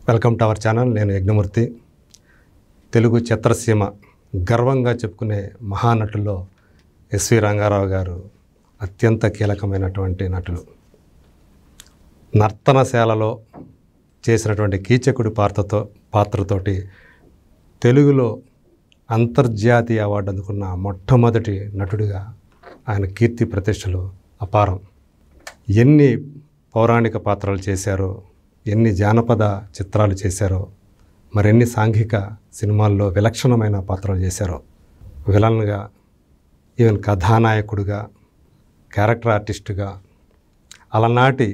Welcome to our channel నేను యజ్ఞమూర్తి తెలుగు చిత్రసీమ గర్వంగా చెప్పుకునే మహానటుల్లో ఎస్వి రంగారావు గారు అత్యంత కీలకమైనటువంటి నటులు నర్తనశాలలో చేసినటువంటి కీచకుడి పాత్రతో పాత్రతోటి తెలుగులో అంతర్జాతీయ అవార్డు అందుకున్న మొట్టమొదటి నటుడిగా ఆయన కీర్తి ప్రతిష్టలు అపారం ఎన్ని పౌరాణిక పాత్రలు చేశారో ఎన్ని జానపద చిత్రాలు చేశారో మరెన్ని సాంఘిక సినిమాల్లో విలక్షణమైన పాత్రలు చేశారో విలన్గా ఈవెన్ కథానాయకుడిగా క్యారెక్టర్ ఆర్టిస్టుగా అలనాటి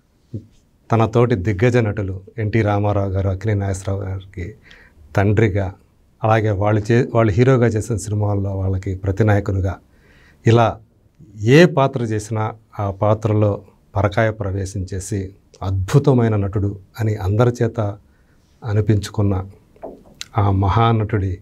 తన తోటి దిగ్గజ నటులు ఎన్టీ రామారావు గారు అక్కినే నాగేశ్వరరావు గారికి తండ్రిగా అలాగే వాళ్ళు చే వాళ్ళు హీరోగా చేసిన సినిమాల్లో వాళ్ళకి ప్రతినాయకునిగా ఇలా ఏ పాత్ర చేసినా ఆ పాత్రలో పరకాయ ప్రవేశం చేసి అద్భుతమైన నటుడు అని అందరి చేత అనిపించుకున్న ఆ మహానటుడి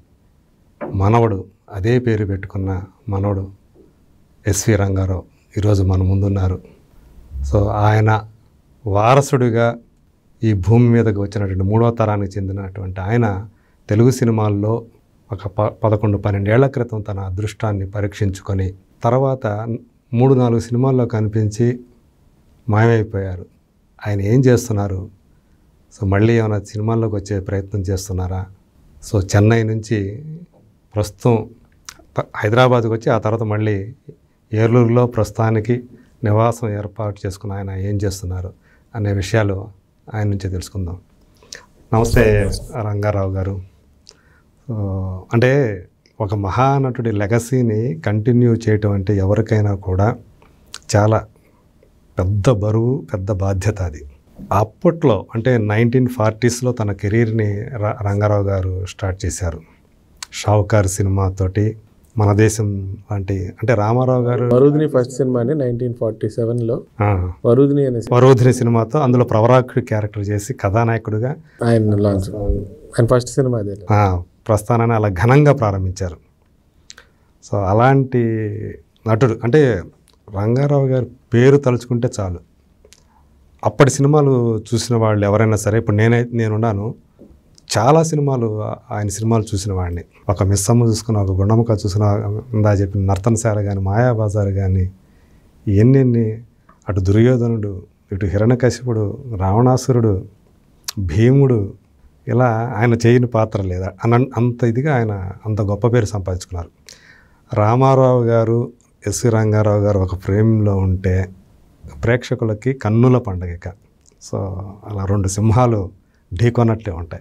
మనవడు అదే పేరు పెట్టుకున్న మనవడు ఎస్వి రంగారావు ఈరోజు మన ముందున్నారు సో ఆయన వారసుడిగా ఈ భూమి మీదకి వచ్చినటువంటి మూడో తరానికి చెందినటువంటి ఆయన తెలుగు సినిమాల్లో ఒక ప పదకొండు పన్నెండేళ్ల క్రితం తన అదృష్టాన్ని పరీక్షించుకొని తర్వాత మూడు నాలుగు సినిమాల్లో కనిపించి మాయమైపోయారు ఆయన ఏం చేస్తున్నారు సో మళ్ళీ ఏమైనా సినిమాల్లోకి వచ్చే ప్రయత్నం చేస్తున్నారా సో చెన్నై నుంచి ప్రస్తుతం త- హైదరాబాద్కి వచ్చి ఆ తర్వాత మళ్ళీ ఏలూరులో ప్రస్తుతానికి నివాసం ఏర్పాటు చేసుకున్న ఆయన ఏం చేస్తున్నారు అనే విషయాలు ఆయన నుంచే తెలుసుకుందాం నమస్తే రంగారావు గారు సో, అంటే ఒక మహానటుడి లెగసీని కంటిన్యూ చేయటం అంటే ఎవరికైనా కూడా చాలా పెద్ద బరువు పెద్ద బాధ్యత అది అప్పట్లో అంటే నైన్టీన్ ఫార్టీస్లో తన కెరీర్ని ర- రంగారావు గారు స్టార్ట్ చేశారు షావుకార్ సినిమాతోటి మన దేశం లాంటి అంటే రామారావు గారు వరుదిని ఫస్ట్ సినిమా అండి నైన్టీన్ ఫార్టీ సెవెన్లో ఆ, వరుదిని అనే సినిమా వరోధిని సినిమాతో అందులో ప్రవరాకుడి క్యారెక్టర్ చేసి కథానాయకుడిగా ఆయన లాంచ్ ఆయన ఫస్ట్ సినిమా అదే ఆ, ప్రస్థానాన్ని అలా ఘనంగా ప్రారంభించారు సో అలాంటి నటుడు అంటే రంగారావు గారి పేరు తలుచుకుంటే చాలు అప్పటి సినిమాలు చూసిన వాళ్ళు ఎవరైనా సరే ఇప్పుడు నేనై నేనున్నాను చాలా సినిమాలు ఆ- ఆయన సినిమాలు చూసిన వాడిని ఒక మిస్సమ్మ చూసుకున్న ఒక గుండమ్మక చూసిన ఇందా చెప్పిన నర్తనశాల కానీ మాయాబజార్ కానీ ఎన్నెన్ని అటు దుర్యోధనుడు ఇటు హిరణ్యకశిపుడు రావణాసురుడు భీముడు ఇలా ఆయన చేయని పాత్ర లేదా అన అంత ఇదిగా ఆయన అంత గొప్ప పేరు సంపాదించుకున్నారు రామారావు గారు ఎస్వి రంగారావు గారు ఒక ఫ్రేమ్లో ఉంటే ప్రేక్షకులకి కన్నుల పండగ ఇక సో అలా రెండు సింహాలు ఢీకొన్నట్లే ఉంటాయి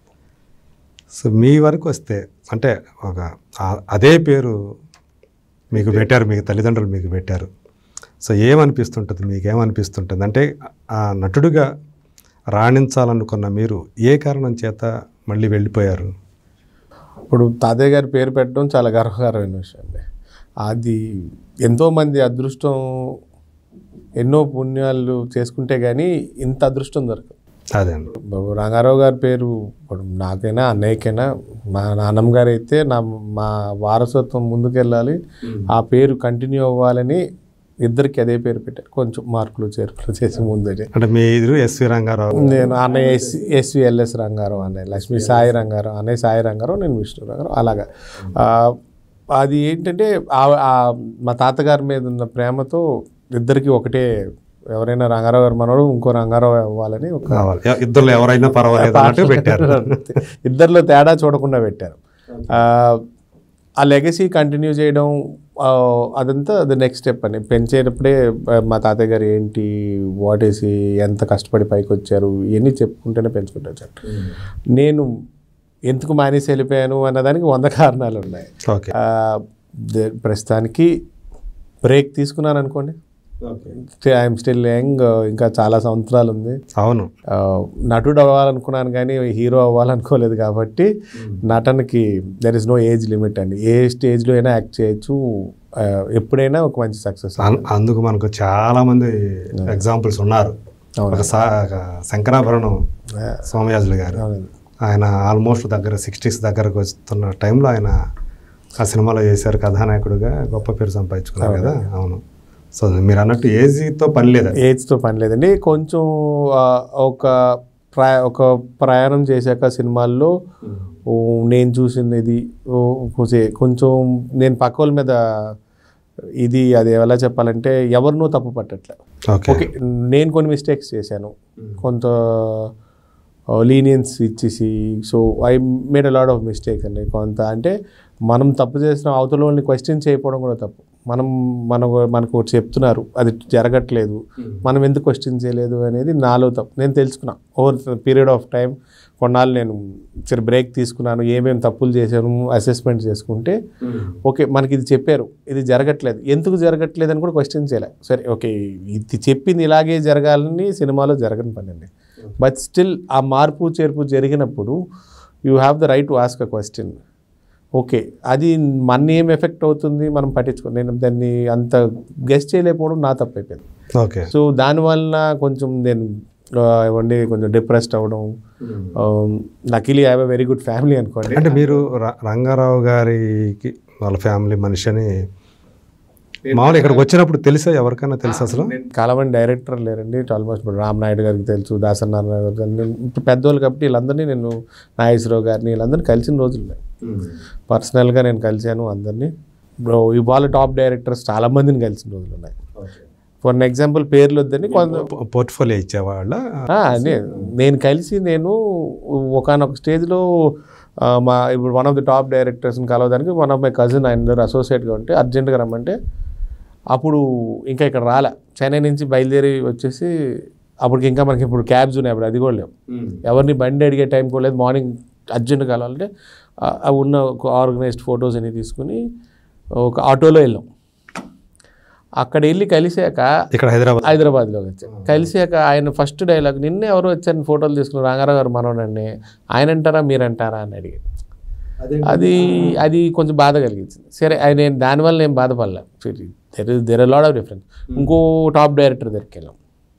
సో మీ వరకు వస్తే అంటే ఒక ఆ- అదే పేరు మీకు పెట్టారు మీకు తల్లిదండ్రులు మీకు పెట్టారు సో ఏమనిపిస్తుంటుంది మీకు ఏమనిపిస్తుంటుంది అంటే ఆ నటుడిగా రాణించాలనుకున్న మీరు ఏ కారణం చేత మళ్ళీ వెళ్ళిపోయారు ఇప్పుడు తాతయ్య గారి పేరు పెట్టడం చాలా గర్వకారమైన విషయం అండి అది ఎంతోమంది అదృష్టం ఎన్నో పుణ్యాలు చేసుకుంటే కానీ ఇంత అదృష్టం దొరకదు అదే అండి బాబు రంగారావు గారి పేరు ఇప్పుడు నాకైనా అన్నయ్యకైనా మా నాన్నమ్మ గారు అయితే నా మా వారసత్వం ముందుకెళ్ళాలి ఆ పేరు కంటిన్యూ అవ్వాలని ఇద్దరికి అదే పేరు పెట్టారు కొంచెం మార్కులు చేర్పులు చేసి ముందే అంటే మీరు ఎస్వి రంగారావు నేను అన్నయ్య ఎస్ ఎస్విఎల్ఎస్ రంగారావు అన్నయ్య లక్ష్మీ సాయి రంగారావు అన్నయ్య సాయి రంగారావు నేను విష్ణు రంగారావు అలాగా ఆ, అది ఏంటంటే ఆ- ఆ మా తాతగారి మీద ఉన్న ప్రేమతో ఇద్దరికి ఒకటే ఎవరైనా రంగారావు గారు మనోడు ఇంకో రంగారావు అవ్వాలని ఒక కావాలి ఎ- ఇద్దరు ఎవరైనా పర్వాలేదు అన్నట్టు పెట్టారు ఇద్దరిలో తేడా చూడకుండా పెట్టారు ఆ, ఆ లెగసీ కంటిన్యూ చేయడం ఆ, అదంతా అది నెక్స్ట్ స్టెప్ అని పెంచేటప్పుడే ఆ, మా తాతయ్య గారు ఏంటి వాటేసి ఎంత కష్టపడి పైకి వచ్చారు ఇవన్నీ చెప్పుకుంటేనే పెంచుకుంటారు సార్ నేను ఎందుకు మానేసి వెళ్ళిపోయాను అన్నదానికి వంద కారణాలు ఉన్నాయి ఓకే ఆ, దే- ప్రస్తుతానికి బ్రేక్ తీసుకున్నాను అనుకోండి ఐఎమ్ స్టిల్ యంగ్ ఇంకా చాలా సంవత్సరాలు ఉంది అవును ఆ, నటుడు అవ్వాలనుకున్నాను కానీ హీరో అవ్వాలనుకోలేదు కాబట్టి నటనకి there is no age limit అండి ఏ స్టేజ్లో అయినా యాక్ట్ చేయొచ్చు ఆ, ఎప్పుడైనా ఒక మంచి సక్సెస్ అన్- అందుకు మనకు చాలా మంది ఎగ్జాంపుల్స్ ఉన్నారు అవును. ఒక సా- ఒక శంకరాభరణం సోమయాజులు గారు ఆయన ఆల్మోస్ట్ దగ్గర సిక్స్టీస్ దగ్గరకు వస్తున్న టైంలో ఆయన ఆ సినిమాలో చేశారు కథానాయకుడిగా గొప్ప పేరు సంపాదించుకున్నారు కదా అవును సో మీరు అన్నట్టు ఏజీతో పని లేదు ఏజ్తో పని లేదండి కొంచెం ఆ, ఒక ప్రయా ఒక ప్రయాణం చేశాక సినిమాల్లో ఓ, నేను చూసింది ఇది ఓ, కొంచెం కొంచెం నేను పక్క వాళ్ళ మీద ఇది అది ఎలా చెప్పాలంటే ఎవరినో తప్పు పట్టట్లే ఓకే ఓకే నేను కొన్ని మిస్టేక్స్ చేశాను కొంత లీనియన్స్ ఇచ్చేసి so I made a lot of mistake అండి కొంత అంటే మనం తప్పు చేసిన అవతల వాళ్ళని క్వశ్చన్ చేయకపోవడం కూడా తప్పు మనం మన మనకు ఒకటి చెప్తున్నారు అది జరగట్లేదు మనం ఎందుకు క్వశ్చన్ చేయలేదు అనేది నాలో తప్పు నేను తెలుసుకున్నా ఓవర్ పీరియడ్ ఆఫ్ టైం కొన్నాళ్ళు నేను సరే బ్రేక్ తీసుకున్నాను ఏమేమి తప్పులు చేశాను అసెస్మెంట్ చేసుకుంటే ఓకే మనకి ఇది చెప్పారు ఇది జరగట్లేదు ఎందుకు జరగట్లేదు అని కూడా క్వశ్చన్ చేయలే సరే ఓకే ఇది చెప్పింది ఇలాగే జరగాలని సినిమాలో జరగని పని అండి బట్ స్టిల్ ఆ మార్పు చేర్పు జరిగినప్పుడు you have the right to ask a question okay అది మన ఏం ఎఫెక్ట్ అవుతుంది మనం పట్టించుకో నేను దాన్ని అంత గెస్ట్ చేయలేకపోవడం నా తప్పైపోయింది ఓకే సో దానివల్ల కొంచెం నేను ఆ, ఇవ్వండి కొంచెం డిప్రెస్డ్ అవ్వడం luckily I have very good family అనుకోండి అంటే మీరు ర- రంగారావు గారికి వాళ్ళ ఫ్యామిలీ మనిషి అని మామూలు ఇక్కడికి వచ్చినప్పుడు తెలుసా ఎవరికైనా తెలుసా అసలు చాలా మంది డైరెక్టర్ లేరండి ఆల్మోస్ట్ ఇప్పుడు రామ్ నాయుడు గారికి తెలుసు దాసనారాయణ గారికి తెలుసు. నేను ఇప్పుడు పెద్దోళ్ళు కాబట్టి వీళ్ళందరినీ నేను నాగేశ్వరరావు గారిని వీళ్ళందరినీ కలిసిన రోజులు ఉన్నాయి పర్సనల్గా నేను కలిశాను అందరినీ బ్రో ఇవాళ టాప్ డైరెక్టర్స్ చాలా మందిని కలిసిన రోజులు ఉన్నాయి ఫర్ ఎగ్జాంపుల్ పేర్లు వద్దని కొంత పోర్ట్ఫోలియో ఇచ్చేవాళ్ళ ఆ, నే- నేను కలిసి నేను ఒకనొక స్టేజ్లో ఆ, మా ఇప్పుడు వన్ ఆఫ్ ది టాప్ డైరెక్టర్స్ని కలవడానికి వన్ ఆఫ్ మై కజిన్ ఆయన దగ్గర అసోసియేట్గా ఉంటే అర్జెంట్గా రమ్మంటే అప్పుడు ఇంకా ఇక్కడ రాలే చెన్నై నుంచి బయలుదేరి వచ్చేసి అప్పటికి ఇంకా మనకి ఇప్పుడు క్యాబ్స్ ఉన్నాయి అప్పుడు అది కూడా లేవు ఎవరిని బండి అడిగే టైం కూడా లేదు మార్నింగ్ అర్జెంట్ కావాలంటే ఆ- ఆ ఉన్న ఒక ఆర్గనైజ్డ్ ఫొటోస్ అన్ని తీసుకుని ఒక ఆటోలో వెళ్ళాం అక్కడ వెళ్ళి కలిసాక ఇక్కడ హైదరాబాద్ హైదరాబాద్లో వచ్చాను కలిసాక ఆయన ఫస్ట్ డైలాగ్ నిన్నే ఎవరు వచ్చారని ఫోటోలు తీసుకున్నారు రంగారావు గారు మనోడండి ఆయన అంటారా మీరంటారా అని అడిగి అది అది కొంచెం బాధ కలిగించింది సరే ఆయన నేను దానివల్ల నేను బాధపడలే there there lot of difference ఇంకో టాప్ డైరెక్టర్ దగ్గరికి వెళ్ళాం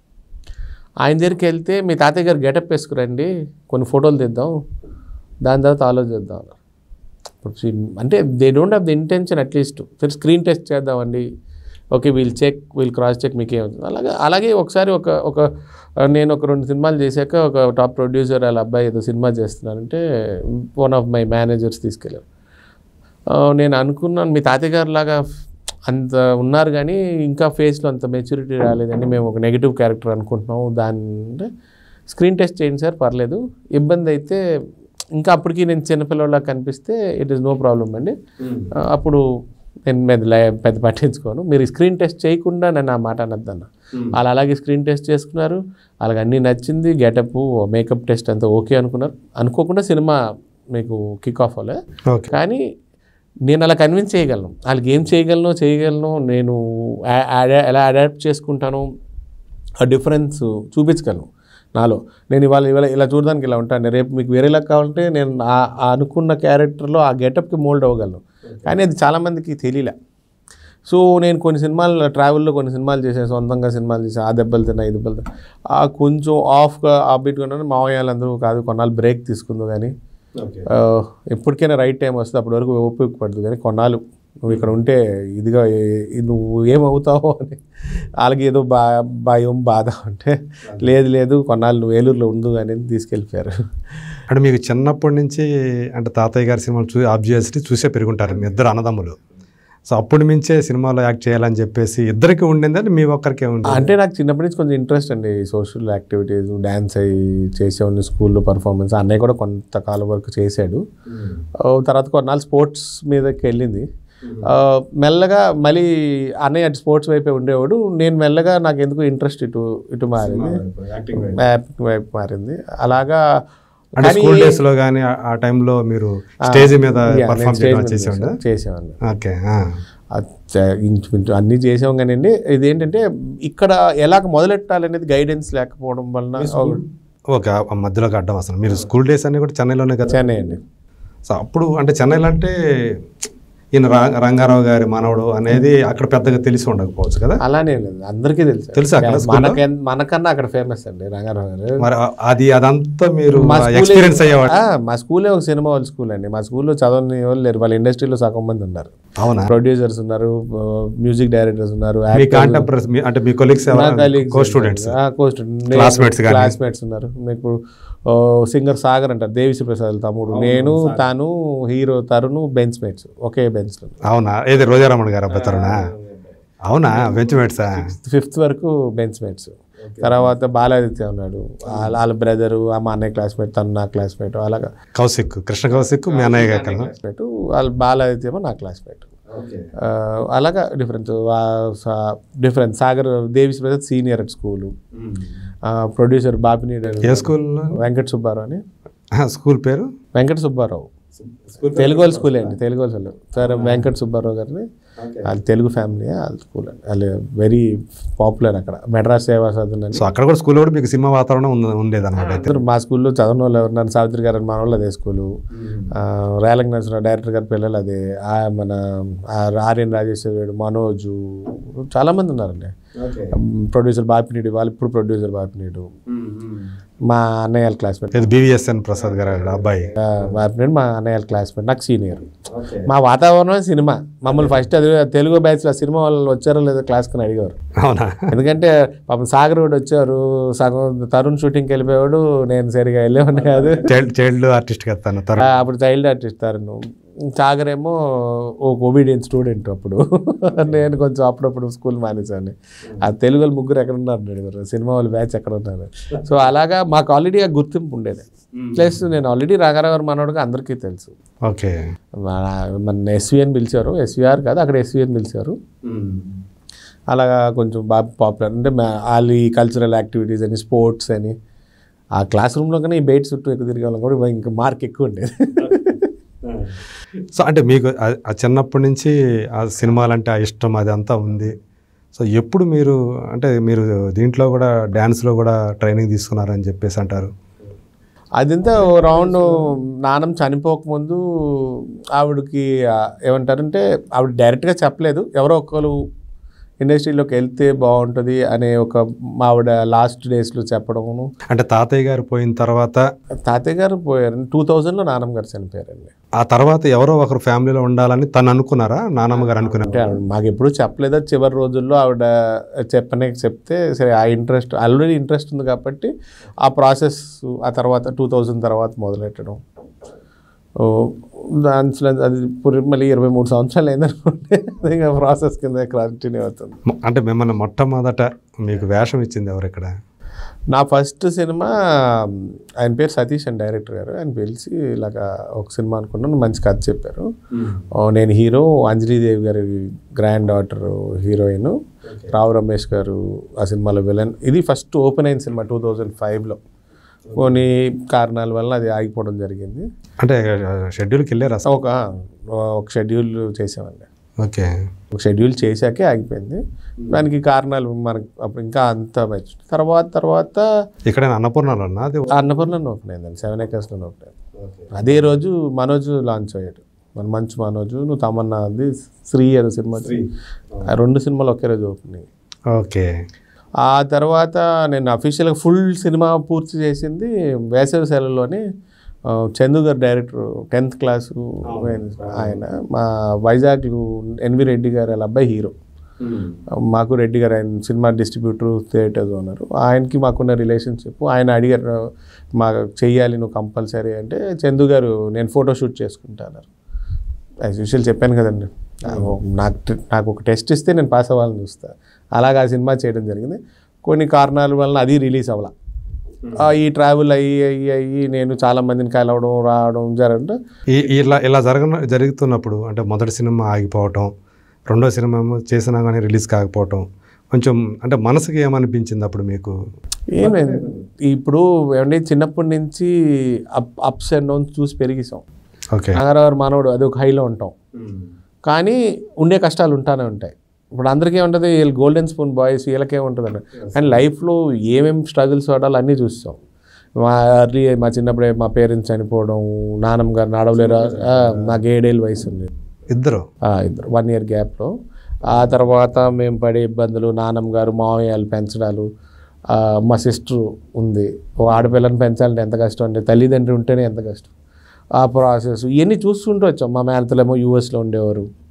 ఆయన దగ్గరికి వెళ్తే మీ తాతయ్య గారు గెటప్ వేసుకురండి కొన్ని ఫోటోలు తీద్దాం దాని తర్వాత ఆలోచిద్దాం అన్నారు ఇప్పుడు see, అంటే they don't have the intention at least సరే స్క్రీన్ టెస్ట్ చేద్దామండి okay we'll check we'll cross check మీకు ఏమవుతుంది అలాగే అలాగే ఒకసారి ఒక ఒక నేను ఒక రెండు సినిమాలు చేశాక ఒక టాప్ ప్రొడ్యూసర్ వాళ్ళ అబ్బాయి ఏదో సినిమా చేస్తున్నానంటే వన్ ఆఫ్ మై మేనేజర్స్ తీసుకెళ్ళారు ఆ, నేను అనుకున్నాను మీ తాతయ్య గారు లాగా అంత ఉన్నారు కానీ ఇంకా ఫేస్లో అంత మెచ్యూరిటీ రాలేదండి మేము ఒక నెగిటివ్ క్యారెక్టర్ అనుకుంటున్నాం దాని అంటే స్క్రీన్ టెస్ట్ చేయండి సార్ పర్లేదు ఇబ్బంది అయితే ఇంకా అప్పటికి నేను చిన్నపిల్లలా కనిపిస్తే ఇట్ ఈస్ నో ప్రాబ్లం అండి ఆ, అప్పుడు నేను మీద లే- పెద్ద పట్టించుకోను మీరు స్క్రీన్ టెస్ట్ చేయకుండా నన్ను ఆ మాట అనొద్దన్న వాళ్ళు అలాగే స్క్రీన్ టెస్ట్ చేసుకున్నారు వాళ్ళకి అన్నీ నచ్చింది గెటప్ మేకప్ టెస్ట్ అంతా ఓకే అనుకున్నారు అనుకోకుండా సినిమా మీకు కిక్ ఆఫ్ అవ్వలే ఓకే కానీ నేను అలా కన్విన్స్ చేయగలను వాళ్ళకి ఏం చేయగలను చేయగలను నేను ఆ- ఆ- ఎలా అడాప్ట్ చేసుకుంటాను ఆ డిఫరెన్స్ చూపించగలను నాలో నేను ఇవాళ ఇవాళ ఇలా చూడడానికి ఇలా ఉంటాను రేపు మీకు వేరేలా కావాలంటే నేను ఆ ఆ అనుకున్న క్యారెక్టర్లో ఆ గెటప్కి మోల్డ్ అవ్వగలను కానీ అది చాలామందికి తెలియలే సో నేను కొన్ని సినిమాలు ట్రావెల్లో కొన్ని సినిమాలు చేశాను సొంతంగా సినిమాలు చేశాను ఆ దెబ్బలు తిన్నా ఈ దెబ్బలు తిన్నా ఆ కొంచెం ఆఫ్గా ఆఫ్బీట్గా ఉన్నాను మావయ్యాలందరూ కాదు కొన్నాళ్ళు బ్రేక్ తీసుకుందో కానీ ఆ, ఎప్పటికైనా రైట్ టైం వస్తుంది అప్పటి వరకు ఉపయోగపడదు కానీ కొన్నాళ్ళు నువ్వు ఇక్కడ ఉంటే ఇదిగా ఏ- ఏ- నువ్వు ఏమవుతావో అని వాళ్ళకి ఏదో బా భయం బాధ అంటే లేదు లేదు కొన్నాళ్ళు నువ్వు ఏలూరులో ఉండు అనేది తీసుకెళ్ళిపోయారు అంటే మీకు చిన్నప్పటి నుంచి అంటే తాతయ్య గారి సినిమాలు చూ ఆబ్వియస్లీ చూసే పెరుగుంటారు మీ ఇద్దరు అన్నదమ్ములు సో అప్పటి నుంచే సినిమాలో యాక్ట్ చేయాలని చెప్పేసి ఇద్దరికి ఉండిందని మీ ఒక్కరికే ఉంది అంటే నాకు చిన్నప్పటి నుంచి కొంచెం ఇంట్రెస్ట్ అండి సోషల్ యాక్టివిటీస్ డ్యాన్స్ అయ్యి చేసేవాడిని స్కూల్లో పర్ఫార్మెన్స్ అన్నయ్య కూడా కొంతకాలం వరకు చేశాడు ఆ, తర్వాత కొన్నాళ్ళు స్పోర్ట్స్ మీదకి వెళ్ళింది ఆ, మెల్లగా మళ్ళీ అన్నయ్య అటు స్పోర్ట్స్ వైపే ఉండేవాడు నేను మెల్లగా నాకు ఎందుకు ఇంట్రెస్ట్ ఇటు ఇటు మారింది యాక్టింగ్ వైపు మారింది అలాగా అంటే స్కూల్ డేస్ లో కానీ ఆ టైంలో మీరు స్టేజ్ మీద పర్ఫామ్ చేయడం చేసేవాడు చేసేవాడిని ఓకే అది చ- ఇంచుమించు అన్నీ చేసాం కానీ అండి ఇదేంటంటే ఇక్కడ ఎలాగ మొదలెట్టాలనేది గైడెన్స్ లేకపోవడం వలన ఓకే ఆ మధ్యలోకి అడ్డం అసలు మీరు స్కూల్ డేస్ అన్ని కూడా చెన్నైలోనే కదా చెన్నై అండి సో అప్పుడు అంటే చెన్నైలో అంటే ఈయన రా- రంగారావు గారి మనవడు అనేది అక్కడ పెద్దగా తెలిసి ఉండకపోవచ్చు కదా అలానే లేదు అందరికీ తెలుసు తెలుసా అక్కడ స్కూల్లో? మనక మనకన్నా అక్కడ ఫేమస్ అండి రంగారావు గారు మరి ఆ- అది అదంతా మీరు మా స్కూలే- ఎక్స్పీరియన్స్ అయ్యేవాడు ఆ, మా స్కూలే ఒక సినిమా వాళ్ళ స్కూల్ అండి మా స్కూల్లో చదవని వాళ్ళు లేరు వాళ్ళ ఇండస్ట్రీలో సగం మంది ఉన్నారు అవునా ప్రొడ్యూసర్స్ ఉన్నారు మ్యూజిక్ డైరెక్టర్స్ ఉన్నారు మీ actors- కాంటెంపరరీస్ అంటే మీ కొలీగ్స్ నా colleagues కో స్టూడెంట్స్ ఆ, co-student. Classmates గాని? క్లాస్మేట్స్ ఉన్నారు మీకు సింగర్ సాగర్ అంటారు దేవిశ్రీ ప్రసాద్ తమ్ముడు నేను తాను హీరో తరుణ్ బెంచ్ మేట్స్ ఒకే బెంచ్ లో అవునా ఏది రోజారమణ గారు అబ్బాతారునా అవునా బెంచ్ మేట్సా ఫిఫ్త్ వరకు బెంచ్ మేట్స్ తర్వాత బాలాదిత్య ఉన్నాడు వాళ్ళ వాళ్ళ బ్రదరు మా అన్నయ్య క్లాస్మేట్ తను నా క్లాస్మేట్ అలాగా కౌశిక్ కృష్ణ కౌశిక్ మీ అన్నయ్య గారు కదా క్లాస్మేట్ వాళ్ళ బాలాదిత్య ఏమో నా క్లాస్మేట్ ఆ, అలాగా difference difference Sagar Devi Sri Prasad senior at school producer Bapineedu ఏ స్కూల్లో వెంకట సుబ్బారావు అని స్కూల్ పేరు వెంకట సుబ్బారావు తెలుగు వాళ్ళ స్కూల్ అండి తెలుగు వాళ్ళు సార్ వెంకట సుబ్బారావు గారిని వాళ్ళ తెలుగు ఫ్యామిలీ వాళ్ళ స్కూల్ అండి వాళ్ళు వెరీ పాపులర్ అక్కడ మెడ్రాస్ సేవా సదన్ అని సో అక్కడ కూడా స్కూల్లో కూడా మీకు సినిమా వాతావరణం ఉంది ఉండేదన్నమాట అయితే అందరూ మా స్కూల్లో చదవని వాళ్ళు ఎవరున్నారు సావిత్రి గారు మన వాళ్ళు అదే స్కూలు రేలంగ్ నరసింహ డైరెక్టర్ గారి పిల్లలు అదే ఆ మన ఆ ఆర్యన్ రాజేశ్వరుడు మనోజు చాలా మంది ఉన్నారండి ప్రొడ్యూసర్ బాపినీడు వాళ్ళు ఇప్పుడు ప్రొడ్యూసర్ బాపినీడు మా అన్నయ్య వాళ్ళ క్లాస్మేట్ ఇది బీవీఎస్ఎన్ ప్రసాద్ గారు అబ్బాయి బాపినీడు మా అన్నయ్య వాళ్ళ క్లాస్మేట్ నాకు సీనియర్ మా వాతావరణం సినిమా మమ్మల్ని ఫస్ట్ అది తెలుగు బ్యాచ్ లో సినిమా వాళ్ళు వచ్చారో లేదో క్లాస్ అని అడిగారు అవునా ఎందుకంటే పాపం సాగర్ కూడా వచ్చారు సగం తరుణ్ షూటింగ్కి వెళ్ళిపోయాడు నేను సరిగా వెళ్ళేవాడిని కాదు చైల్డ్ చైల్డ్ ఆర్టిస్ట్ కదా తను తరుణ్. ఆ, అప్పుడు చైల్డ్ ఆర్టిస్ట్ తరుణ్ సాగర్ ఏమో ఒక ఒబీడియన్ స్టూడెంట్ అప్పుడు నేను కొంచెం అప్పుడప్పుడు స్కూల్ మానేసాను ఆ తెలుగు వాళ్ళు ముగ్గురు ఎక్కడ ఉన్నారు అని అడిగారు సినిమా వాళ్ళు బ్యాచ్ ఎక్కడ ఉన్నారు సో అలాగా మాకు ఆల్రెడీ ఆ గుర్తింపు ఉండేది ప్లస్ నేను ఆల్రెడీ రాఘరావు గారు మనోడుగా అందరికీ తెలుసు ఓకే మన మన ఎస్విఎన్ పిలిచారు ఎస్విఆర్ కాదు అక్కడ ఎస్విఎన్ పిలిచారు అలాగా కొంచెం బాగా పాపులర్ అంటే మా- వాళ్ళ ఈ కల్చరల్ యాక్టివిటీస్ అని స్పోర్ట్స్ అని ఆ క్లాస్ రూమ్లో కన్నా ఈ బయట చుట్టూ ఎక్కువ తిరిగే వాళ్ళం కూడా ఇంకా మార్క్ ఎక్కువ ఉండేది సో అంటే మీకు ఆ- ఆ చిన్నప్పటి నుంచి ఆ సినిమాలంటే ఆ ఇష్టం అది అంతా ఉంది సో ఎప్పుడు మీరు అంటే మీరు దీంట్లో కూడా డ్యాన్స్లో కూడా ట్రైనింగ్ తీసుకున్నారని చెప్పేసి అంటారు అదంతా ఓ రౌండ్ నాన్నమ్మ చనిపోకముందు ఆవిడకి ఆ, ఏమంటారంటే ఆవిడ డైరెక్ట్గా చెప్పలేదు ఎవరో ఒకరు ఇండస్ట్రీలోకి వెళ్తే బాగుంటుంది అనే ఒక మా ఆవిడ లాస్ట్ డేస్లో చెప్పడమును అంటే తాతయ్య గారు పోయిన తర్వాత తాతయ్య గారు పోయారు టూ థౌజండ్లో నాన్నమ్మ గారు చనిపోయారండి ఆ తర్వాత ఎవరో ఒకరు ఫ్యామిలీలో ఉండాలని తను అనుకున్నారా నానమ్మ గారు అనుకున్నారు అంటే ఆవిడ మాకు ఎప్పుడు చెప్పలేదా చివరి రోజుల్లో ఆవిడ చెప్పనే చెప్తే సరే ఆ ఇంట్రెస్ట్ ఆల్రెడీ ఇంట్రెస్ట్ ఉంది కాబట్టి ఆ ప్రాసెస్ ఆ తర్వాత టూ థౌజండ్ తర్వాత మొదలెట్టడం ఓ, దాంట్లో అది ఇప్పుడు మళ్ళీ ఇరవై మూడు సంవత్సరాలు అయిందనుకుంటే ఇంకా ప్రాసెస్ కింద కంటిన్యూ అవుతుంది మ- అంటే మిమ్మల్ని మొట్టమొదట మీకు వేషం ఇచ్చింది ఎవరు ఇక్కడ నా ఫస్ట్ సినిమా ఆయన పేరు సతీష్ అని డైరెక్టర్ గారు ఆయన పిలిచి ఇలాగా ఒక సినిమా అనుకున్నాను మంచి కథ చెప్పారు ఓ, నేను హీరో అంజలీదేవి గారి granddaughter heroine Rao Ramesh garu ఆ సినిమాలో విలన్ ఇది ఫస్ట్ ఓపెన్ అయిన సినిమా టూ థౌజండ్ ఫైవ్లో కొన్ని కారణాల వల్ల అది ఆగిపోవడం జరిగింది అంటే షెడ్యూల్కి వెళ్ళారు అసలు ఒక ఒక షెడ్యూల్ చేసామండి ఓకే ఒక షెడ్యూల్ చేశాకే ఆగిపోయింది దానికి కారణాలు మనకి అప్పుడు ఇంకా అంత మంచి తర్వాత తర్వాత ఇక్కడ అన్నపూర్ణలో ఉన్నా అది అన్నపూర్ణలో ఓపెన్ అయిందండి సెవెన్ ఏకర్స్లో ఓపెన్ అయింది అదే రోజు మనోజ్ లాంచ్ అయ్యాడు మన మంచు మనోజ్ నువ్వు తమన్నా అది శ్రీ అనే సినిమా ఆ రెండు సినిమాలు ఒకే రోజు ఓపెన్ అయ్యాయి ఓకే ఆ తర్వాత నేను అఫీషియల్గా ఫుల్ సినిమా పూర్తి చేసింది వేసవి సెలవులోని ఆ, చందు గారు డైరెక్టర్ టెన్త్ క్లాసు ఆయన మా వైజాగ్ ఎన్వి రెడ్డి గారు వాళ్ళ అబ్బాయి హీరో మాకు రెడ్డి గారు ఆయన సినిమా డిస్ట్రిబ్యూటర్ థియేటర్స్ ఉన్నారు ఆయనకి మాకున్న రిలేషన్షిప్ ఆయన అడిగారు మా చెయ్యాలి నువ్వు కంపల్సరీ అంటే చందు గారు నేను ఫోటో షూట్ చేసుకుంటాను యాజ్ యూజువల్ చెప్పాను కదండి నాకు నాకు ఒక టెస్ట్ ఇస్తే నేను పాస్ అవ్వాలని చూస్తా అలాగా ఆ సినిమా చేయడం జరిగింది కొన్ని కారణాల వలన అది రిలీజ్ అవ్వాల ఆ, ఈ ట్రావెల్ అయ్యి అయ్యి అయ్యి నేను చాలా మందిని కలవడం రావడం జరగడం ఈ- ఇలా ఇలా జరగ జరుగుతున్నప్పుడు అంటే మొదటి సినిమా ఆగిపోవటం రెండో సినిమా ఏమో చేసినా కానీ రిలీజ్ కాకపోవటం కొంచెం అంటే మనసుకి ఏమనిపించింది అప్పుడు మీకు ఏమైంది ఇప్పుడు ఏమంటే చిన్నప్పటి నుంచి అప్ అప్స్ అండ్ డౌన్స్ చూసి పెరిగిసాం ఓకే నాగరావు మానవుడు అది ఒక హైలో ఉంటాం కానీ ఉండే కష్టాలు ఉంటానే ఉంటాయి ఇప్పుడు అందరికీ ఉంటుంది వీళ్ళు గోల్డెన్ స్పూన్ బాయ్స్ వీళ్ళకే ఉంటుంది అండి కానీ లైఫ్లో ఏమేమి స్ట్రగుల్స్ పడాలి అన్నీ చూస్తాం మా అర్లీ మా చిన్నప్పుడే మా పేరెంట్స్ చనిపోవడం నాన్నమ్మ గారు నడవలేరు ఆ, నాకు ఏడేళ్ళ వయసు ఉంది ఇద్దరు ఆ, ఇద్దరు వన్ ఇయర్ గ్యాప్లో ఆ తర్వాత మేము పడే ఇబ్బందులు నాన్నమ్మ గారు మామయ్యలు పెంచడాలు ఆ, మా సిస్టర్ ఉంది ఓ ఆడపిల్లని పెంచాలంటే ఎంత కష్టం అంటే తల్లిదండ్రులు ఉంటేనే ఎంత కష్టం ఆ ప్రాసెస్ ఇవన్నీ చూస్తుంటూ వచ్చాం మా మేనతలేమో యూఎస్లో ఉండేవారు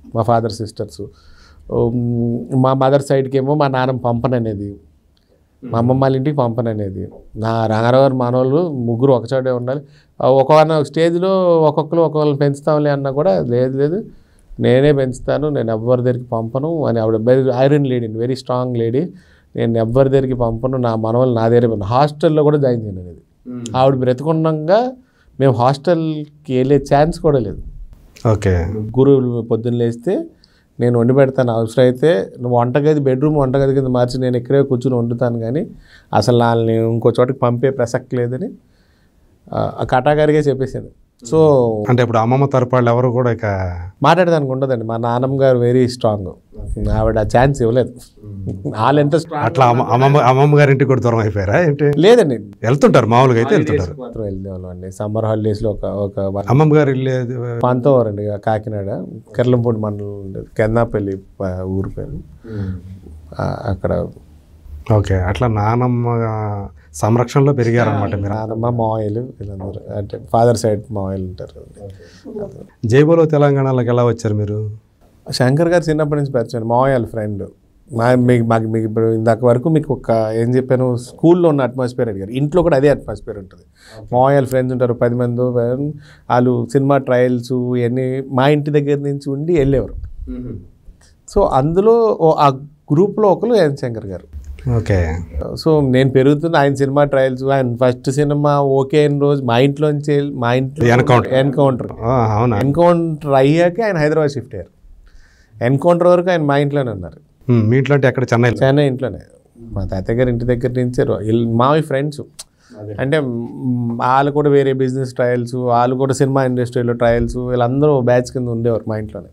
మా ఫాదర్ సిస్టర్స్ మా మదర్ సైడ్కి ఏమో మా నాన్న పంపననేది మా అమ్మమ్మ వాళ్ళ ఇంటికి పంపననేది నా రంగారావు గారు మానవులు ముగ్గురు ఒకచోటే ఉండాలి ఆ ఒక స్టేజ్లో ఒక్కొక్కరు ఒక్కొక్కరిని పెంచుతాంలే అన్నా కూడా లేదు లేదు నేనే పెంచుతాను నేను ఎవ్వరి దగ్గరికి పంపను అని ఆవిడ very iron lady very strong lady నేను ఎవ్వరి దగ్గరికి పంపను నా మనవలు నా దగ్గర పంపను హాస్టల్లో కూడా జాయిన్ చేయను అనేది ఆవిడ బ్రతికుండగా మేము హాస్టల్కి వెళ్ళే ఛాన్స్ కూడా లేదు ఓకే గురువులు పొద్దున్న లేస్తే నేను వండి పెడతాను అవసరం అయితే నువ్వు వంటగది బెడ్రూమ్ వంటగది కింద మార్చి నేను ఇక్కడే కూర్చుని వండుతాను కానీ అసలు వాళ్ళని ఇంకో చోటకి పంపే ప్రసక్తి లేదని ఆ, ఆ కటాగారిగా చెప్పేసాను సో అంటే ఇప్పుడు అమ్మమ్మ తరపు వాళ్ళు ఎవరు కూడా ఇక మాట్లాడదానికి ఉండదండి మా నాన్నమ్మ గారు వెరీ స్ట్రాంగ్ ఆవిడ ఆ ఛాన్స్ ఇవ్వలేదు వాళ్ళు ఎంత స్ట్రాంగ్ అట్లా అమ్మ అమ్మమ్మ అమ్మమ్మ గారింటికి కూడా దూరం అయిపోయారా ఏంటి లేదండి వెళ్తుంటారు మామూలుగా అయితే వెళ్తుంటారు మాత్రం వెళ్ళేవాళ్ళం అండి సమ్మర్ హాలిడేస్లో ఒక ఒక అమ్మమ్మ గారు వెళ్ళేది పంతవరం అండి కాకినాడ కెర్లంపూడి మండలం ఉండేది కెన్నాపల్లి ప- ఊరు పేరు ఆ, అక్కడ ఓకే అట్లా నానమ్మ సంరక్షణలో పెరిగారనమాట మీరు నానమ్మ మావయ్యలు వీళ్ళందరూ అంటే ఫాదర్ సైడ్ మావయ్యలు ఉంటారు కదండి. జైబోలో తెలంగాణలోకి ఎలా వచ్చారు మీరు శంకర్ గారు చిన్నప్పటి నుంచి పరిచయం మావయ్య ఫ్రెండ్ మా మీకు మాకు మీకు ఇప్పుడు ఇందాక వరకు మీకు ఒక ఏం చెప్పాను స్కూల్లో ఉన్న అట్మాస్ఫియర్ అడిగారు ఇంట్లో కూడా అదే అట్మాస్ఫియర్ ఉంటుంది మావయ్య ఫ్రెండ్స్ ఉంటారు పది మంది వాళ్ళు సినిమా ట్రయల్స్ ఇవన్నీ మా ఇంటి దగ్గర నుంచి ఉండి వెళ్ళేవారు సో అందులో ఓ- ఆ గ్రూప్లో ఒకరు ఎన్ శంకర్ గారు ఓకే సో నేను పెరుగుతున్న ఆయన సినిమా ట్రయల్స్ ఆయన ఫస్ట్ సినిమా ఓకే అయిన రోజు మా ఇంట్లోంచి వెళ్ళి- మా ఇంట్లో Encounter. ఎన్కౌంటర్ ఆ, అవునా ఎన్కౌంటర్ అయ్యాక ఆయన హైదరాబాద్ షిఫ్ట్ అయ్యారు ఎన్కౌంటర్ వరకు ఆయన మా ఇంట్లోనే ఉన్నారు ఉమ్, మీ ఇంట్లో అంటే ఎక్కడ చెన్నై చెన్నై ఇంట్లోనే మా తాతయ్య గారి ఇంటి దగ్గర నుంచి రో- ఇల్- మావి ఫ్రెండ్స్ అంటే మ్, వాళ్ళు కూడా వేరే బిజినెస్ ట్రయల్స్ వాళ్ళు కూడా సినిమా ఇండస్ట్రీలో ట్రయల్స్ వీళ్ళందరూ బ్యాచ్ కింద ఉండేవారు మా ఇంట్లోనే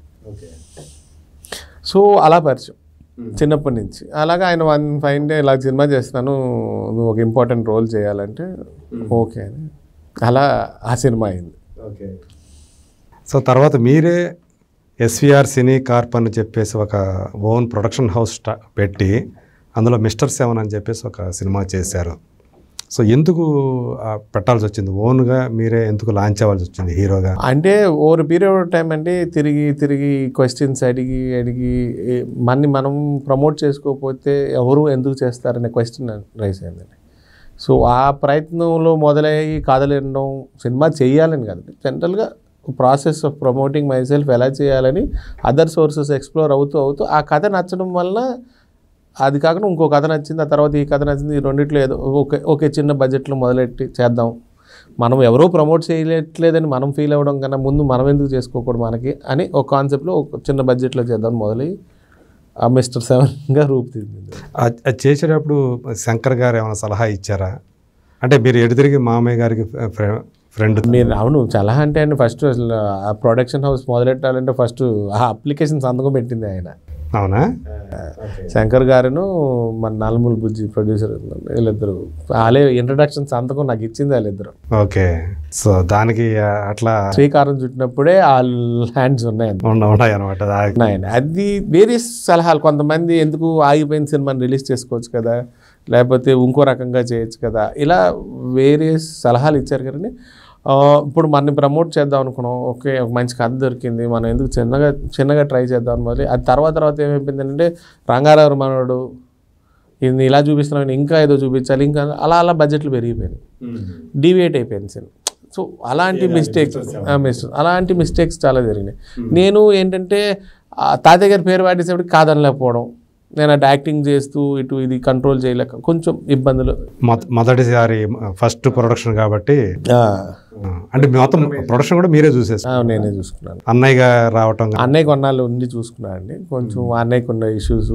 సో అలా పరిచయం చిన్నప్పటి నుంచి అలాగా ఆయన వన్ ఫైవ్ డే ఇలా సినిమా చేస్తున్నాను నువ్వు ఒక ఇంపార్టెంట్ రోల్ చేయాలంటే ఓకే అని అలా ఆ సినిమా అయింది సో తర్వాత మీరే ఎస్విఆర్ సినీ కార్ప్ అని చెప్పేసి ఒక ఓన్ ప్రొడక్షన్ హౌస్ స్టా- పెట్టి అందులో మిస్టర్ సెవెన్ అని చెప్పేసి ఒక సినిమా చేశారు సో ఎందుకు ఆ, పెట్టాల్సి వచ్చింది ఓన్గా మీరే ఎందుకు లాంచ్ అవ్వాల్సి వచ్చింది హీరోగా అంటే ఓవర్ పీరియడ్ ఆఫ్ టైం అంటే తిరిగి తిరిగి క్వశ్చన్స్ అడిగి అడిగి ఏ- మనని మనం ప్రమోట్ చేసుకోకపోతే ఎవరు ఎందుకు చేస్తారనే క్వశ్చన్ రైస్ అయిందండి సో ఆ ప్రయత్నంలో మొదలయ్యి కథలు సినిమా చేయాలని కాదు జనరల్గా process of promoting myself ఎలా చేయాలని అదర్ సోర్సెస్ ఎక్స్ప్లోర్ అవుతూ అవుతూ ఆ కథ నచ్చడం వల్ల అది కాకుండా ఇంకో కథ నచ్చింది ఆ తర్వాత ఈ కథ నచ్చింది ఈ రెండిట్లో ఏదో ఓకే ఓకే చిన్న బడ్జెట్లో మొదలెట్టి చేద్దాం మనం ఎవరో ప్రమోట్ చేయట్లేదని మనం ఫీల్ అవ్వడం కన్నా ముందు మనం ఎందుకు చేసుకోకూడదు మనకి అని ఒక కాన్సెప్ట్లో ఒక చిన్న బడ్జెట్లో చేద్దాం మొదలై ఆ మిస్టర్ సెవెన్గా రూపుదిద్దింది అది అది చేసేటప్పుడు శంకర్ గారు ఏమైనా సలహా ఇచ్చారా అంటే మీరు ఎటు తిరిగి మామయ్య గారికి ఫ్రె- ఫ్రెండ్ మీరు అవును చాలా అంటే అండి ఫస్ట్ అసలు ఆ ప్రొడక్షన్ హౌస్ మొదలెట్టాలంటే ఫస్ట్ ఆ అప్లికేషన్ సంతకం పెట్టింది ఆయన అవునా శంకర్ గారును మన నలుమూల బుజ్జి ప్రొడ్యూసర్ వీళ్ళిద్దరు వాళ్ళే ఇంట్రడక్షన్ సంతకం నాకు ఇచ్చింది వాళ్ళిద్దరు ఓకే సో దానికి ఆ, అట్లా శ్రీకారం చుట్టినప్పుడే వాళ్ళ హ్యాండ్స్ ఉన్నాయండి ఉండ ఉన్నాయి అనమాట ఉన్నాయండి అది వేరే సలహాలు కొంతమంది ఎందుకు ఆగిపోయిన సినిమాని రిలీజ్ చేసుకోవచ్చు కదా లేకపోతే ఇంకో రకంగా చేయొచ్చు కదా ఇలా వేరే సలహాలు ఇచ్చారు కానీ ఆ, ఇప్పుడు మనని ప్రమోట్ చేద్దాం అనుకున్నాం ఓకే ఒక మంచి కథ దొరికింది మనం ఎందుకు చిన్నగా చిన్నగా ట్రై చేద్దాం మరి అది తర్వాత తర్వాత ఏమైపోయిందంటే రంగారావు మనోడు ఇది ఇలా చూపిస్తున్నాం ఇంకా ఏదో చూపించాలి ఇంకా అలా అలా బడ్జెట్లు పెరిగిపోయినాయి డీవియేట్ అయిపోయింది సినిమా సో అలాంటి మిస్టేక్స్ మిస్టేక్స్ అలాంటి మిస్టేక్స్ చాలా జరిగినాయి నేను ఏంటంటే ఆ తాతయ్య గారి పేరు పాటేసేపటికి కాదనలేకపోవడం నేను అటు యాక్టింగ్ చేస్తూ ఇటు ఇది కంట్రోల్ చేయలేక కొంచెం ఇబ్బందులు మొద- మొదటిసారి ఫస్ట్ ప్రొడక్షన్ కాబట్టి ఆ, ఆ, అంటే మొత్తం ప్రొడక్షన్ కూడా మీరే చూసేసారు ఆ, నేనే చూసుకున్నాను అన్నయ్యగా రావటం గా- అన్నయ్య కొన్నాళ్ళు ఉండి చూసుకున్నానండి కొంచెం అన్నయ్యకు ఉన్న ఇష్యూస్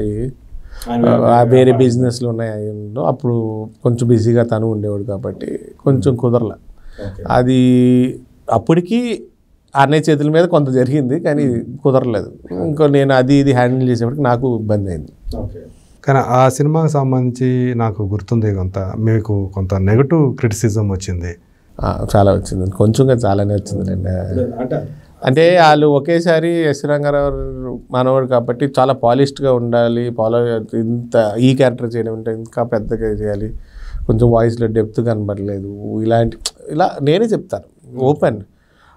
వేరే బిజినెస్లు ఉన్నాయి అవి ఉండవు. అప్పుడు కొంచెం బిజీగా తను ఉండేవాడు కాబట్టి కొంచెం కుదరల అది అప్పటికి అన్నయ్య చేతుల మీద కొంత జరిగింది కానీ కుదరలేదు ఇంకో నేను అది ఇది హ్యాండిల్ చేసేప్పటికి నాకు ఇబ్బంది అయింది కానీ ఆ సినిమాకి సంబంధించి నాకు గుర్తుంది కొంత మీకు కొంత నెగటివ్ క్రిటిసిజం వచ్చింది ఆ, చాలా వచ్చింది కొంచెంగా చాలానే వచ్చింది అంటే వాళ్ళు ఒకేసారి ఎస్ రంగారావు మనవాడు కాబట్టి చాలా పాలిష్డ్గా ఉండాలి పాలో ఇంత ఈ క్యారెక్టర్ చేయడం అంటే ఇంకా పెద్దగా చేయాలి కొంచెం వాయిస్లో డెప్త్ కనబడలేదు ఇలాంటి ఇలా నేనే చెప్తాను ఓపెన్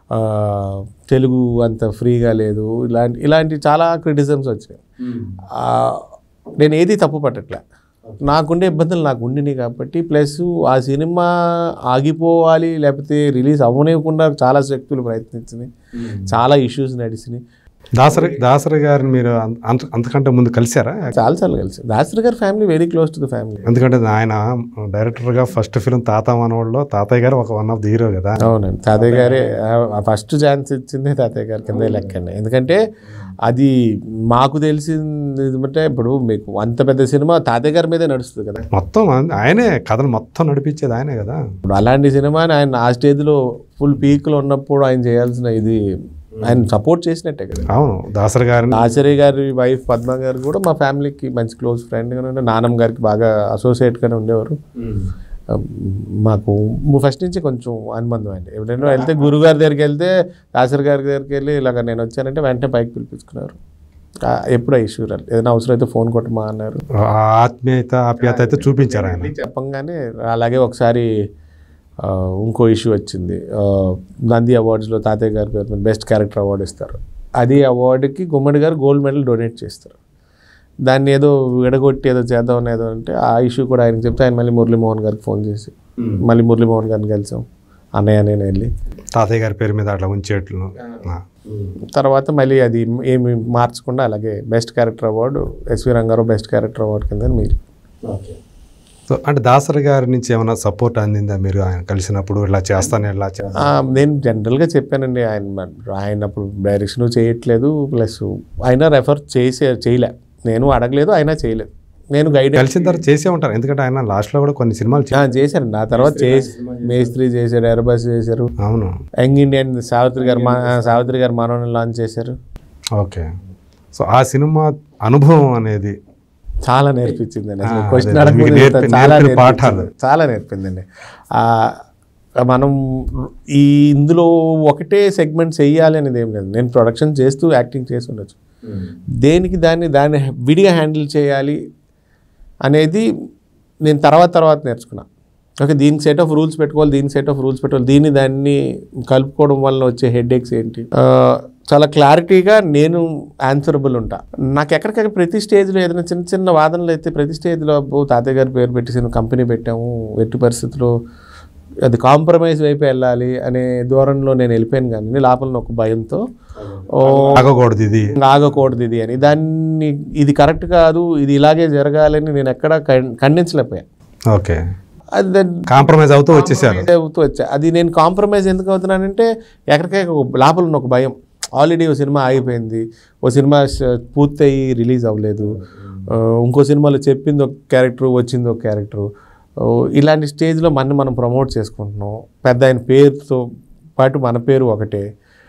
ఆ, తెలుగు అంత ఫ్రీగా లేదు ఇలాంటి ఇలాంటి చాలా క్రిటిసిజమ్స్ వచ్చినాయి ఆ, నేను ఏది తప్పు పట్టట్లే నాకుండే ఇబ్బందులు నాకు ఉండినాయి కాబట్టి ప్లస్ ఆ సినిమా ఆగిపోవాలి లేకపోతే రిలీజ్ అవ్వనివ్వకుండా చాలా శక్తులు ప్రయత్నించినాయి చాలా ఇష్యూస్ నడిచినాయి దాసరి దాసరి గారిని మీరు అంత- అంత- అంతకంటే ముందు కలిశారా చాలాసార్లు కలిసి దాసరి గారి family very close to the family ఎందుకంటే ఆయన డైరెక్టర్గా ఫస్ట్ ఫిలిం తాత మనవాళ్ళలో తాతయ్య గారు ఒక వన్ ఆఫ్ ది హీరో కదా అవునండి తాతయ్య గారే ఫస్ట్ ఛాన్స్ ఇచ్చిందే తాతయ్య గారి కింద లెక్కండి ఎందుకంటే అది మాకు తెలిసింది అంటే ఇప్పుడు మీకు అంత పెద్ద సినిమా తాతయ్య గారి మీదే నడుస్తుంది కదా మొత్తం ఆయన- ఆయనే కథను మొత్తం నడిపించేది ఆయనే కదా ఇప్పుడు అలాంటి సినిమాని ఆయన ఆ స్టేజ్లో ఫుల్ పీక్లో ఉన్నప్పుడు ఆయన చేయాల్సిన ఇది ఆయన సపోర్ట్ చేసినట్టే కదా అవును దాసరి గారిని ఆచార్య గారి వైఫ్ పద్మ గారు కూడా మా ఫ్యామిలీకి మంచి క్లోజ్ ఫ్రెండ్గానే ఉండే నాన్నమ్మ గారికి బాగా అసోసియేట్గానే ఉండేవారు ఆ, మాకు ఫస్ట్ నుంచి కొంచెం అనుబంధం అండి ఎప్పుడైనా వెళ్తే గురుగారి దగ్గరికి వెళ్తే దాసరి గారి దగ్గరికి వెళ్ళి ఇలాగ నేను వచ్చానంటే వెంటనే పైకి పిలిపించుకున్నారు ఆ, ఎప్పుడు ఇష్యూ రాలేదు ఏదైనా అవసరం అయితే ఫోన్ కొట్టమా అన్నారు ఆ ఆత్మీయత ఆప్యాయత అయితే చూపించారు ఆయన చెప్పంగానే అలాగే ఒకసారి ఆ, ఇంకో ఇష్యూ వచ్చింది ఆ, నంది అవార్డ్స్లో తాతయ్య గారి పేరు మీద బెస్ట్ క్యారెక్టర్ అవార్డు ఇస్తారు అది అవార్డుకి గుమ్మడి గారు గోల్డ్ మెడల్ డొనేట్ చేస్తారు దాన్ని ఏదో విడగొట్టి ఏదో చేద్దాం ఏదో అంటే ఆ ఇష్యూ కూడా ఆయనకి చెప్తే ఆయన మళ్ళీ మురళీమోహన్ గారికి ఫోన్ చేసి మళ్ళీ మురళీమోహన్ గారిని కలిసాం అన్నయ్య నేను వెళ్ళి తాతయ్య గారి పేరు మీద అట్లా ఉంచేట్లు ఆ. తర్వాత మళ్ళీ అది ఏమి మార్చకుండా అలాగే best character award S V Ranga Rao best character award కింద మీరు సో అంటే దాసరి గారి నుంచి ఏమైనా సపోర్ట్ అందిందా మీరు ఆయన కలిసినప్పుడు ఇలా చేస్తాను ఇలా చేస్తాను ఆ, నేను జనరల్గా చెప్పానండి ఆయన మ- ఆయన అప్పుడు డైరెక్షన్ చేయట్లేదు ప్లస్ ఆయన రెఫర్ చేసే చేయలే నేను అడగలేదు ఆయన చేయలేదు నేను గైడ్ కలిసిన తర్వాత చేసే ఉంటారు ఎందుకంటే ఆయన లాస్ట్లో కూడా కొన్ని సినిమాలు చే- చేశారు నా తర్వాత చేసి మేస్త్రి చేశారు ఎర్రబస్ చేశారు అవును యంగ్ ఇండియన్ సావిత్రి గారు మా సావిత్రి గారు మనోని లాంచ్ చేశారు ఓకే సో ఆ సినిమా అనుభవం అనేది చాలా నేర్పించిందండి అసలు ఆ, క్వశ్చన్ అదే, అడగకముందు మీకు ఇంత నేర్పి- చాలా నేర్పిన నేర్పించింది. పాఠాలు. చాలా నేర్పిందండి ఆ, మనం ఈ ఇందులో ఒకటే సెగ్మెంట్ చెయ్యాలి అనేది ఏం లేదు నేను ప్రొడక్షన్ చేస్తూ యాక్టింగ్ చేసి ఉండొచ్చు దేనికి దాన్ని దాన్ని విడిగా హ్యాండిల్ చేయాలి అనేది నేను తర్వాత తర్వాత నేర్చుకున్నా ఓకే దీనికి సెట్ ఆఫ్ రూల్స్ పెట్టుకోవాలి దీనికి సెట్ ఆఫ్ రూల్స్ పెట్టుకోవాలి దీన్ని దాన్ని కలుపుకోవడం వల్ల వచ్చే హెడ్ ఎక్స్ ఏంటి ఆ, చాలా క్లారిటీగా నేను ఆన్సరబుల్ ఉంటా నాకు ఎక్కడికక్కడ ప్రతి స్టేజ్లో ఏదైనా చిన్న చిన్న వాదనలు అయితే ప్రతి స్టేజ్లో అబ్బో తాతయ్య గారి పేరు పెట్టేసి కంపెనీ పెట్టాము ఎట్టి పరిస్థితుల్లో అది కాంప్రమైజ్ వైపు వెళ్ళాలి అనే ధోరణిలో నేను వెళ్ళిపోయాను కానీ లోపల ఒక భయంతో ఓ ఆగకూడదు ఇది ఆగకూడదు ఇది అని దాన్ని ఇది కరెక్ట్ కాదు ఇది ఇలాగే జరగాలని నేను ఎక్కడ ఖండించలేకపోయా ఓకే అది దాన్ని కాంప్రమైజ్ అవుతూ వచ్చేసారు అవుతూ వచ్చా అది నేను కాంప్రమైజ్ ఎందుకు అవుతున్నానంటే ఎక్కడికైనా ఒక లోపల ఉన్న ఒక భయం ఆల్రెడీ ఓ సినిమా ఆగిపోయింది ఓ సినిమా ష- పూర్తయి రిలీజ్ అవ్వలేదు ఆ, ఇంకో సినిమాలో చెప్పింది ఒక క్యారెక్టర్ వచ్చింది ఒక క్యారెక్టర్ ఇలాంటి స్టేజ్లో మన మనం ప్రమోట్ చేసుకుంటున్నాం పెద్ద ఆయన పేరుతో పాటు మన పేరు ఒకటే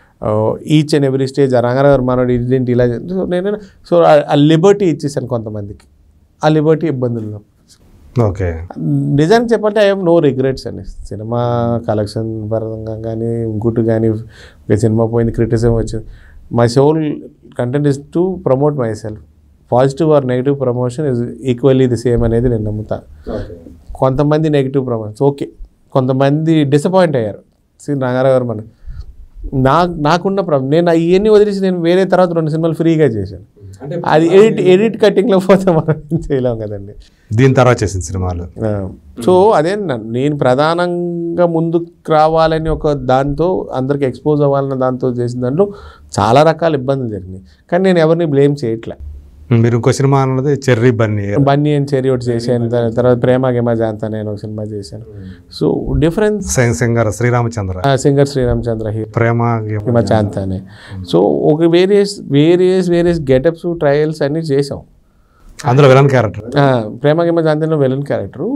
each and every stage Ranga Rao మనోడు ఇదేంటి ఇలా సో నేను సో ఆ లిబర్టీ ఇచ్చేసాను కొంతమందికి ఆ లిబర్టీ ఇబ్బందుల్లో ఓకే నిజానికి చెప్పాలంటే ఐ హావ్ నో రిగ్రెట్స్ అండి సినిమా కలెక్షన్ పరంగా కానీ ఇంకోటి కానీ ఒక సినిమా పోయింది క్రిటిసిజం వచ్చింది my soul content is to promote myself positive or negative promotion is equally the same అనేది నేను నమ్ముతా కొంతమంది నెగిటివ్ ప్రమోషన్స్ ఓకే కొంతమంది డిసప్పాయింట్ అయ్యారు శ్రీ రంగారావు గారు మన నా నాకున్న ప్రాబ్లం నేను ఇవన్నీ వదిలేసి నేను వేరే తర్వాత రెండు సినిమాలు ఫ్రీగా చేశాను అది ఎడిట్ ఎడిట్ కటింగ్లో పోతే మనం ఏం చేయలేం కదండి దీని తర్వాత చేసిన సినిమాలు ఆ, సో అదే న- నేను ప్రధానంగా ముందుకు రావాలని ఒక దాంతో అందరికి ఎక్స్పోజ్ అవ్వాలన్న దాంతో చేసిన దాంట్లో చాలా రకాల ఇబ్బందులు జరిగినాయి కానీ నేను ఎవరిని బ్లేమ్ చేయట్లే మీరు ఇంకో సినిమా అన్నది చెర్రీ బన్నీ బన్నీ అని చెరి ఒకటి చేశాను దాని తర్వాత ప్రేమ గేమ జాంతా నేను ఒక సినిమా చేశాను so difference sing- singer Sri Ramachandra singer Sri Ramachandra hero ప్రేమ గేమ. హిమ చాంతానే సో ఒక various various various getups trials అన్నీ చేసాం అందులో విలన్ క్యారెక్టర్ ఆ, ప్రేమ గిమ జాంతిలో విలన్ క్యారెక్టరు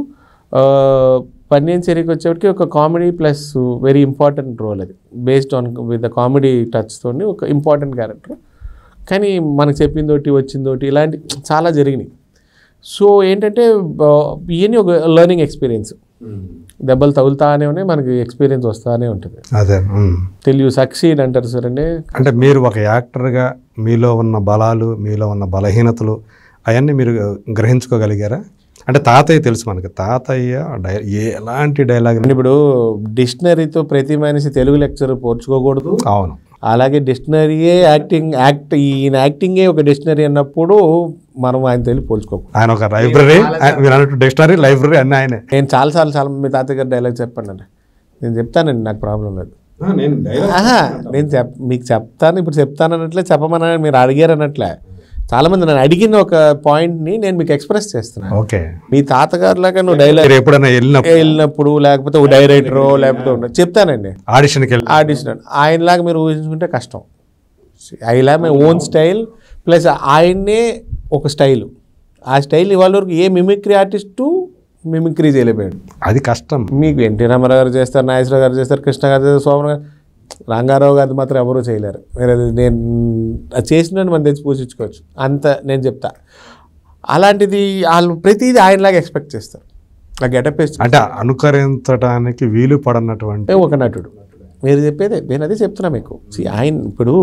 పన్నీన్ చెరికి వచ్చేప్పటికి ఒక comedy plus very important role అది based on with the comedy టచ్తో ఒక ఇంపార్టెంట్ క్యారెక్టర్ కానీ మనకు చెప్పిందోటి వచ్చిందోటి ఇలాంటి చాలా జరిగినాయి సో ఏంటంటే ఇవన్నీ ఒక లెర్నింగ్ ఎక్స్పీరియన్స్ దెబ్బలు తగులుతానే ఉన్నాయి మనకి ఎక్స్పీరియన్స్ వస్తానే ఉంటుంది అదే ఉమ్. తెలియ సక్సీడ్ అంటారు సార్ అంటే అంటే మీరు ఒక యాక్టర్గా మీలో ఉన్న బలాలు మీలో ఉన్న బలహీనతలు అవన్నీ మీరు గ్రహించుకోగలిగారా అంటే తాతయ్య తెలుసు మనకి తాతయ్య డై ఏ ఎలాంటి డైలాగ్ ఇప్పుడు డిక్షనరీతో ప్రతి మనిషి తెలుగు లెక్చర్ పోర్చుకోకూడదు అవును అలాగే డిక్షనరీయే యాక్టింగ్ యాక్ట్ ఈయన యాక్టింగే ఒక డిక్షనరీ అన్నప్పుడు మనం ఆయన తెలివి పోల్చుకోకూడదు ఆయన ఒక లైబ్రరీ మీరు అన్నట్టు డిక్షనరీ లైబ్రరీ అన్నీ ఆయనే నేను చాలాసార్లు చాలా మీ తాతయ్య గారి డైలాగ్ చెప్పానండి నేను చెప్తానండి నాకు ప్రాబ్లం లేదు నేను ఆహా, నేను చెప్ మీకు చెప్తాను ఇప్పుడు చెప్తాను అన్నట్లే చెప్పమని మీరు అడిగారు అన్నట్లే చాలామంది నన్ను అడిగిన ఒక పాయింట్ని నేను మీకు ఎక్స్ప్రెస్ చేస్తున్నాను ఓకే మీ తాతగారు లాగా నువ్వు డైలాగ్ మీరు ఎప్పుడైనా వెళ్ళినప్పుడు వెళ్ళినప్పుడు లేకపోతే ఒక డైరెక్టరో లేకపోతే ఉన్న- చెప్తానండి ఆడిషన్కి వెళ్ళి ఆడిషన్ ఆయనలాగా మీరు ఊహించుకుంటే కష్టం ఐలా మై ఓన్ స్టైల్ ప్లస్ ఆయన్నే ఒక స్టైల్ ఆ స్టైల్ ఇవాళ వరకు ఏ మిమిక్రీ ఆర్టిస్టు మిమిక్రీ చేయలేకపోయాడు అది కష్టం మీకు ఎన్టీ రామారావు గారు చేస్తారు నాగేశ్వరరావు గారు చేస్తారు కృష్ణ గారు చేస్తారు సోమన్ గారు రంగారావు గారు మాత్రం ఎవరూ చేయలేరు వేరే నేను అది చేసిన మనం తెచ్చి పూజించుకోవచ్చు అంత నేను చెప్తా అలాంటిది వాళ్ళు ప్రతిదీ ఆయనలాగా ఎక్స్పెక్ట్ చేస్తారు ఆ గెటప్ వేసి అంటే అనుకరించడానికి వీలు పడనటువంటి అంటే ఒక నటుడు మీరు చెప్పేదే నేను అదే చెప్తున్నా మీకు See, ఆయన ఇప్పుడు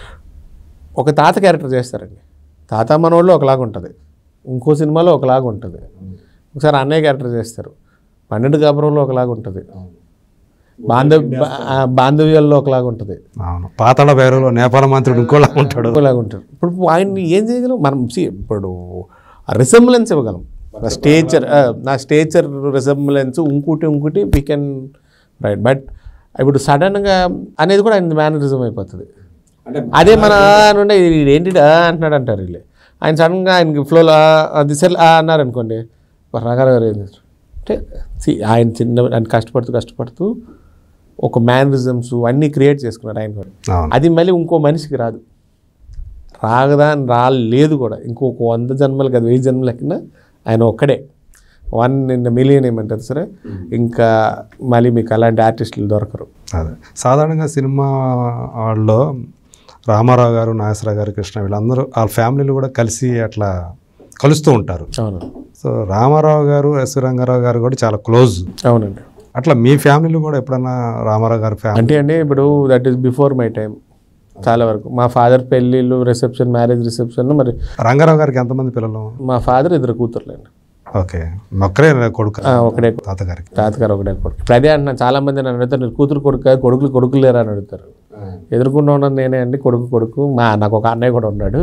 ఒక తాత క్యారెక్టర్ చేస్తారండి తాత మనోళ్ళు ఒకలాగా ఉంటుంది ఇంకో సినిమాలో ఒకలాగా ఉంటుంది ఒకసారి అన్నయ్య క్యారెక్టర్ చేస్తారు పన్నెండు కాపురంలో ఒకలాగా ఉంటుంది బాంధవ్ బా- ఆ, బాంధవ్యాల్లో ఒకలాగా ఉంటుంది అవును పాతాళ భైరవలో నేపాల మంత్రుడు ఇంకోలా ఉంటాడు ఒకలాగా ఉంటారు ఇప్పుడు ఆయన్ని ఏం చేయగలం మనం see, ఇప్పుడు రిసెంబ్లెన్స్ ఇవ్వగలం నా స్టేచర్ నా స్టేచర్ రిసెంబ్లెన్స్ ఇంకోటి ఇంకోటి వీ కెన్ రైట్ బట్ ఇప్పుడు సడన్గా అనేది కూడా ఆయన మేనరిజం అయిపోతుంది అదే మన నుండి "ఇది ఏంటి ఆ" అంటున్నాడు అంటారు వీళ్ళు ఆయన సడన్గా ఆయనకి ఫ్లోలో అది సెల్ అన్నారు అనుకోండి రకాల గారు ఏం చేస్తారు అంటే see, ఆయన చిన్న ఆయన కష్టపడుతూ కష్టపడుతూ ఒక మేనరిజమ్స్ అన్నీ క్రియేట్ చేసుకున్నారు ఆయన కూడా అవును అది మళ్ళీ ఇంకో మనిషికి రాదు రాగదా అని రాలేదు కూడా ఇంకొక వంద జన్మలు కదా వెయ్యి జన్మల కింద ఆయన ఒక్కడే వన్ ఇన్ మిలియన్ ఏమంటారు సరే ఇంకా మళ్ళీ మీకు అలాంటి ఆర్టిస్టులు దొరకరు అదే సాధారణంగా సినిమా వాళ్ళు రామారావు గారు నాగేశ్వరరావు గారు కృష్ణ వీళ్ళందరూ వాళ్ళ ఫ్యామిలీలు కూడా కలిసి అట్లా కలుస్తూ ఉంటారు అవును సో రామారావు గారు ఎస్ రంగారావు గారు కూడా చాలా క్లోజ్ అవునండి అట్లా మీ ఫ్యామిలీలో కూడా ఎప్పుడన్నా రామారావు గారి ఫ్యామిలీ అంటే అండి ఇప్పుడు that is before my time చాలా వరకు మా ఫాదర్ పెళ్ళిళ్ళు రిసెప్షన్ మ్యారేజ్ రిసెప్షన్ మరి రంగారావు గారికి ఎంతమంది పిల్లలు మా ఫాదర్ ఇద్దరు కూతుర్లేండి ఓకే ఒక్కరే కొడుకు ఆ, ఒకడే తాతగారికి తాతగారు ఒకటే కొడుకు ఇప్పుడు అదే అంటున్నా చాలా మంది నన్ను అడుగుతారు "నీ కూతురు కొడుకు కొడుకులు కొడుకులు లేరా అని అడుగుతారు ఎదుర్కొంటూ ఉన్నాను నేనే అండి కొడుకు కొడుకు మా నాకు ఒక అన్నయ్య కూడా ఉన్నాడు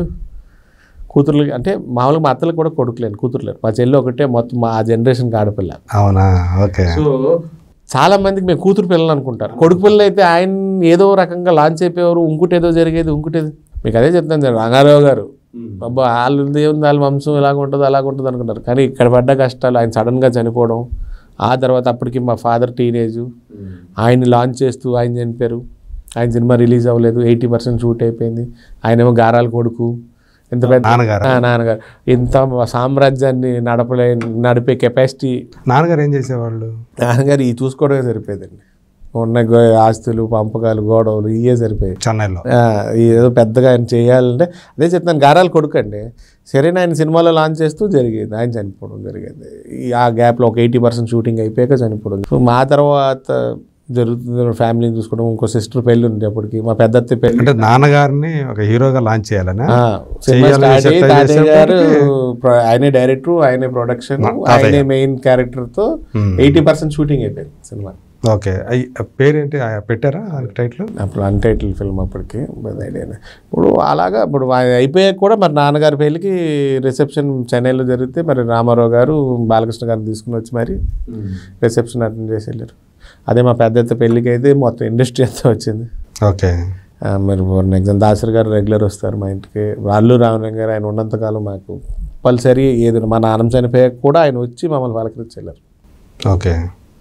కూతుర్లు అంటే మామూలుగా మా అత్తలకు కూడా కొడుకు లేరు కూతురు లేరు మా చెల్లి ఒకటే మొత్తం మా జనరేషన్కి ఆడపిల్ల అవునా ఓకే సో చాలా మందికి మేము కూతురు పిల్లలు అనుకుంటారు కొడుకు పిల్లలు అయితే ఆయన ఏదో రకంగా లాంచ్ అయిపోయేవారు ఇంకోటి ఏదో జరిగేది ఇంకోటి ఏదో మీకు అదే చెప్తాను సార్ రంగారావు గారు అబ్బా వాళ్ళు ఏముంది వాళ్ళ వంశం ఇలాగ ఉంటుంది అలాగ ఉంటుంది అనుకుంటారు కానీ ఇక్కడ పడ్డ కష్టాలు ఆయన సడన్గా చనిపోవడం ఆ తర్వాత అప్పటికి మా ఫాదర్ టీనేజ్ ఆయన్ని లాంచ్ చేస్తూ ఆయన చనిపోయారు ఆయన సినిమా రిలీజ్ అవ్వలేదు ఎయిటీ పర్సెంట్ షూట్ అయిపోయింది ఆయనేమో గారాల కొడుకు ఎంత పెద్ద నాన్నగారు ఆ, నాన్నగారు ఇంత సామ్రాజ్యాన్ని నడపలే నడిపే కెపాసిటీ నాన్నగారు ఏం చేసేవాళ్ళు నాన్నగారు ఈ చూసుకోవడమే సరిపోయేదండి ఉన్న గో- ఆస్తులు పంపకాలు గోడవలు ఇవే సరిపోయాయి చెన్నైలో ఆ, ఈ ఏదో పెద్దగా ఆయన చేయాలంటే అదే చెప్తాను గారాల కొడుకు అండి సరైన ఆయన సినిమాలో లాంచ్ చేస్తూ జరిగేది ఆయన చనిపోవడం జరిగేది ఈ ఆ గ్యాప్లో ఒక ఎయిటీ పర్సెంట్ షూటింగ్ అయిపోయాక చనిపోవడం సో మా తర్వాత జరుగుతుంది ఫ్యామిలీని చూసుకోవడం ఇంకో సిస్టర్ పెళ్ళి ఉంది అప్పటికి మా పెద్దత్త పెళ్ళి అంటే నాన్నగారిని ఒక హీరోగా లాంచ్ చేయాలని ఆ, సినిమా చెయ్యాలని స్టార్ట్ అయ్యి సెట్ తాతయ్య గారు చేసేప్పటికి- ప్ర- ఆయనే డైరెక్టర్ ఆయనే ప్రొడక్షన్ ఆయనే మెయిన్ క్యారెక్టర్తో Hmm. ఎయిటీ పర్సెంట్ షూటింగ్ అయిపోయింది సినిమా ఓకే అయ్ పేరేంటి ఆ పెట్టారా దానికి టైటిల్ అప్పుడు అన్టైటిల్ ఫిల్మ్ అప్పటికి పెద్ద ఐడియానే ఇప్పుడు అలాగా ఇప్పుడు ఆయన అయిపోయాక కూడా మరి నాన్నగారి పెళ్ళికి రిసెప్షన్ చెన్నైలో జరిగితే మరి రామారావు గారు బాలకృష్ణ గారిని తీసుకుని వచ్చి మరి రిసెప్షన్ అటెండ్ చేసి వెళ్ళారు అదే మా పెద్ద అత్త పెళ్ళికి అయితే మొత్తం ఇండస్ట్రీ అంతా వచ్చింది ఓకే ఆ, మరి ఫర్ ఎగ్జాంపుల్ దాసరి గారు రెగ్యులర్ వస్తారు మా ఇంటికి వాళ్ళు రామలింగ గారు ఆయన ఉన్నంతకాలం మాకు కంపల్సరీ ఏదైనా మా నాన్న చనిపోయాక కూడా ఆయన వచ్చి మమ్మల్ని పలకరించి వెళ్ళారు ఓకే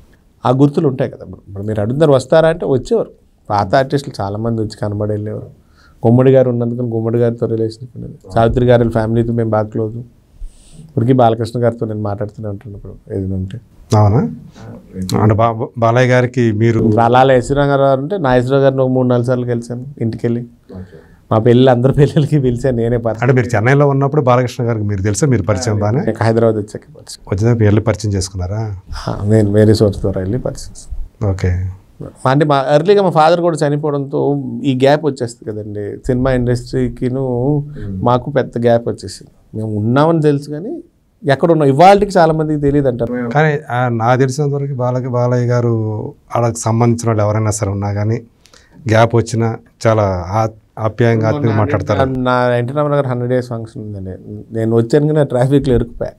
ఆ గుర్తులు ఉంటాయి కదా ఇప్పుడు ఇప్పుడు మీరు అడుగుతారు వస్తారా అంటే వచ్చేవారు పాత ఆర్టిస్టులు చాలామంది వచ్చి కనబడి వెళ్ళేవారు గుమ్మడి గారు ఉన్నందుకని గుమ్మడి గారితో రిలేషన్ ఉండేది సావిత్రి గారి ఫ్యామిలీతో మేము బాగా క్లోజ్ ఇప్పటికీ బాలకృష్ణ గారితో నేను మాట్లాడుతూనే ఉంటాను ఇప్పుడు ఏదైనా ఉంటే అవునా అంటే బా బాలయ్య గారికి మీరు అలా యశ్వరావు గారు అంటే నాగేశ్వరరావు గారిని ఒక మూడు నాలుగు సార్లు కలిసాను ఇంటికి వెళ్ళి మా పెళ్ళి అందరి పెళ్ళిళ్ళకి పిలిచాను నేనే పరిచయం అంటే మీరు చెన్నైలో ఉన్నప్పుడు బాలకృష్ణ గారికి మీరు తెలుసా మీరు పరిచయం బాగానే ఇంకా హైదరాబాద్ వచ్చాక పరిచయం వచ్చినప్పుడు వెళ్ళి పరిచయం చేసుకున్నారా ఆ, నేను వేరే సోర్స్ ద్వారా వెళ్ళి పరిచయం ఓకే అంటే మా ఎర్లీగా మా ఫాదర్ కూడా చనిపోవడంతో ఈ గ్యాప్ వచ్చేస్తుంది కదండి సినిమా ఇండస్ట్రీకిను మాకు పెద్ద గ్యాప్ వచ్చేసింది మేము ఉన్నామని తెలుసు కానీ ఎక్కడున్నావు ఇవాళకి చాలా మందికి తెలియదు అంటారు కానీ ఆ, నాకు తెలిసినంత వరకు బాలకి బాలయ్య గారు వాళ్ళకి సంబంధించిన వాళ్ళు ఎవరైనా సరే ఉన్నా కానీ గ్యాప్ వచ్చినా చాలా ఆ- ఆప్యాయంగా ఆత్మీయంగా మాట్లాడతారు నా ఎన్టీ రామారావు గారు హండ్రెడ్ డేస్ ఫంక్షన్ ఉందండి నేను వచ్చాను కానీ ట్రాఫిక్లో ఇరుక్కుపోయా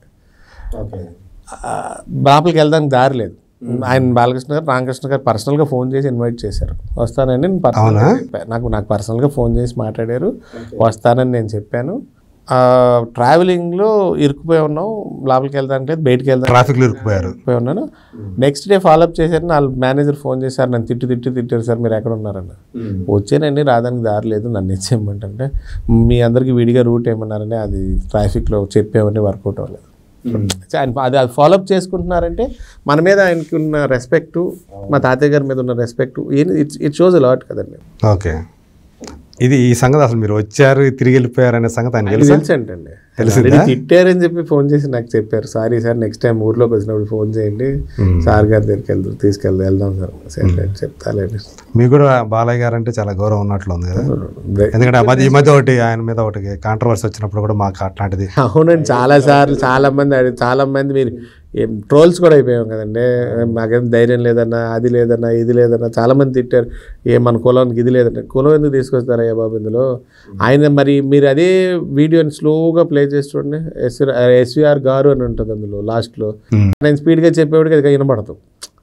ఆ, లోపలికి వెళ్ళడానికి దారి లేదు ఆయన బాలకృష్ణ గారు రామకృష్ణ గారు పర్సనల్గా ఫోన్ చేసి ఇన్వైట్ చేశారు వస్తానని నేను పర్సనల్గా చెప్పాను నాకు నాకు పర్సనల్గా ఫోన్ చేసి మాట్లాడారు వస్తానని నేను చెప్పాను ఆ, ట్రావెలింగ్లో ఇరుక్కుపోయి ఉన్నాం లోపలికి వెళ్దానికి లేదు బయటికి వెళ్దాం ట్రాఫిక్లో ఇరుక్కుపోయారు పోయి ఉన్నాను నెక్స్ట్ డే ఫాలోఅప్ చేశారు నా మేనేజర్ ఫోన్ చేశారు నన్ను తిట్టి తిట్టి తిట్టారు సార్ మీరు ఎక్కడ ఉన్నారన్న వచ్చానండి రాదానికి దారి లేదు నన్ను ఇచ్చేయమంటే మీ అందరికి విడిగా రూట్ ఏమన్నారంటే అది ట్రాఫిక్లో చెప్పేవన్నీ వర్కౌట్ అవ్వలేదు ఆయన అది అది ఫాలోఅప్ చేసుకుంటున్నారంటే మన మీద ఆయనకి ఉన్న రెస్పెక్ట్ మా తాతయ్య గారి మీద ఉన్న respect it's it shows lot కదండి ఓకే ఇది ఈ సంగతి అసలు మీరు వచ్చారు తిరిగి వెళ్ళిపోయారు అనే సంగతి ఆయన ఇది తెలుసా తెలుసు అంటండి ఆల్రెడీ తిట్టారని చెప్పి ఫోన్ చేసి నాకు చెప్పారు సారీ సార్ నెక్స్ట్ టైం ఊర్లోకి వచ్చినప్పుడు ఫోన్ చేయండి సార్ గారి దగ్గరికి వెళ్తాం తీసుకెళ్దాం వెళ్దాం సార్ సరే చెప్తాలేండి మీకు కూడా బాలయ్య గారు అంటే చాలా గౌరవం ఉన్నట్లు ఉంది కదా ఎందుకంటే ఆ మధ్య ఈ మధ్య ఒకటి ఆయన మీద ఒకటి కాంట్రవర్సీ వచ్చినప్పుడు కూడా మాకు అట్లాంటిది అవునండి చాలా సార్లు చాలా మంది అడిగి చాలా మంది మీరు ట్రోల్స్ కూడా అయిపోయాం కదండి మాకేం ధైర్యం లేదన్నా అది లేదన్నా ఇది లేదన్నా చాలా మంది తిట్టారు ఏ మన కులానికి ఇది లేదన్నా కులం ఎందుకు తీసుకొస్తారయ్యా బాబు ఇందులో ఆయన మరి మీరు అదే వీడియోని స్లోగా ప్లే చేసి చూడండి ఎస్వి ఎస్విఆర్ గారు అని ఉంటుంది అందులో లాస్ట్లో ఉమ్. నేను స్పీడ్గా చెప్పేవాడికి అది వినపడదు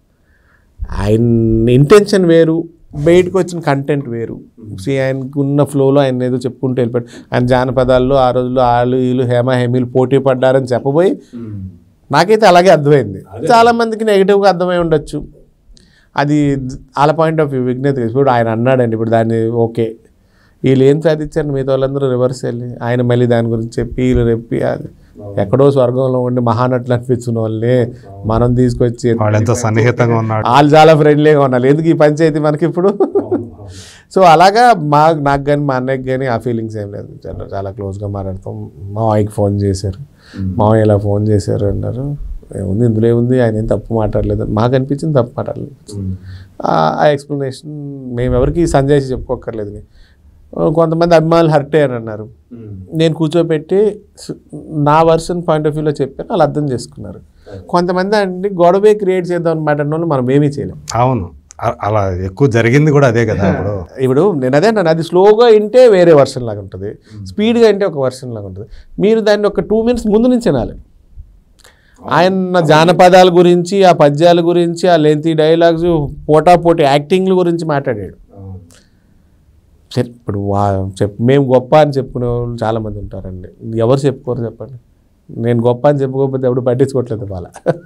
ఆయన ఇంటెన్షన్ వేరు బయటకు వచ్చిన కంటెంట్ వేరు See, ఆయనకు ఉన్న ఫ్లోలో ఆయన ఏదో చెప్పుకుంటూ వెళ్ళిపోయాడు ఆయన జానపదాల్లో ఆ రోజుల్లో ఆలు వీళ్ళు హేమ హేమీలు పోటీ పడ్డారని చెప్పబోయి నాకైతే అలాగే అర్థమైంది చాలా మందికి నెగిటివ్గా అర్థమై ఉండొచ్చు అది వాళ్ళ పాయింట్ ఆఫ్ వ్యూ విజ్ఞత ఇప్పుడు ఆయన అన్నాడండి ఇప్పుడు దాన్ని ఓకే వీళ్ళు ఏం సాధించారు మిగతా వాళ్ళందరూ రివర్స్ వెళ్ళి ఆయన మళ్ళీ దాని గురించి చెప్పి వీళ్ళు రెప్పి అది ఎక్కడో స్వర్గంలో ఉండి మహానటులు అనిపించిన వాళ్ళని మనం తీసుకొచ్చి వాళ్ళు ఎంతో సన్నిహితంగా ఉన్నాడు వాళ్ళు చాలా ఫ్రెండ్లీగా ఉన్నారు ఎందుకు ఈ పంచాయతీ మనకి ఇప్పుడు సో అలాగా మా నాకు కానీ మా అన్నయ్యకి కానీ ఆ ఫీలింగ్స్ ఏం లేదు చాలా చాలా క్లోజ్గా మాట్లాడతాం మా మావయ్యకి ఫోన్ చేశారు మావయ్య ఇలా ఫోన్ చేశారు అన్నారు ఏముంది ఇందులో ఏముంది ఆయన ఏం తప్పు మాట్లాడలేదు మాకు అనిపించింది తప్పు మాట్లాడలేదు ఆ- ఆ ఎక్స్ప్లెనేషన్ మేము ఎవరికి సంజయ్ చెప్పుకోక్కర్లేదు నీ. కొంతమంది అభిమానులు హర్ట్ అయ్యారు అన్నారు నేను కూర్చోబెట్టి స్- నా వర్షన్ పాయింట్ ఆఫ్ వ్యూలో చెప్పాను వాళ్ళు అర్థం చేసుకున్నారు కొంతమంది అండి గొడవే క్రియేట్ చేద్దాం అనమాట అన్న వాళ్ళు మనం ఏమీ చేయలేం అవును అ- అలా ఎక్కువ జరిగింది కూడా అదే కదా ఇప్పుడు ఇప్పుడు నేను అదే అన్నాను అది స్లోగా వింటే వేరే వర్షన్ లాగా ఉంటుంది స్పీడ్గా వింటే ఒక వర్షన్ లాగా ఉంటుంది మీరు దాన్ని ఒక టూ మినిట్స్ ముందు నుంచి వినాలి ఆయన జానపదాల గురించి ఆ పద్యాల గురించి ఆ లెంతీ డైలాగ్స్ పోటాపోటీ యాక్టింగ్ల గురించి మాట్లాడాడు సరే ఇప్పుడు వా చెప్ మేము గొప్ప అని చెప్పుకునే వాళ్ళు చాలామంది ఉంటారండి ఎవరు చెప్పుకోరు చెప్పండి నేను గొప్ప అని చెప్పుకోకపోతే ఎవడు పట్టించుకోవట్లేదు వాళ్ళ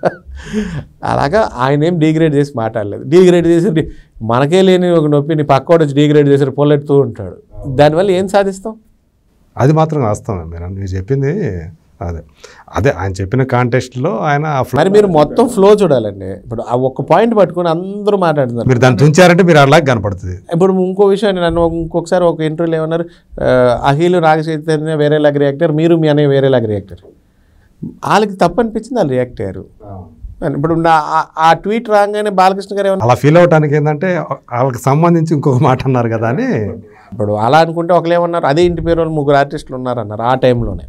అలాగా ఆయన ఏం డిగ్రేడ్ చేసి మాట్లాడలేదు డిగ్రేడ్ చేసి డి- మనకే లేని ఒక నొప్పిని పక్కోడు వచ్చి డిగ్రేడ్ చేసి పొల్లెడుతూ ఉంటాడు దానివల్ల ఏం సాధిస్తాం అది మాత్రం వాస్తవం మీరు మీరు చెప్పింది అదే అదే ఆయన చెప్పిన కాంటెస్ట్లో ఆయన ఆ ఫ్లో- మరి మీరు మొత్తం ఫ్లో చూడాలండి ఇప్పుడు ఆ ఒక్క పాయింట్ పట్టుకొని అందరూ మాట్లాడుతున్నారు మీరు దాన్ని తుంచారంటే మీరు అలాగే కనపడుతుంది ఇప్పుడు ఇంకో విషయం నన్ను ఇంకొకసారి ఒక ఇంటర్వ్యూలో ఏమన్నారు ఆ, అఖిల్ నాగ చైతన్య వేరేలాగా రియాక్టర్ మీరు మీ అనే వేరేలాగా రియాక్టర్ వాళ్ళకి తప్పు అనిపించింది వాళ్ళు రియాక్ట్ అయ్యారు అని ఇప్పుడు నా ఆ- ఆ ట్వీట్ రాగానే బాలకృష్ణ గారు ఏమన్నా అలా ఫీల్ అవటానికి ఏంటంటే వాళ్ళకి సంబంధించి ఇంకొక మాట అన్నారు కదా అని ఇప్పుడు అలా అనుకుంటే ఒకళ్ళు ఏమన్నారు అదే ఇంటి పేరు వాళ్ళు ముగ్గురు ఆర్టిస్టులు ఉన్నారన్నారు ఆ టైంలోనే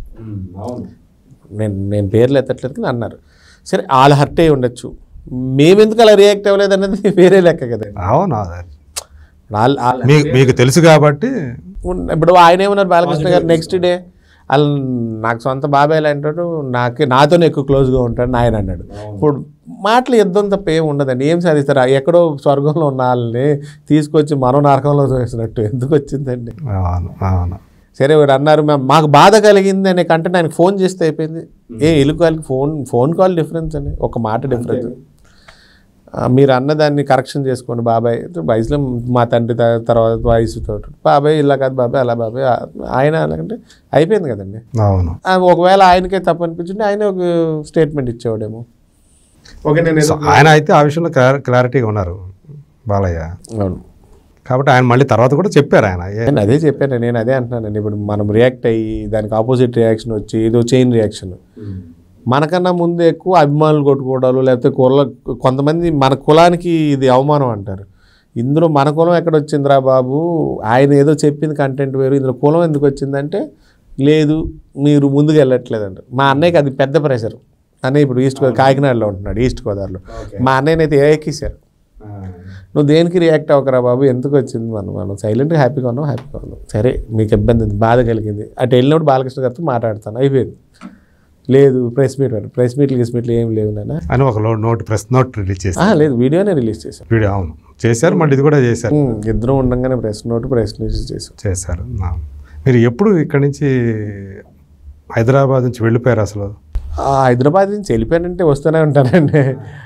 నేను నేను పేర్లు ఎత్తట్లేదు కానీ అన్నారు సరే వాళ్ళు హర్ట్ అయి ఉండొచ్చు మేమెందుకు అలా రియాక్ట్ అవ్వలేదు అనేది వేరే లెక్క కదా అవును అదే. వాళ్ళు వాళ్ళు మీ మీకు తెలుసు కాబట్టి ఉన్న- ఇప్పుడు ఆయన ఏమన్నారు బాలకృష్ణ గారు నెక్స్ట్ డే వాళ్ళు నాకు సొంత బాబాయ్ అంటాడు నాకు నాతోనే ఎక్కువ క్లోజ్గా ఉంటాడు అని ఆయన అన్నాడు ఇప్పుడు మాటలు యుద్ధం తప్ప ఏం ఉండదండి ఏం సాధిస్తారు ఆ ఎక్కడో స్వర్గంలో ఉన్న వాళ్ళని తీసుకొచ్చి మరో నరకంలో చూసినట్టు ఎందుకు వచ్చిందండి అవును అవును సరే వీడు అన్నారు "మా- మాకు బాధ కలిగింది అనే కంటే ఆయనకు ఫోన్ చేస్తే అయిపోయింది ఏ ఎలుకాయలకి ఫోన్ ఫోన్ కాల్ డిఫరెన్స్ అండి ఒక మాట డిఫరెన్స్ ఆ, మీరు అన్నదాన్ని కరెక్షన్ చేసుకోండి బాబాయ్ వయసులో మా తండ్రి త- తర్వాత వయసుతో బాబాయ్ ఇలా కాదు బాబాయ్ అలా బాబాయ్ ఆ- ఆయన అలాగంటే అయిపోయింది కదండి అవును ఆ, ఒకవేళ ఆయనకే తప్పు అనిపించింటే ఆయన ఒక స్టేట్మెంట్ ఇచ్చేవాడేమో ఓకే నేను సో ఆయన అయితే ఆ విషయంలో క్లారి క్లారిటీగా ఉన్నారు బాలయ్య అవును కాబట్టి ఆయన మళ్ళీ తర్వాత కూడా చెప్పారు ఆయన ఏ- నేను అదే చెప్పాను నేను అదే అంటున్నానండి ఇప్పుడు మనం రియాక్ట్ అయ్యి దానికి ఆపోజిట్ రియాక్షన్ వచ్చి ఏదో చైన్ రియాక్షన్ మనకన్నా ముందు ఎక్కువ అభిమానులు కొట్టుకోవడాలు లేకపోతే కుల కొంతమంది మన కులానికి ఇది అవమానం అంటారు ఇందులో మన కులం ఎక్కడ వచ్చిందిరా బాబు ఆయన ఏదో చెప్పింది కంటెంట్ వేరు ఇందులో కులం ఎందుకు వచ్చిందంటే లేదు మీరు ముందుకు వెళ్ళట్లేదు అంటారు మా అన్నయ్యకి అది పెద్ద ప్రెషర్ అన్నయ్య ఇప్పుడు ఈస్ట్ గోదావరి కాకినాడలో ఉంటున్నాడు ఈస్ట్ గోదావరిలో మా అన్నయ్యనైతే ఎక్కిసారు నువ్వు దేనికి రియాక్ట్ అవ్వకరా బాబు ఎందుకు వచ్చింది మనం మనం సైలెంట్గా హ్యాపీగా ఉన్నాం హ్యాపీగా ఉన్నాం సరే మీకు ఇబ్బంది ఉంది, బాధ కలిగింది అటు వెళ్ళినప్పుడు బాలకృష్ణ గారితో మాట్లాడతాను అయిపోయింది లేదు ప్రెస్ మీట్ ప్రెస్ మీట్లు గిస్ మీట్లు ఏం లేవు నాన్న అని ఒక లో- నోట్ ప్రెస్ నోట్ రిలీజ్ చేశారు ఆ, లేదు వీడియోనే రిలీజ్ చేశాం వీడియో అవును చేశారు మళ్ళీ ఇది కూడా చేశారు ఉమ్, ఇద్దరం ఉండగానే ప్రెస్ నోట్ ప్రెస్ రిలీజ్ చేసాం చేశారు ఆ. మీరు ఎప్పుడు ఇక్కడి నుంచి హైదరాబాద్ నుంచి వెళ్ళిపోయారు అసలు ఆ, హైదరాబాద్ నుంచి వెళ్ళిపోయానంటే వస్తూనే ఉంటానండి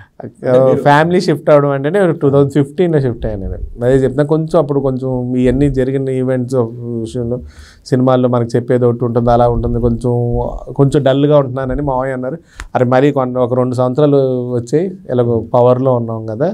ఫ్యామిలీ షిఫ్ట్ అవడం అంటేనే టూ థౌజండ్ ఫిఫ్టీన్లో షిఫ్ట్ అయ్యాను నేను అదే చెప్తున్నా కొంచెం అప్పుడు కొంచెం ఇవన్నీ జరిగిన ఈవెంట్స్ విషయంలో సినిమాల్లో మనకు చెప్పేది ఒకటి ఉంటుంది అలా ఉంటుంది కొంచెం కొంచెం డల్గా ఉంటున్నానని మావయ్య అన్నారు అరే మరీ కొన్ని ఒక రెండు సంవత్సరాలు వచ్చాయి ఇలాగ పవర్లో ఉన్నాం కదా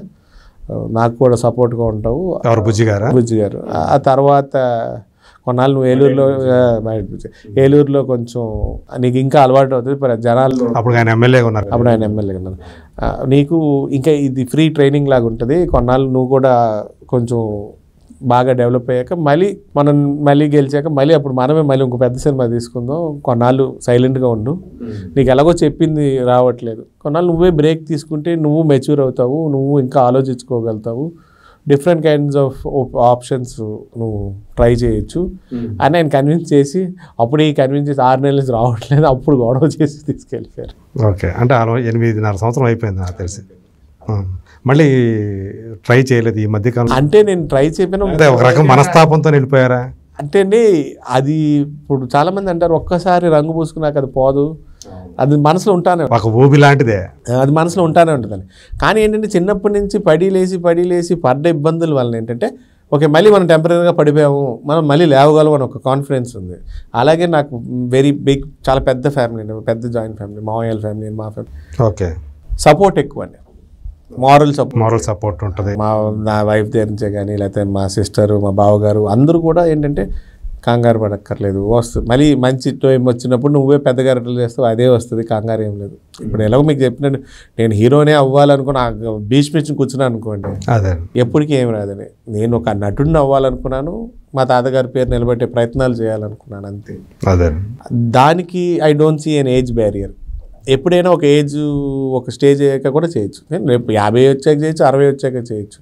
నాకు కూడా సపోర్ట్గా ఉంటావు ఎవరు బుజ్జి గారా బుజ్జి గారు ఆ తర్వాత కొన్నాళ్ళు నువ్వు ఏలూరులో ఆ, బయట బుజ్జి. ఏలూరులో కొంచెం నీకు ఇంకా అలవాటు అవుతుంది మరి జనాల్లో అప్పుడు ఆయన ఎమ్మెల్యేగా ఉన్నారు అప్పుడు ఆయన ఎమ్మెల్యే ఉన్నారు ఆ, నీకు ఇంకా ఇది ఫ్రీ ట్రైనింగ్ లాగా ఉంటుంది కొన్నాళ్ళు నువ్వు కూడా కొంచెం బాగా డెవలప్ అయ్యాక మళ్ళీ మనం మళ్ళీ గెలిచాక మళ్ళీ అప్పుడు మనమే మళ్ళీ ఇంకో పెద్ద సినిమా తీసుకుందాం కొన్నాళ్ళు సైలెంట్గా ఉండు నీకు ఎలాగో చెప్పింది రావట్లేదు కొన్నాళ్ళు నువ్వే బ్రేక్ తీసుకుంటే నువ్వు మెచ్యూర్ అవుతావు నువ్వు ఇంకా ఆలోచించుకోగలుగుతావు డిఫరెంట్ కైండ్స్ ఆఫ్ ఆప్షన్స్ నువ్వు ట్రై చేయొచ్చు అని ఆయన కన్విన్స్ చేసి అప్పుడు ఈ కన్విన్స్ చేసి ఆరు నెలల నుంచి రావట్లేదు అప్పుడు గొడవ చేసి తీసుకెళ్ళిపోయారు ఓకే అంటే అలా ఎనిమిదిన్నర సంవత్సరం అయిపోయింది నాకు తెలిసి ఆ. మళ్ళీ ట్రై చేయలేదు ఈ మధ్యకాలం అంటే నేను ట్రై చెప్పిన అంటే ఒక రకం మనస్తాపంతో వెళ్ళిపోయారా అంటే అండి అది ఇప్పుడు చాలా మంది అంటారు ఒక్కసారి రంగు పూసుకున్నాక అది పోదు అది మనసులో ఉంటానే ఒక ఊబి లాంటిదే అది మనసులో ఉంటానే ఉంటుందని కానీ ఏంటంటే చిన్నప్పటి నుంచి పడి లేసి పడి లేసి పడ్డ ఇబ్బందుల వలన ఏంటంటే ఓకే మళ్ళీ మనం టెంపరీగా పడిపోయాము మనం మళ్ళీ లేవగలం అని ఒక కాన్ఫిడెన్స్ ఉంది అలాగే నాకు వెరీ బిగ్ చాలా పెద్ద ఫ్యామిలీ పెద్ద జాయింట్ ఫ్యామిలీ మావయ్యల ఫ్యామిలీ మా ఫ్యామిలీ ఓకే సపోర్ట్ ఎక్కువ అండి మారల్ సపోర్ట్ మారల్ సపోర్ట్ ఉంటుంది మా నా వైఫ్ దగ్గర నుంచే కానీ లేకపోతే మా సిస్టరు మా బావగారు అందరూ కూడా ఏంటంటే కంగారు పడక్కర్లేదు వస్తుంది మళ్ళీ మంచి టైం వచ్చినప్పుడు నువ్వే పెద్ద క్యారెక్టర్లు చేస్తావు అదే వస్తుంది కంగారు ఏం లేదు ఇప్పుడు ఎలాగో మీకు చెప్పినట్టు నేను హీరోనే అవ్వాలనుకుని ఆ బీచ్ మీద కూర్చున్నాను అనుకోండి అదే ఎప్పటికీ ఏం రాదని నేను ఒక నటుడిని అవ్వాలనుకున్నాను మా తాతగారి పేరు నిలబెట్టే ప్రయత్నాలు చేయాలనుకున్నాను అంతే అదే దానికి I don't see an age barrier ఎప్పుడైనా ఒక ఏజ్ ఒక స్టేజ్ అయ్యాక కూడా చేయొచ్చు నేను రేపు యాభై వచ్చాక చేయొచ్చు అరవై వచ్చాక చేయొచ్చు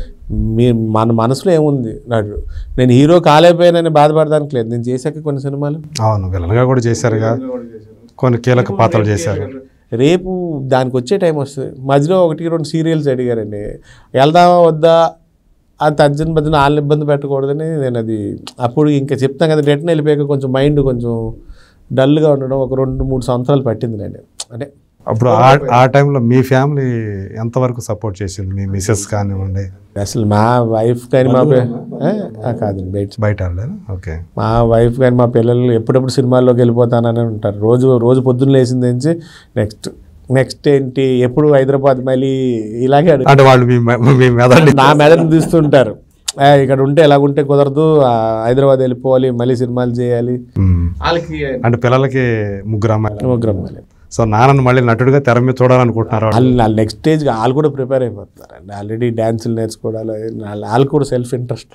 మీ మన మనసులో ఏముంది నాడు నేను హీరో కాలేకపోయానని బాధపడడానికి లేదు నేను చేశాక కొన్ని సినిమాలు అవును విలన్గా కూడా చేశారుగా కొన్ని కీలక పాత్రలు చేశారు రేపు దానికి వచ్చే టైం వస్తుంది మధ్యలో ఒకటి రెండు సీరియల్స్ అడిగారండి వెళ్దామా వద్దా అది తర్జన భజన వాళ్ళని ఇబ్బంది పెట్టకూడదని నేను అది అప్పుడు ఇంకా చెప్తాను కదా రిటర్న్ వెళ్ళిపోయాక కొంచెం మైండ్ కొంచెం డల్గా ఉండడం ఒక రెండు మూడు సంవత్సరాలు పట్టింది నేను అంటే అప్పుడు ఆ ఆ టైంలో మీ ఫ్యామిలీ ఎంతవరకు సపోర్ట్ చేసింది మీ మిసెస్ కానివ్వండి అసలు మా వైఫ్ కానీ మా పి- ఏ? ఆ, కాదండి బయట బయట వాళ్ళేనా? ఓకే మా వైఫ్ కానీ మా పిల్లలు ఎప్పుడెప్పుడు సినిమాల్లోకి వెళ్ళిపోతానని ఉంటారు రోజు రోజు పొద్దున్న లేచింది నుంచి నెక్స్ట్ నెక్స్ట్ ఏంటి ఎప్పుడు హైదరాబాద్ మళ్ళీ ఇలాగే అడుగు అంటే వాళ్ళు మీ మె- మీ మెదడుని నా మెదడుని తీస్తుంటారు "ఏ, ఇక్కడ ఉంటే ఎలాగుంటే కుదరదు ఆ, హైదరాబాద్ వెళ్ళిపోవాలి మళ్ళీ సినిమాలు చేయాలి మ్మ్. వాళ్ళకి అంటే పిల్లలకి ముగ్గురు అమ్మాయిలు ప్రోగ్రామ్ మళ్ళీ సో నాన్నను మళ్ళీ నటుడిగా తెర మీద చూడాలనుకుంటున్నారు వాళ్ళు. వాళ్ళు వాళ్ళు నెక్స్ట్ స్టేజ్ వాళ్ళు కూడా ప్రిపేర్ అయిపోతున్నారండి ఆల్రెడీ డ్యాన్సులు నేర్చుకోవడాలు వాళ్ళ- వాళ్ళు కూడా సెల్ఫ్ ఇంట్రెస్ట్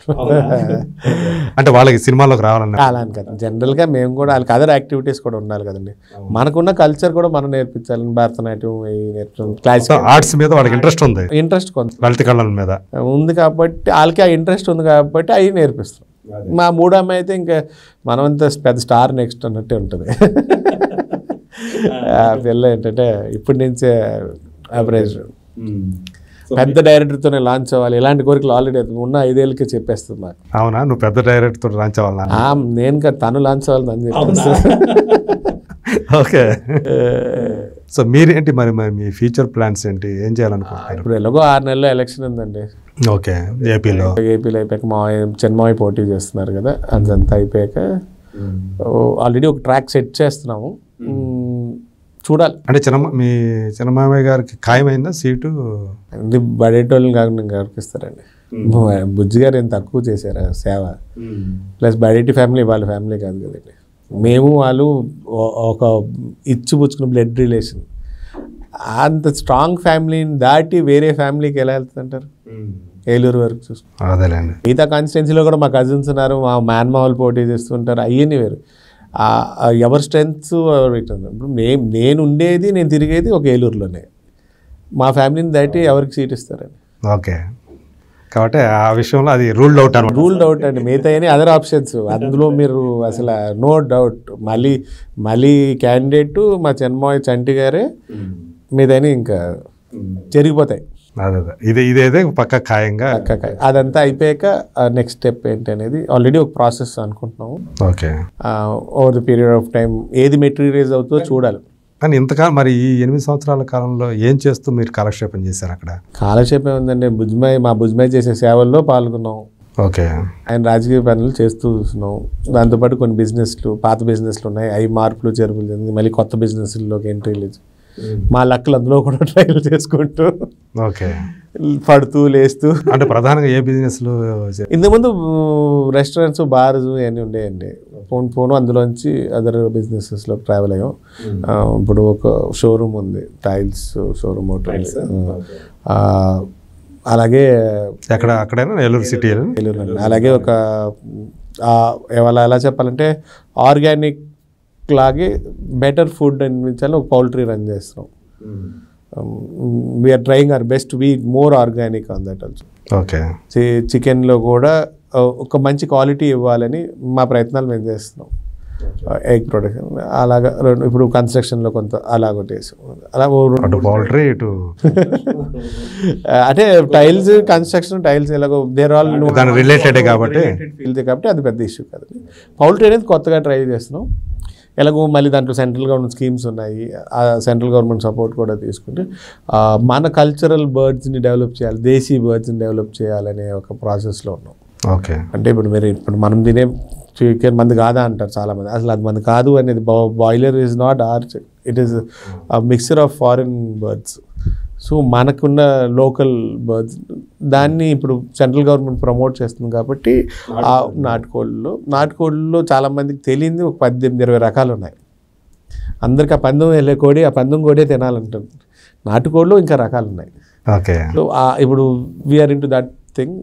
అంటే వాళ్ళకి సినిమాలోకి రావాలన్నారు అలా అని కదా జనరల్గా మేము కూడా వాళ్ళకి అదర్ యాక్టివిటీస్ కూడా ఉండాలి కదండి మనకున్న కల్చర్ కూడా మనం నేర్పించాలి భరతనాట్యం ఇవి నేర్పించడం సో క్లాస్ ఆర్ట్స్ మీద వాళ్ళకి ఇంట్రెస్ట్ ఉంది ఇంట్రెస్ట్ కొంత లలిత కళల మీద ఉంది కాబట్టి వాళ్ళకి ఆ ఇంట్రెస్ట్ ఉంది కాబట్టి అవి నేర్పిస్తాం మా మూడో అమ్మాయి అయితే ఇంకా మనమంతా పెద్ద స్టార్ నెక్స్ట్ అన్నట్టే ఉంటుంది ఆ పిల్ల ఏంటంటే ఇప్పటి నుంచే యావరేజ్ పెద్ద డైరెక్టర్తోనే లాంచ్ అవ్వాలి ఇలాంటి కోరికలు ఆల్రెడీ ఉన్న ఐదేళ్ళకి చెప్పేస్తుంది మాకు అవునా నువ్వు పెద్ద డైరెక్టర్ తోటి లాంచ్ అవ్వాలన్నా ఆ, నేను కాదు తను లాంచ్ అవ్వాలని అని చెప్పేస్తుంది ఓకే సో మీరేంటి మరి మరి మీ ఫ్యూచర్ ప్లాన్స్ ఏంటి ఏం చేయాలనుకుంటున్నారు ఇప్పుడు ఎలాగో ఆరు నెలల్లో ఎలక్షన్ ఉందండి ఓకే ఏపీలో ఏపీలో అయిపోయాక మా చిన్నమావి పోటీ చేస్తున్నారు కదా అదంతా అయిపోయాక ఆల్రెడీ ఒక ట్రాక్ సెట్ చేస్తున్నాము మ్మ్, చూడాలి అంటే చిన్న మీ చిన్నమామయ్య గారికి ఖాయమైందా సీటు అది బడేటోళ్ళని కాకుండా గర్పిస్తారండి బుజ్జి గారు ఏం తక్కువ చేశారు ఆ సేవ ప్లస్ బడేటి ఫ్యామిలీ వాళ్ళ ఫ్యామిలీ కాదు కదండి మేము వాళ్ళు ఒ- ఒక ఇచ్చి పుచ్చుకున్న బ్లడ్ రిలేషన్ అంత స్ట్రాంగ్ ఫ్యామిలీని దాటి వేరే ఫ్యామిలీకి ఎలా వెళ్తుంటారు ఏలూరు వరకు చూసుకుంటారు అదేలేండి మిగతా కాన్స్టిట్యున్సీలో కూడా మా కజిన్స్ ఉన్నారు మా మేనమామలు పోటీ చేస్తుంటారు అవన్నీ వేరు ఆ- ఆ ఎవరి స్ట్రెంగ్స్ ఇప్పుడు నేను నేను ఉండేది నేను తిరిగేది ఒక ఏలూరులోనే మా ఫ్యామిలీని దాటి ఎవరికి సీట్ ఇస్తారండి ఓకే కాబట్టి ఆ విషయంలో అది రూల్డ్ అవుట్ అనమాట రూల్డ్ అవుట్ అండి మిగతా అదర్ ఆప్షన్స్ అందులో మీరు అసలు నో డౌట్ మళ్ళీ మళ్ళీ క్యాండిడేట్ మా చెన్మాయ్ చంటి గారే మీదని ఇంకా జరిగిపోతాయి అదే అదే ఇది ఇదేదే పక్క ఖాయంగా పక్కా. అదంతా అయిపోయాక నెక్స్ట్ స్టెప్ ఏంటి అనేది ఆల్రెడీ ఒక ప్రాసెస్ అనుకుంటున్నాము okay over the period of time ఏది మెటీరియలైజ్ అవుతుందో చూడాలి కానీ ఇంతకాలం మరి ఈ ఎనిమిది సంవత్సరాల కాలంలో ఏం చేస్తూ మీరు కాలక్షేపం చేశారు అక్కడ కాలక్షేపం ఉందండి భుజ్మాయ్ మా భుజ్మాయ్ చేసే సేవల్లో పాల్గొన్నాం ఓకే ఆయన రాజకీయ పనులు చేస్తూ చూస్తున్నాం దాంతోపాటు కొన్ని బిజినెస్లు పాత బిజినెస్లు ఉన్నాయి అవి మార్పులు చేర్పులు జరిగింది మళ్ళీ కొత్త బిజినెస్లోకి ఎంట్రీలు ఇచ్చి మా లక్కలు అందులో కూడా ట్రైల్ చేసుకుంటూ ఓకే పడుతూ లేస్తూ అంటే ప్రధానంగా ఏ బిజినెస్లు చే- ఇంతకుముందు రెస్టారెంట్స్ బార్స్ ఇవన్నీ ఉండేయండి పోను పోను అందులోంచి అదర్ బిజినెసెస్లో ట్రావెల్ అయ్యాం ఆ, ఇప్పుడు ఒక షోరూమ్ ఉంది టైల్స్ షోరూమ్ ఒకటి ఉంది. ఆ, అలాగే ఎక్కడ అక్కడైనా నెల్లూరు సిటీ ఏలూరు అండి. అలాగే ఒక ఆ, ఎలా ఎలా చెప్పాలంటే ఆర్గానిక్ లాగే బెటర్ ఫుడ్ అనిపించాలని ఒక పౌల్ట్రీ రన్ చేస్తున్నాం we're trying our best we more organic on that also okay చికెన్లో కూడా ఆ, ఒక మంచి క్వాలిటీ ఇవ్వాలని మా ప్రయత్నాలు మేము చేస్తున్నాం ఎగ్ ప్రొడక్షన్ అలాగా రెండు ఇప్పుడు కన్స్ట్రక్షన్లో కొంత అలా ఒకటి వేసాం అలా ఓ రెండు- అటు పౌల్ట్రీ ఇటు అంటే టైల్స్ కన్స్ట్రక్షన్ టైల్స్ ఎలాగో దేర్ ఆల్ దాని రిలేటెడ్ కాబట్టి ఫీల్డ్ కాబట్టి అది పెద్ద ఇష్యూ కాదు పౌల్ట్రీ అనేది కొత్తగా ట్రై చేస్తున్నాం ఎలాగో మళ్ళీ దాంట్లో సెంట్రల్ గవర్నమెంట్ స్కీమ్స్ ఉన్నాయి ఆ సెంట్రల్ గవర్నమెంట్ సపోర్ట్ కూడా తీసుకుంటే ఆ, మన కల్చరల్ బర్డ్స్ని డెవలప్ చేయాలి దేశీ బర్డ్స్ని డెవలప్ చేయాలనే ఒక ప్రాసెస్లో ఉన్నాం ఓకే అంటే ఇప్పుడు మీరు ఇప్పుడు మనం తినే చికెన్ మంది కాదా అంటారు చాలామంది అసలు అది మంది కాదు అనేది boiler is not or it is mixer of foreign birds so మనకున్న లోకల్ బర్డ్స్ దాన్ని ఇప్పుడు సెంట్రల్ గవర్నమెంట్ ప్రమోట్ చేస్తుంది కాబట్టి ఆ నాటుకోళ్ళలో నాటుకోళ్ళలో చాలామందికి తెలియంది ఒక పద్దెనిమిది ఇరవై రకాలు ఉన్నాయి అందరికి ఆ పందెం వెళ్ళే కోడి ఆ పందెం కోడే తినాలంటారు నాటుకోళ్ళు ఇంకా రకాలు ఉన్నాయి ఓకే సో ఆ- ఇప్పుడు we're into that thing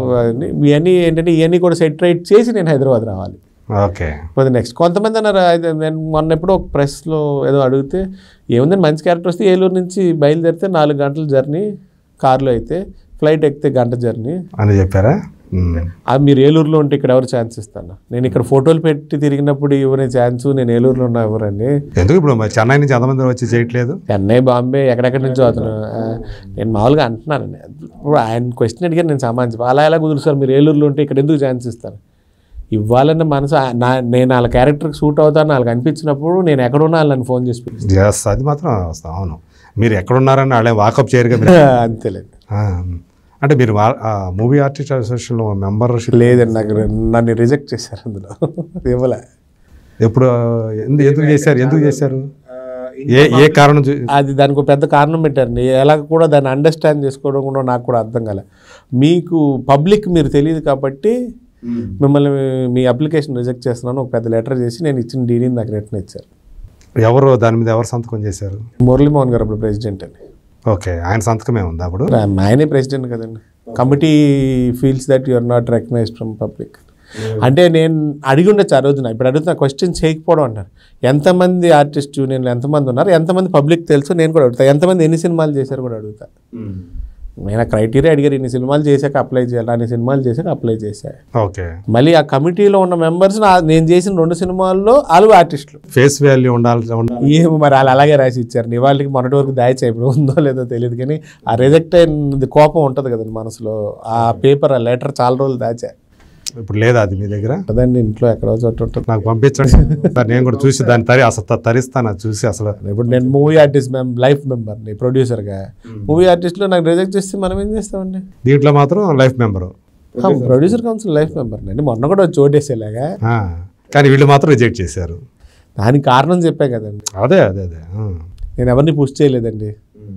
ఇవన్నీ ఏంటంటే ఇవన్నీ కూడా సెట్ రైట్ చేసి నేను హైదరాబాద్ రావాలి ఓకే పోతే నెక్స్ట్ కొంతమంది అన్నారు అయితే నేను మొన్న ఎప్పుడో ఒక ప్రెస్లో ఏదో అడిగితే ఏముందని మంచి క్యారెక్టర్ వస్తే ఏలూరు నుంచి బయలుదేరితే నాలుగు గంటల జర్నీ కార్లో అయితే ఫ్లైట్ ఎక్కితే గంట జర్నీ అని చెప్పారా మ్మ్. అది మీరు ఏలూరులో ఉంటే ఇక్కడ ఎవరు ఛాన్స్ ఇస్తాను నేను ఇక్కడ ఫోటోలు పెట్టి తిరిగినప్పుడు ఇవ్వనే ఛాన్స్ నేను ఏలూరులో ఉన్నా ఎవరండి ఎందుకు ఇప్పుడు మరి చెన్నై నుంచి ఎంతమంది వచ్చి చేయట్లేదు చెన్నై బాంబే ఎక్కడెక్కడి నుంచో అతను ఆ, నేను మామూలుగా అంటున్నానండి ఇప్పుడు ఆయన క్వశ్చన్ అడిగారు నేను సమాధానం చెప్పాను. అలా ఎలా కుదురు సార్ మీరు ఏలూరులో ఉంటే ఇక్కడ ఎందుకు ఛాన్స్ ఇస్తారు ఇవ్వాలన్న మనసు ఆ- నా నేను వాళ్ళ క్యారెక్టర్కి సూట్ అవుతాను వాళ్ళకి అనిపించినప్పుడు నేను ఎక్కడున్నా వాళ్ళని ఫోన్ చేసి పిలుస్తాను ఎస్ అది మాత్రం వాస్తవం. అవును మీరు ఎక్కడున్నారని వాళ్ళే వాకప్ చేయరు కదా అంతేలేదు ఆ, అంటే మీరు మూవీ ఆర్టిస్ట్ అసోసియేషన్లో మెంబర్షిప్ లేదండి నాకు నన్ను రిజెక్ట్ చేశారు అందులో ఇవ్వలే ఎప్పుడు ఎందు- ఎందుకు చేశారు ఎందుకు చేశారు ఏ ఏ కారణం చూ- అది దానికి ఒక పెద్ద కారణం పెట్టారండి ఎలా కూడా దాన్ని అండర్స్టాండ్ చేసుకోవడం కూడా నాకు కూడా అర్థం కాలే మీకు పబ్లిక్ మీరు తెలియదు కాబట్టి మిమ్మల్ని మీ అప్లికేషన్ రిజెక్ట్ చేస్తున్నాను ఒక పెద్ద లెటర్ చేసి నేను ఇచ్చిన డీడీని నాకు రిటర్న్ ఇచ్చారు ఎవరు దాని మీద ఎవరు సంతకం చేశారు మురళీమోహన్ గారు అప్పుడు ప్రెసిడెంట్ అండి ఓకే ఆయన సంతకమే ఉంది అప్పుడు ఆయనే ప్రెసిడెంట్ కదండి committee feels that you are not recognised from public అంటే నేను అడిగి ఉండొచ్చు ఆ రోజున ఇప్పుడు అడుగుతున్న క్వశ్చన్ చేయకపోవడం అంటారు ఎంతమంది ఆర్టిస్ట్ యూనియన్లు ఎంతమంది ఉన్నారు ఎంతమంది పబ్లిక్ తెలుసు నేను కూడా అడుగుతా ఎంతమంది ఎన్ని సినిమాలు చేశారు కూడా అడుగుతా నేను ఆ క్రైటీరియా అడిగారు ఇన్ని సినిమాలు చేశాక అప్లై చేయాలి అన్ని సినిమాలు చేశాక అప్లై చేశా ఓకే మళ్ళీ ఆ కమిటీలో ఉన్న మెంబర్స్ నేను చేసిన రెండు సినిమాల్లో వాళ్ళు ఆర్టిస్టులు ఫేస్ వాల్యూ ఉండాలి ఉండాలి ఏమో మరి వాళ్ళు అలాగే రాసి ఇచ్చారు ఇవాళకి మొన్నటి వరకు దాయిచా ఇప్పుడు ఉందో లేదో తెలియదు కానీ ఆ రిజెక్ట్ అయినది కోపం ఉంటుంది కదండి మనసులో ఆ పేపర్ ఆ లెటర్ చాలా రోజులు దాచా ఇప్పుడు లేదా అది మీ దగ్గర అదండి ఇంట్లో ఎక్కడో చోట ఉంటుంది నాకు పంపించండి సార్ నేను కూడా చూసి దాన్ని తరి అసలు త- తరిస్తాను అది చూసి అసలు ఇప్పుడు నేను మూవీ ఆర్టిస్ట్ మెం లైఫ్ మెంబర్ని ప్రొడ్యూసర్గా మూవీ ఆర్టిస్ట్లో నాకు రిజెక్ట్ చేస్తే మనం ఏం చేస్తామండి దీంట్లో మాత్రం life member producer council life మెంబర్ని అండి మొన్న కూడా వచ్చి ఓటేసేలాగా కానీ వీళ్ళు మాత్రం రిజెక్ట్ చేశారు దానికి కారణం చెప్పే కదండి అదే అదే అదే ఆ. నేను ఎవరిని పుష్ చేయలేదండి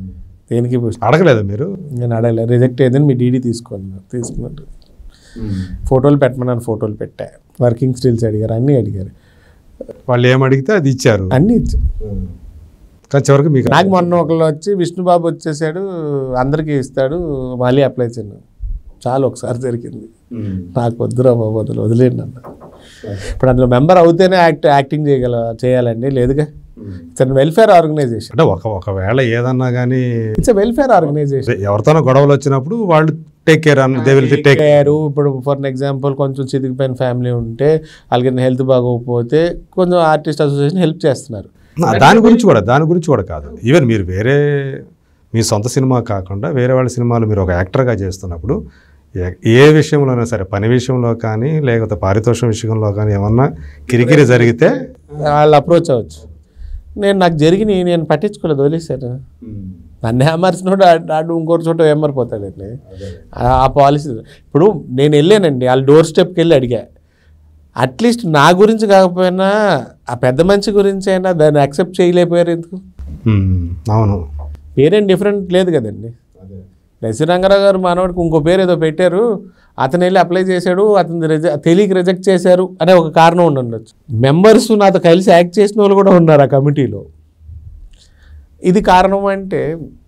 దేనికి పుష్ అడగలేదా మీరు నేను అడగలేదు రిజెక్ట్ అయ్యిందని మీ డీడీ తీసుకోండి తీసుకున్నట్టు ఫోటోలు పెట్టమన్నాను ఫోటోలు పెట్టా వర్కింగ్ స్టిల్స్ అడిగారు అన్నీ అడిగారు వాళ్ళు ఏం అడిగితే అది ఇచ్చారు అన్నీ ఇచ్చారు కానీ చివరికి మీకు నాకు మొన్న ఒకళ్ళు వచ్చి విష్ణుబాబు వచ్చేసాడు అందరికీ ఇస్తాడు మళ్ళీ అప్లై చేయను చాలు ఒకసారి జరిగింది నాకు వద్దురా బాబు వదిలే వదిలేండి అన్న ఇప్పుడు అందులో మెంబర్ అవుతేనే యాక్ట్ యాక్టింగ్ చేయగల చేయాలండి లేదుగా ఇట్స్ వెల్ఫేర్ ఆర్గనైజేషన్ అంటే ఒక ఒకవేళ ఏదన్నా కానీ ఇట్స్ వెల్ఫేర్ ఆర్గనైజేషన్ ఎవరితోనో గొడవలు వచ్చినప్పుడు వాళ్ళు టేక్ కేర్ అన్న దే విల్ టేక్ కేర్ ఇప్పుడు ఫర్ ఎగ్జాంపుల్ కొంచెం చితికిపోయిన ఫ్యామిలీ ఉంటే వాళ్ళకి హెల్త్ బాగోకపోతే కొంచెం ఆర్టిస్ట్ అసోసియేషన్ హెల్ప్ చేస్తున్నారు దాని గురించి కూడా దాని గురించి కూడా కాదు ఈవెన్ మీరు వేరే మీ సొంత సినిమా కాకుండా వేరే వాళ్ళ సినిమాలు మీరు ఒక యాక్టర్గా చేస్తున్నప్పుడు ఏ- ఏ విషయంలోనైనా సరే పని విషయంలో కానీ లేకపోతే పారితోషం విషయంలో కానీ ఏమన్నా కిరికిరి జరిగితే వాళ్ళు అప్రోచ్ అవ్వచ్చు నేను నాకు జరిగిన నేను పట్టించుకోలేదు వదిలేశాను నన్ను ఏమర్చినోడు ఆడు ఇంకోటి చోట ఏమరిపోతాడండి ఆ- ఆ పాలసీ ఇప్పుడు నేను వెళ్ళానండి వాళ్ళ డోర్ స్టెప్కి వెళ్ళి అడిగా అట్లీస్ట్ నా గురించి కాకపోయినా ఆ పెద్ద మనిషి గురించి అయినా దాన్ని యాక్సెప్ట్ చేయలేకపోయారు ఎందుకు మ్మ్. అవును పేరేం డిఫరెంట్ లేదు కదండి ఎస్వి రంగారావు గారు మానవుడికి ఇంకో పేరు ఏదో పెట్టారు అతను వెళ్ళి అప్లై చేశాడు అతను రిజె తెలియక రిజెక్ట్ చేశారు అనే ఒక కారణం ఉండి ఉండొచ్చు మెంబర్స్ నాతో కలిసి యాక్ట్ చేసిన వాళ్ళు కూడా ఉన్నారు ఆ కమిటీలో ఇది కారణం అంటే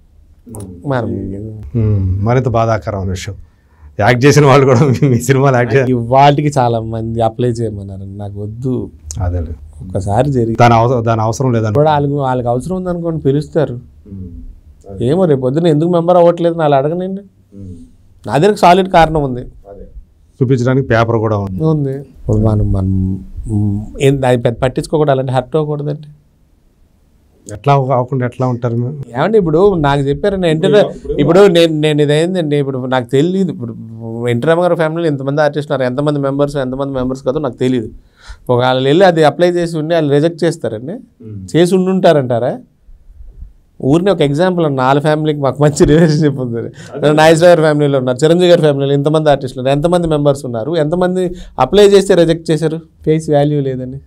మరి మ్మ్. మరింత బాధాకరమైన విషయం యాక్ట్ చేసిన వాళ్ళు కూడా మీ- మీ సినిమాలు యాక్ట్ చేయాలి వాటికి చాలా మంది అప్లై చేయమన్నారు నాకు వద్దు అదే ఒక్కసారి జరిగి దాని అవసరం దాని అవసరం లేదని ఇప్పుడు వాళ్ళకి వాళ్ళకి అవసరం ఉందనుకోండి పిలుస్తారు ఏమో రేపు పొద్దున ఎందుకు మెంబర్ అవ్వట్లేదు వాళ్ళు అడగనండి నా దగ్గర సాలిడ్ కారణం ఉంది చూపించడానికి పేపర్ కూడా ఉంది ఉంది ఇప్పుడు మనం మనం మ్, ఏం అది పెద్ద పట్టించుకోకూడదు అలాంటి హర్ట్ అవ్వకూడదండి ఎట్లా అవ్వకుండా ఎట్లా ఉంటారు మీరు ఏమండి ఇప్పుడు నాకు చెప్పారు నేను ఎంటర్ ఇప్పుడు నేను నేను ఇదేందండి ఇప్పుడు నాకు తెలియదు ఇప్పుడు ఎన్టీరామ్ గారి ఫ్యామిలీలో ఎంతమంది ఆర్టిస్ట్ ఉన్నారు ఎంతమంది మెంబర్స్ ఎంతమంది మెంబర్స్ కాదో నాకు తెలియదు ఒకవేళ వెళ్ళి అది అప్లై చేసి ఉండి వాళ్ళు రిజెక్ట్ చేస్తారండి చేసి ఉండుంటారంటారా ఊరిని ఒక ఎగ్జాంపుల్ అన్న వాళ్ళ ఫ్యామిలీకి మాకు మంచి రిలేషన్షిప్ ఉంది నాగేశ్వర గారి ఫ్యామిలీలో ఉన్నారు చిరంజీవి గారి ఫ్యామిలీలో ఎంతమంది ఆర్టిస్టులు ఉన్నారు ఎంతమంది మెంబర్స్ ఉన్నారు ఎంతమంది అప్లై చేస్తే రిజెక్ట్ చేశారు ఫేస్ వాల్యూ లేదండి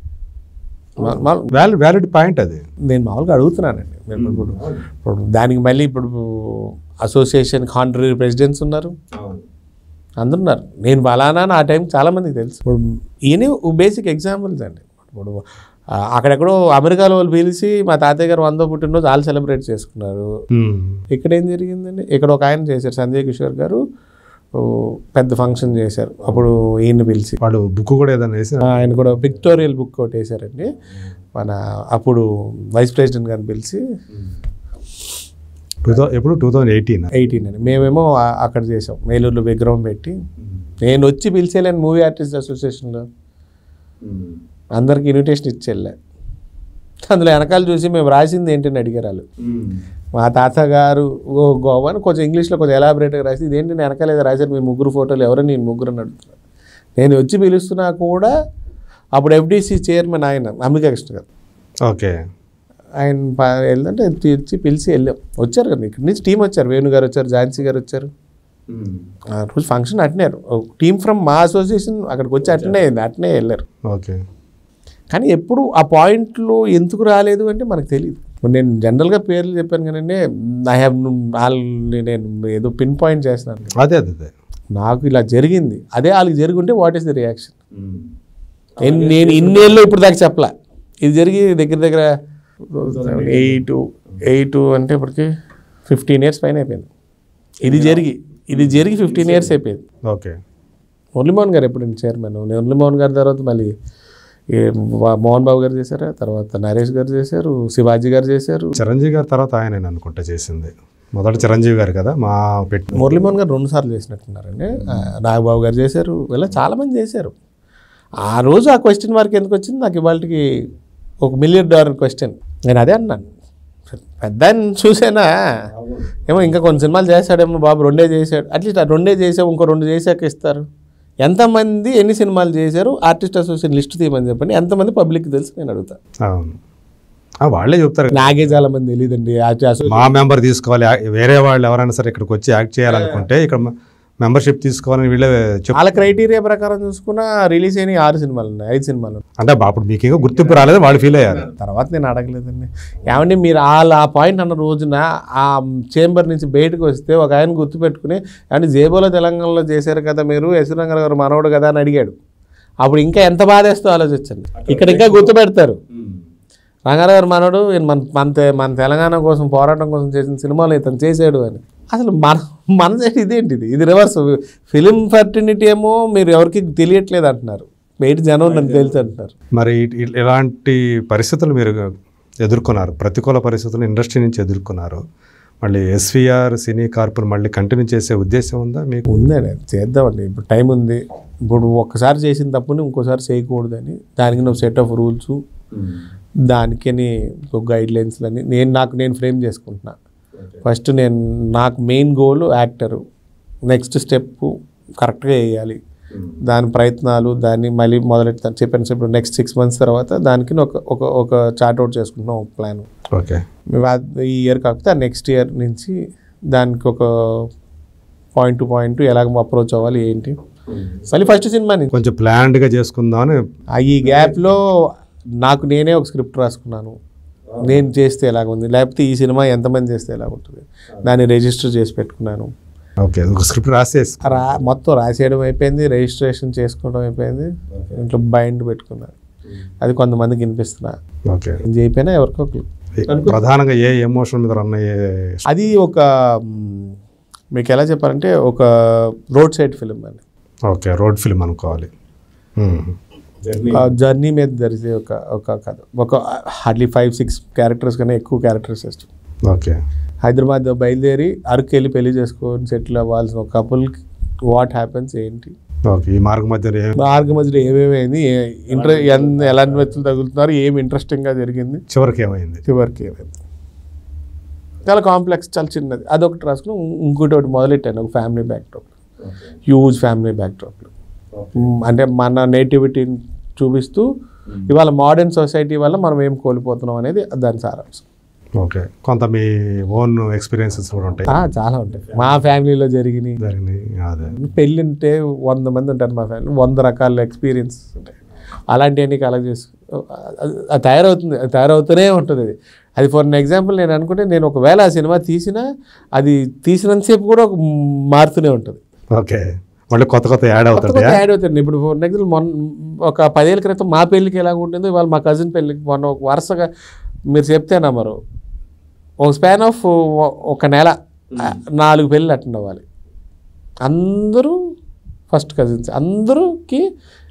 మా- మా- వ్యాలిడ్ వ్యాలిడ్ పాయింట్ అది నేను మామూలుగా అడుగుతున్నానండి నేను ఇప్పుడు ఇప్పుడు దానికి మళ్ళీ ఇప్పుడు అసోసియేషన్ కాంట్రీ ప్రెసిడెంట్స్ ఉన్నారు అందరు ఉన్నారు నేను బలానా అని ఆ టైం చాలా మందికి తెలుసు ఇప్పుడు ఈయన బేసిక్ ఎగ్జాంపుల్స్ అండి ఇప్పుడు ఆ, అక్కడెక్కడో అమెరికాలో వాళ్ళు పిలిచి మా తాతయ్య గారు వందో పుట్టినరోజు వాళ్ళు సెలబ్రేట్ చేసుకున్నారు మ్మ్. ఇక్కడ ఏం జరిగిందండి ఇక్కడ ఒక ఆయన చేశారు సంజయ్ కిషోర్ గారు ఓ, పెద్ద ఫంక్షన్ చేశారు అప్పుడు ఈయన్ని పిలిచి వాడు బుక్ కూడా ఏదైనా వేసి ఆ, ఆయన కూడా పిక్టోరియల్ బుక్ ఒకటి వేశారండి మన అప్పుడు వైస్ ప్రెసిడెంట్ గారిని పిలిచి టూ థౌసండ్ ఎప్పుడు టూ థౌసండ్ ఎయిటీన్ ఎయిటీన్ అని మేమేమో ఆ- అక్కడ చేసాం మేలూరులో విగ్రహం పెట్టి నేను వచ్చి పిలిచేలేను మూవీ ఆర్టిస్ట్ అసోసియేషన్లో అందరికి ఇన్విటేషన్ ఇచ్చేళ్ళా అందులో వెనకాల చూసి మేము రాసింది ఏంటని అడిగారు వాళ్ళు మా తాతగారు ఓ గోవా అని కొంచెం ఇంగ్లీష్లో కొంచెం ఎలాబరేట్గా రాసి ఇదేంటి నేను వెనకాల ఏదో రాశారు మీ ముగ్గురు ఫోటోలు ఎవరో నేను ముగ్గురు అని అడుగుతున్నారు నేను వచ్చి పిలుస్తున్నా కూడా అప్పుడు ఎఫ్డీసీ చైర్మన్ ఆయన అంబికా కృష్ణ గారు ఓకే ఆయన ప- వెళ్తుంటే వచ్చి పిలిచి వెళ్ళాం వచ్చారు కదా ఇక్కడి నుంచి టీం వచ్చారు వేణు గారు వచ్చారు ఝాన్సీ గారు వచ్చారు ఆ రోజు ఫంక్షన్ అట్నేరు టీం ఫ్రమ్ మా అసోసియేషన్ అక్కడికి వచ్చి అట్నే అయింది అట్నే వెళ్ళారు ఓకే కానీ ఎప్పుడు ఆ పాయింట్లో ఎందుకు రాలేదు అంటే మనకు తెలియదు ఇప్పుడు నేను జనరల్గా పేర్లు చెప్పాను కానీ ఐ హ్యావ్ వాళ్ళని నేను ఏదో పిన్ పాయింట్ చేస్తున్నాను అదే అదే అదే నాకు ఇలా జరిగింది అదే వాళ్ళకి జరుగుంటే వాట్ ఈస్ ది రియాక్షన్ నేను ఇన్నేళ్ళు ఇప్పుడు దాకా చెప్పలా ఇది జరిగి దగ్గర దగ్గర ఎయిట్ ఎయిట్ అంటే ఇప్పటికి ఫిఫ్టీన్ ఇయర్స్ పైన అయిపోయింది ఇది జరిగి ఇది జరిగి ఫిఫ్టీన్ ఇయర్స్ అయిపోయింది ఓకే మురళీమోహన్ గారు ఎప్పుడు చైర్మన్ మురళీమోహన్ గారి తర్వాత మళ్ళీ ఈ వా- మోహన్ బాబు గారు చేశారు తర్వాత నరేష్ గారు చేశారు శివాజీ గారు చేశారు చిరంజీవి గారి తర్వాత ఆయన అనుకుంటా చేసింది మొదట చిరంజీవి గారు కదా మా పెట్టి మురళీమోహన్ గారు రెండు సార్లు చేసినట్టున్నారండి ఆ, నాగబాబు గారు చేశారు ఇలా చాలామంది చేశారు ఆ రోజు ఆ క్వశ్చన్ మార్క్ ఎందుకు వచ్చింది నాకు ఇవాళకి ఒక మిలియన్ డాలర్ క్వశ్చన్ నేను అదే అన్నాను పెద్ద ఆయన చూసేనా ఏమో ఇంకా కొన్ని సినిమాలు చేశాడేమో బాబు రెండే చేశాడు అట్లీస్ట్ ఆ రెండే చేసావు ఇంకో రెండు చేశాక ఇస్తారు ఎంతమంది ఎన్ని సినిమాలు చేశారు ఆర్టిస్ట్ అసోసియేషన్ లిస్ట్ తీయమని చెప్పండి ఎంతమంది పబ్లిక్ తెలుసు నేను అడుగుతా అవును ఆ, వాళ్ళే చెప్తారు కదా. నాకే చాలా మంది తెలియదండి అసోసియేషన్ మా మెంబర్ తీసుకోవాలి యా- వేరే వాళ్ళు ఎవరైనా సరే ఇక్కడికి వచ్చి యాక్ట్ చేయాలనుకుంటే ఇక్కడ మెంబర్షిప్ తీసుకోవాలని వీళ్ళే చెప్ వాళ్ళ క్రైటీరియా ప్రకారం చూసుకున్నా రిలీజ్ అయిన ఆరు సినిమాలు ఉన్నాయి ఐదు సినిమాలు ఉన్నాయి. అంటే బా- అప్పుడు మీకు ఇంకా గుర్తింపు రాలేదు వాళ్ళు ఫీల్ అయ్యారు తర్వాత నేను అడగలేదండి ఏమండి మీరు వాళ్ళ ఆ పాయింట్ అన్న రోజున ఆ చేంబర్ నుంచి బయటకు వస్తే ఒక ఆయన గుర్తుపెట్టుకుని అంటే జేబోలో తెలంగాణలో చేశారు కదా మీరు యశ్వరంగ గారు మనవడు కదా అని అడిగాడు అప్పుడు ఇంకా ఎంత బాధేస్తో ఆలోచించండి ఇక్కడ ఇంకా గుర్తుపెడతారు రంగారావు గారు మనోడు ఈయన మన మన తె- మన తెలంగాణ కోసం పోరాటం కోసం చేసిన సినిమాలు ఇతను చేసాడు అని అసలు మన మన సైడ్ ఇదేంటిది ఇది రివర్స్ ఫిలిం ఫర్టినిటీ ఏమో మీరు ఎవరికి తెలియట్లేదు అంటున్నారు బయట జనం నన్ను తెలుసు అంటున్నారు మరి ఇ- ఇ- ఇలాంటి పరిస్థితులు మీరు ఎదుర్కొన్నారు ప్రతికూల పరిస్థితులు ఇండస్ట్రీ నుంచి ఎదుర్కొన్నారు మళ్ళీ ఎస్విఆర్ సినీ కార్పును మళ్ళీ కంటిన్యూ చేసే ఉద్దేశం ఉందా మీకు ఉందండి చేద్దామండి ఇప్పుడు టైం ఉంది ఇప్పుడు ఒక్కసారి చేసిన తప్పుని ఇంకోసారి చేయకూడదని దానికి నువ్వు సెట్ ఆఫ్ రూల్స్ దానికని ఒక గైడ్ లైన్స్లని నేను నాకు నేను ఫ్రేమ్ చేసుకుంటున్నా ఫస్ట్ నేను నాకు main goal actor next step కరెక్ట్గా వేయాలి దాని ప్రయత్నాలు దాన్ని మళ్ళీ మొదలెడతాను చెప్పాను సార్ ఇప్పుడు నెక్స్ట్ సిక్స్ మంత్స్ తర్వాత దానికి ఒక ఒక ఒక చార్ట్ అవుట్ చేసుకుంటున్నాం ఒక ప్లాన్ ఓకే మేము ఆ- ఈ ఇయర్ కాకపోతే ఆ నెక్స్ట్ ఇయర్ నుంచి దానికి ఒక పాయింట్ టు పాయింట్ ఎలాగ అప్రోచ్ అవ్వాలి ఏంటి మళ్ళీ ఫస్ట్ సినిమా నుంచి కొంచెం ప్లాన్డ్గా చేసుకుందామని ఆ ఈ గ్యాప్లో నాకు నేనే ఒక స్క్రిప్ట్ రాసుకున్నాను నేను చేస్తే ఎలాగ ఉంది లేకపోతే ఈ సినిమా ఎంతమంది చేస్తే ఎలాగ ఉంటుంది దాన్ని రిజిస్టర్ చేసి పెట్టుకున్నాను ఓకే ఒక స్క్రిప్ట్ రాసేసి రా మొత్తం రాసేయడం అయిపోయింది రిజిస్ట్రేషన్ చేసుకోవడం అయిపోయింది ఇంట్లో బైండ్ పెట్టుకున్నాను అది కొంతమందికి వినిపిస్తున్నా ఓకే ఏం చేయకపోయినా ఎవరికో ఒకరు. ప్రధానంగా ఏ ఎమోషన్ మీద రన్ అయ్యే అది ఒక మ్, మీకు ఎలా చెప్పాలంటే ఒక రోడ్ సైడ్ ఫిలిం అని ఓకే రోడ్ ఫిల్మ్ అనుకోవాలి మ్మ్. ఆ జర్నీ మీద జరిగే ఒక ఒక కథ ఒక హార్డ్లీ ఫైవ్ సిక్స్ క్యారెక్టర్స్ కన్నా ఎక్కువ క్యారెక్టర్స్ ఇష్టం ఓకే హైదరాబాద్ బయలుదేరి అరకు వెళ్ళి పెళ్లి చేసుకొని సెటిల్ అవ్వాల్సిన ఒక కపుల్కి వాట్ హ్యాపెన్స్ ఏంటి ఓకే ఈ మార్గ మధ్యలో ఏం మార్గ మధ్యలో ఏమేమి అయింది ఇంట్రె ఎన్- ఎలాంటి వ్యక్తులు తగులుతున్నారు ఏమి ఇంట్రెస్టింగ్గా జరిగింది చివరికి ఏమైంది చివరికి ఏమైంది చాలా కాంప్లెక్స్ చాలా చిన్నది అదొకటి రాసుకుని ఇంకోటి ఒకటి మొదలెట్టాను ఒక family backdrop huge family backdrop అంటే మన నేటివిటీని చూపిస్తూ ఇవాళ మోడర్న్ సొసైటీ వల్ల మనం ఏం కోల్పోతున్నాం అనేది దాని సారాంశం ఓకే కొంత మీ ఓన్ ఎక్స్పీరియన్సెస్ కూడా ఉంటాయి ఆ, చాలా ఉంటాయి మా ఫ్యామిలీలో జరిగినాయి జరిగినాయి అదే పెళ్ళి ఉంటే వంద మంది ఉంటారు మా ఫ్యామిలీ వంద రకాల ఎక్స్పీరియన్స్ ఉంటాయి అలాంటివన్నీ కలెక్ట్ చేసు అది అది తయారవుతుంది అది తయారవుతూనే ఉంటుంది అది అది ఫర్ ఎగ్జాంపుల్ నేను అనుకుంటే నేను ఒకవేళ ఆ సినిమా తీసినా అది తీసినంతసేపు కూడా ఒక మారుతూనే ఉంటుంది ఓకే మళ్ళీ కొత్త కొత్త యాడ్ కొత్త కొత్త అవుతుంటాయా యాడ్ అవుతుంది ఇప్పుడు ఫర్ ఎగ్జాంపుల్ మొన్న ఒక పదేళ్ళ క్రితం మా పెళ్ళికి ఎలా ఉంటుందో ఇవాళ మా కజిన్ పెళ్ళికి మొన్న ఒక వరుసగా మీరు చెప్తే నమ్మరు ఒక స్పాన్ ఆఫ్ ఒక నెల నాలుగు పెళ్ళి అటెండ్ అవ్వాలి అందరూ ఫస్ట్ కజిన్స్ అందరికి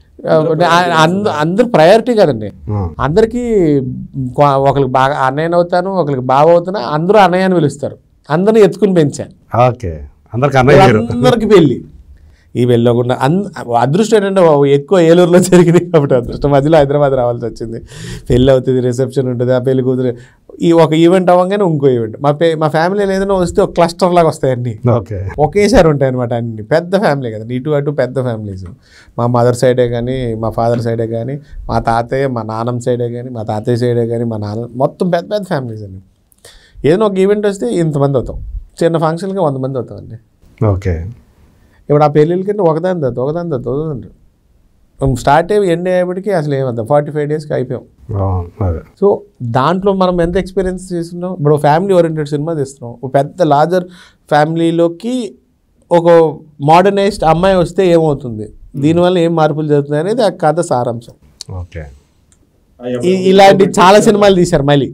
అందరూ అందరు ప్రయారిటీ కదండి ఆ, అందరికీ కొ- ఒకరికి బాగా అన్నయ్యని అవుతాను ఒకరికి బావ అవుతున్నా అందరూ అన్నయ్య అని పిలుస్తారు అందరిని ఎత్తుకుని పెంచాను ఓకే అందరికి అన్నయ్య గారు అందరికి పెళ్ళి ఈ వెళ్ళకుండా అంద అదృష్టం ఏంటంటే బాబు ఎక్కువ ఏలూరులో జరిగింది కాబట్టి అదృష్టం మధ్యలో హైదరాబాద్ రావాల్సి వచ్చింది పెళ్ళి అవుతుంది రిసెప్షన్ ఉంటుంది ఆ పెళ్లి కూతురు ఈ ఒక ఈవెంట్ అవ్వగానే ఇంకో ఈవెంట్ మా పే మా ఫ్యామిలీలో ఏదైనా వస్తే ఒక క్లస్టర్ లాగా వస్తాయి అన్నీ ఓకే ఒకేసారి ఉంటాయి అనమాట అన్ని పెద్ద ఫ్యామిలీ కదా ఇటు అటు పెద్ద ఫ్యామిలీస్ మా మదర్ సైడే కానీ మా ఫాదర్ సైడే కానీ మా తాతయ్య మా నాన్నమ్మ సైడే కానీ మా తాతయ్య సైడే కానీ మా నాన్న మొత్తం పెద్ద పెద్ద ఫ్యామిలీస్ అండి ఏదైనా ఒక ఈవెంట్ వస్తే ఇంతమంది అవుతాం చిన్న ఫంక్షన్కి వంద మంది అవుతామండి ఓకే ఇప్పుడు ఆ పెళ్ళిళ్ళకి ఒకదాని తర్వాత ఒకదాని తర్వాత ఒకదాని స్టార్ట్ అయ్యి ఎండ్ అయ్యేప్పటికీ అసలు ఏమవుతాం ఫార్టీ ఫైవ్ డేస్కి అయిపోయాం ఆ, అదే సో దాంట్లో మనం ఎంత ఎక్స్పీరియన్స్ చేస్తున్నాం ఇప్పుడు ఫ్యామిలీ ఓరియంటెడ్ సినిమా తీస్తున్నాం ఒక పెద్ద లార్జర్ ఫ్యామిలీలోకి ఒక మోడర్నైజ్డ్ అమ్మాయి వస్తే ఏమవుతుంది దీనివల్ల ఏం మార్పులు జరుగుతున్నాయి అనేది ఆ కథ సారాంశం ఓకే ఈ- ఇలాంటి చాలా సినిమాలు తీశారు మళ్ళీ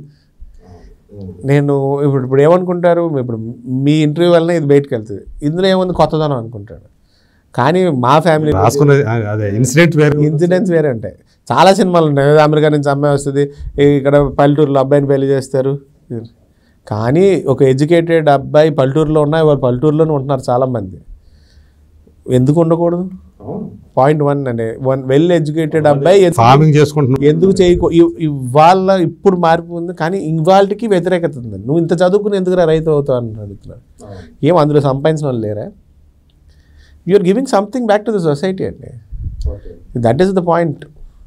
నేను ఇప్పుడు ఇప్పుడు ఏమనుకుంటారు ఇప్పుడు మీ ఇంటర్వ్యూ వలన ఇది బయటకు వెళ్తుంది ఇందులో ఏముంది కొత్తదనం అనుకుంటాడు కానీ మా ఫ్యామిలీ రాసుకున్నది ఆ, అదే ఇన్సిడెంట్ వేరు ఇన్సిడెంట్స్ వేరే ఉంటాయి చాలా సినిమాలు ఉన్నాయి ఏదో అమెరికా నుంచి అమ్మాయి వస్తుంది ఇక్కడ పల్లెటూరులో అబ్బాయిని పెళ్లి చేస్తారు కానీ ఒక ఎడ్యుకేటెడ్ అబ్బాయి పల్లెటూరులో ఉన్నాయి వాళ్ళు పల్లెటూరులోనే ఉంటున్నారు చాలామంది ఎందుకు ఉండకూడదు పాయింట్ వన్ అండి వన్ వెల్ ఎడ్యుకేటెడ్ అబ్బాయి ఎందుకు- ఫార్మింగ్ చేసుకుంటున్నాం ఎందుకు చేయకూ ఇవ్- ఇవాళ ఇప్పుడు మార్పు ఉంది కానీ ఇవాళకి వ్యతిరేకత ఉంది నువ్వు ఇంత చదువుకుని ఎందుకు రైతు అవుతావు అని అడుగుతున్నారు ఏం అందులో సంపాదించిన వాళ్ళు లేరా you are giving something back to the society అండి దట్ ఈస్ ద పాయింట్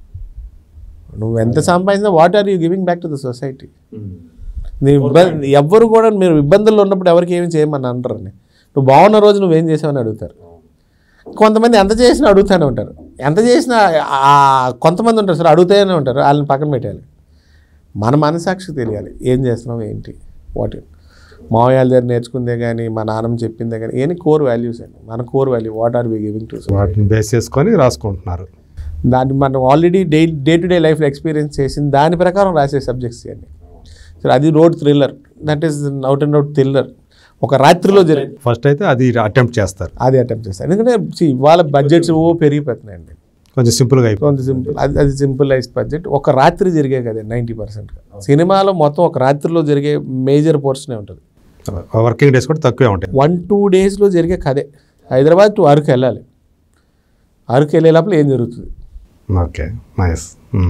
నువ్వు ఎంత సంపాదించినా what are you giving back to the society నీ ఇబ్బంది ఎవ్వరు కూడా మీరు ఇబ్బందుల్లో ఉన్నప్పుడు ఎవరికి ఏమి చేయమని అంటారండి నువ్వు బాగున్న రోజు నువ్వేం చేసావని అడుగుతారు కొంతమంది ఎంత చేసినా అడుగుతూనే ఉంటారు ఎంత చేసినా ఆ కొంతమంది ఉంటారు సార్ అడుగుతూనే ఉంటారు వాళ్ళని పక్కన పెట్టాలి మన మనసాక్షి తెలియాలి ఏం చేస్తున్నాం ఏంటి వాట్ మావయ్య దగ్గర నేర్చుకుందే కానీ మా నాన్నమ్మ చెప్పిందే కానీ ఏని కోర్ వాల్యూస్ అండి మన core value what are we giving to వాటిని బేస్ చేసుకొని రాసుకుంటున్నారు దాన్ని మనం already day day to day లైఫ్లో ఎక్స్పీరియన్స్ చేసిన దాని ప్రకారం రాసే సబ్జెక్ట్స్ ఇవన్నీ సో అది road thriller that is out and out thriller ఒక రాత్రిలో జరిగింది ఫస్ట్ అయితే అది అటెంప్ట్ చేస్తారు అది అటెంప్ట్ చేస్తాను ఎందుకంటే see, వాళ్ళ బడ్జెట్స్ ఓ పెరిగిపోతున్నాయండి కొంచెం సింపుల్గా అయిపోయింది కొంత సింపుల్ అది అది సింపులైజ్డ్ బడ్జెట్ ఒక రాత్రి జరిగే కదా నైంటీ పర్సెంట్ సినిమాలో మొత్తం ఒక రాత్రిలో జరిగే మేజర్ పోర్షనే ఉంటుంది వర్కింగ్ డేస్ కూడా తక్కువే ఉంటాయి వన్ టూ డేస్లో జరిగే కథే హైదరాబాద్ టు అరకు వెళ్ళాలి అరకు వెళ్ళే లోపల ఏం జరుగుతుంది ఓకే నైస్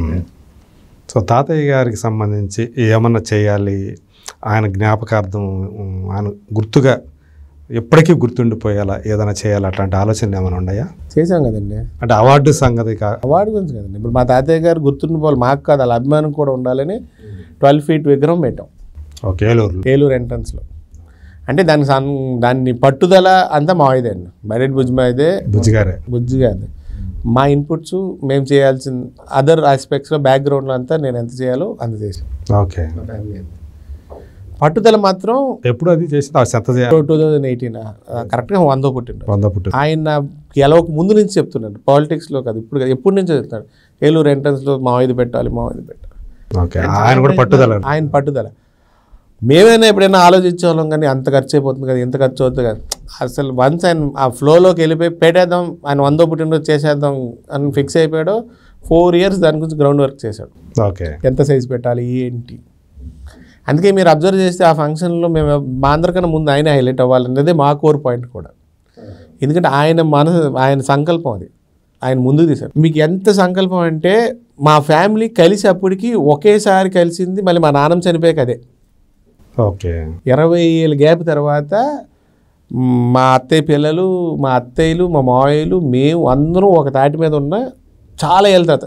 సో తాతయ్య గారికి సంబంధించి ఏమన్నా చేయాలి ఆయన జ్ఞాపకార్థం ఉమ్, ఆయన గుర్తుగా ఎప్పటికీ గుర్తుండిపోయేలా ఏదైనా చేయాలి అట్లాంటి ఆలోచనలు ఏమైనా ఉన్నాయా చేశాం కదండి అంటే అవార్డు సంగతి కా అవార్డు గురించి కదండి ఇప్పుడు మా తాతయ్య గారు గుర్తుండిపోవాలి మాకు కాదు వాళ్ళ అభిమానం కూడా ఉండాలని ట్వెల్వ్ ఫీట్ విగ్రహం పెట్టాం ఓకే ఏలూరు ఏలూరు ఎంట్రన్స్లో అంటే దాని సన్ దాన్ని పట్టుదల అంతా మావిదే అండి బడెడ్ బుజ్మాయిదే బుజ్జిగారే బుజ్జి కాదు మా ఇన్పుట్స్ మేము చేయాల్సిన అదర్ ఆస్పెక్ట్స్లో బ్యాక్గ్రౌండ్లో అంతా నేను ఎంత చేయాలో అంత చేసాను ఓకే పట్టుదల మాత్రం ఎప్పుడు అది చేసింది ఆ చెత్త చేయాలి టూ థౌజండ్ ఎయిటీన్ కరెక్ట్గా వందో పుట్టిండు వంద పుట్టు ఆయన గెలవక ముందు నుంచి చెప్తున్నాడు పాలిటిక్స్లో కాదు ఇప్పుడు కాదు ఎప్పటి నుంచో చెప్తాడు ఏలూరు ఎంట్రన్స్లో మా ఇది పెట్టాలి మా ఇది పెట్టాలి ఓకే ఆయన కూడా పట్టుదల ఆయన పట్టుదల మేమైనా ఎప్పుడైనా ఆలోచించేవాళ్ళం కానీ అంత ఖర్చు అయిపోతుంది కదా ఎంత ఖర్చు అవుతుంది కదా అసలు వన్స్ ఆయన ఆ ఫ్లోలోకి వెళ్ళిపోయి పెట్టేద్దాం ఆయన వందో పుట్టినరోజు చేసేద్దాం అని ఫిక్స్ అయిపోయాడు ఫోర్ ఇయర్స్ దాని గురించి గ్రౌండ్ వర్క్ చేశాడు ఓకే ఎంత సైజ్ పెట్టాలి ఏంటి అందుకే మీరు అబ్జర్వ్ చేస్తే ఆ ఫంక్షన్లో మేము మా అందరికన్నా ముందు ఆయన హైలైట్ అవ్వాలనేది మా కోర్ పాయింట్ కూడా ఎందుకంటే ఆయన మనసు ఆయన సంకల్పం అది ఆయన ముందుకు తీశారు మీకు ఎంత సంకల్పం అంటే మా ఫ్యామిలీ కలిసి అప్పటికి ఒకేసారి కలిసింది మళ్ళీ మా నాన్నమ్మ చనిపోయాక అదే ఓకే ఇరవై ఏళ్ళ గ్యాప్ తర్వాత మ్, మా అత్తయ్య పిల్లలు మా అత్తయ్యలు మా మావయ్యలు మేము అందరం ఒక తాటి మీద ఉన్న చాలా ఏళ్ళ తర్వాత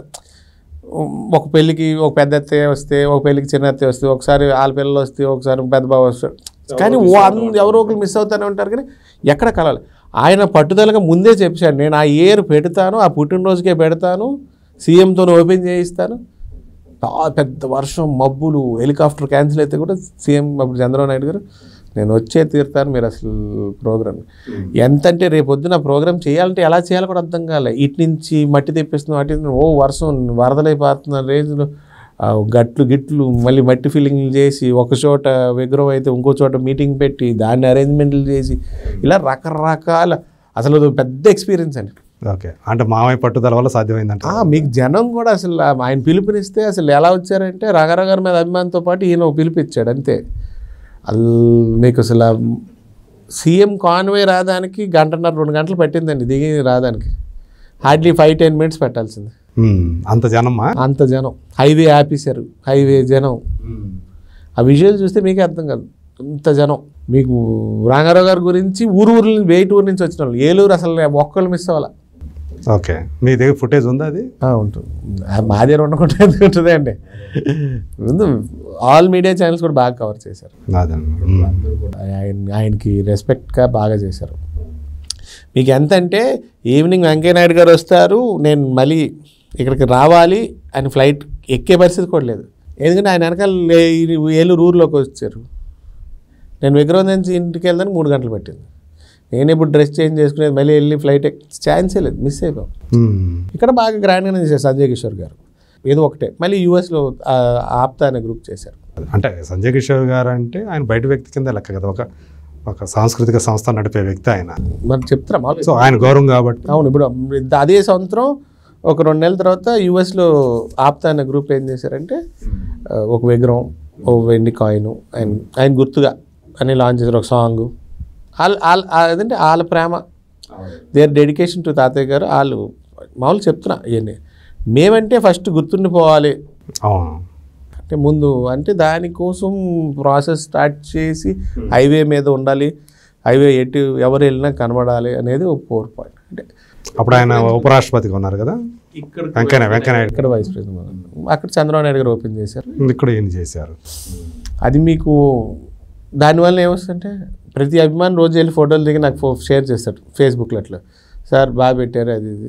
ఒక పెళ్ళికి ఒక పెద్ద అత్తయ్య వస్తే ఒక పెళ్ళికి చిన్న అత్తయ్య వస్తే ఒకసారి వాళ్ళ పిల్లలు వస్తే ఒకసారి పెద్ద బావ వస్తారు కానీ ఓ అంద- ఎవరో ఒకరు మిస్ అవుతానే ఉంటారు కానీ ఎక్కడ కలాలి ఆయన పట్టుదలగా ముందే చెప్పాడు నేను ఆ ఇయర్ పెడతాను ఆ పుట్టినరోజుకే పెడతాను సీఎంతో ఓపెన్ చేయిస్తాను చాలా పెద్ద వర్షం మబ్బులు హెలికాప్టర్ క్యాన్సిల్ అయితే కూడా సీఎం అప్పుడు చంద్రబాబు నాయుడు గారు నేను వచ్చే తీరుతాను మీరు అసలు ప్రోగ్రామ్ ఎంత అంటే రేపు పొద్దున ప్రోగ్రామ్ చేయాలంటే ఎలా చేయాలో కూడా అర్థం కాలే ఇటు నుంచి మట్టి తెప్పిస్తున్నాం అటు నుంచి ఓ వర్షం వరదలైపోతున్న రేంజ్లో ఆ గట్లు గిట్లు మళ్ళీ మట్టి ఫిల్లింగ్ చేసి ఒక చోట విగ్రహం అయితే ఇంకో చోట మీటింగ్ పెట్టి దాన్ని అరేంజ్మెంట్లు చేసి ఇలా రకరకాల అసలు అది పెద్ద ఎక్స్పీరియన్స్ అండి ఓకే అంటే మామయ్య పట్టుదల వల్ల సాధ్యమైందంట ఆ, మీకు జనం కూడా అసలు ఆ- ఆయన పిలుపునిస్తే అసలు ఎలా వచ్చారంటే రకరకాల మీద అభిమానంతో పాటు ఈయన ఒక పిలుపు ఇచ్చాడు అంతే అల్ మీకు అసలు ఆ సీఎం కాన్వే రావడానికి గంటన్నర రెండు గంటలు పట్టిందండి దిగి రావడానికి హార్డ్లీ ఫైవ్ టెన్ మినిట్స్ పెట్టాల్సింది ఉమ్, అంత జనమ్మా అంత జనం హైవే ఆపేశారు హైవే జనం ఆ విజువల్ చూస్తే మీకే అర్థం కాదు అంత జనం మీకు రాంగారావు గారి గురించి ఊరు ఊరు నుంచి వెయిట్ ఊరు నుంచి వచ్చిన వాళ్ళు ఏలూరు అసలు ఒక్కళ్ళు మిస్ అవ్వాల ఓకే మీ దగ్గర ఫుటేజ్ ఉందా అది ఆ, ఉంటుంది ఆ, మా దగ్గర ఉండకుండా ఎందుకు ఉంటుంది అండి ముందు ఆల్ మీడియా ఛానల్స్ కూడా బాగా కవర్ చేశారు అదే ఉమ్, ఆయన ఆయనకి రెస్పెక్ట్గా బాగా చేశారు మీకు ఎంత అంటే ఈవినింగ్ వెంకయ్య నాయుడు గారు వస్తారు నేను మళ్ళీ ఇక్కడికి రావాలి ఆయన ఫ్లైట్ ఎక్కే పరిస్థితి కూడా లేదు ఎందుకంటే ఆయన వెనకాల లే- ఏలూరు ఊర్లోకి వచ్చారు నేను విగ్రహం నుంచి ఇంటికి వెళ్దానికి మూడు గంటలు పట్టింది నేను ఇప్పుడు డ్రెస్ చేంజ్ చేసుకునేది మళ్ళీ వెళ్ళి ఫ్లైట్ ఛాన్సే లేదు మిస్ అయిపోయాం ఉమ్, ఇక్కడ బాగా గ్రాండ్గానే చేశారు సంజయ్ కిషోర్ గారు ఏదో ఒకటే మళ్ళీ యూఎస్లో ఆప్తా అనే గ్రూప్ చేశారు అంటే సంజయ్ కిషోర్ గారు అంటే ఆయన బయట వ్యక్తి కింద లెక్క కదా ఒక ఒక సాంస్కృతిక సంస్థ నడిపే వ్యక్తి ఆయన మరి చెప్తారా మామూలుగా సో ఆయన గౌరవం కాబట్టి అవును ఇప్పుడు అదే సంవత్సరం ఒక రెండు నెలల తర్వాత యూఎస్లో ఆప్తా అనే గ్రూప్ ఏం చేశారంటే ఆ, ఒక విగ్రహం ఓ వెండి కాయిన్ ఆయన ఆయన గుర్తుగా అని లాంచ్ చేశారు ఒక సాంగ్ వాళ్ళ వాళ్ళ అదంటే వాళ్ళ ప్రేమ దేర్ డెడికేషన్ టు తాతయ్య గారు వాళ్ళు మామూలు చెప్తున్నా ఇవన్నీ మేమంటే ఫస్ట్ గుర్తుండిపోవాలి అవును అంటే ముందు అంటే దానికోసం ప్రాసెస్ స్టార్ట్ చేసి హైవే మీద ఉండాలి హైవే ఎటు ఎవరు వెళ్ళినా కనబడాలి అనేది ఒక ఫోర్ పాయింట్ అంటే అప్పుడు ఆయన ఉపరాష్ట్రపతిగా ఉన్నారు కదా వెంకయ్య వెంకయ్య నాయుడు ఇక్కడ వైస్ ప్రెసిడెంట్ అక్కడ చంద్రబాబు నాయుడు గారు ఓపెన్ చేశారు ఇక్కడ ఏం చేశారు అది మీకు దానివల్ల ఏమొస్తుందంటే ప్రతి అభిమాని రోజు వెళ్ళి ఫోటోలు దిగి నాకు ఫో- షేర్ చేస్తాడు ఫేస్బుక్లో అట్లా సార్ బాగా పెట్టారు అది ఇది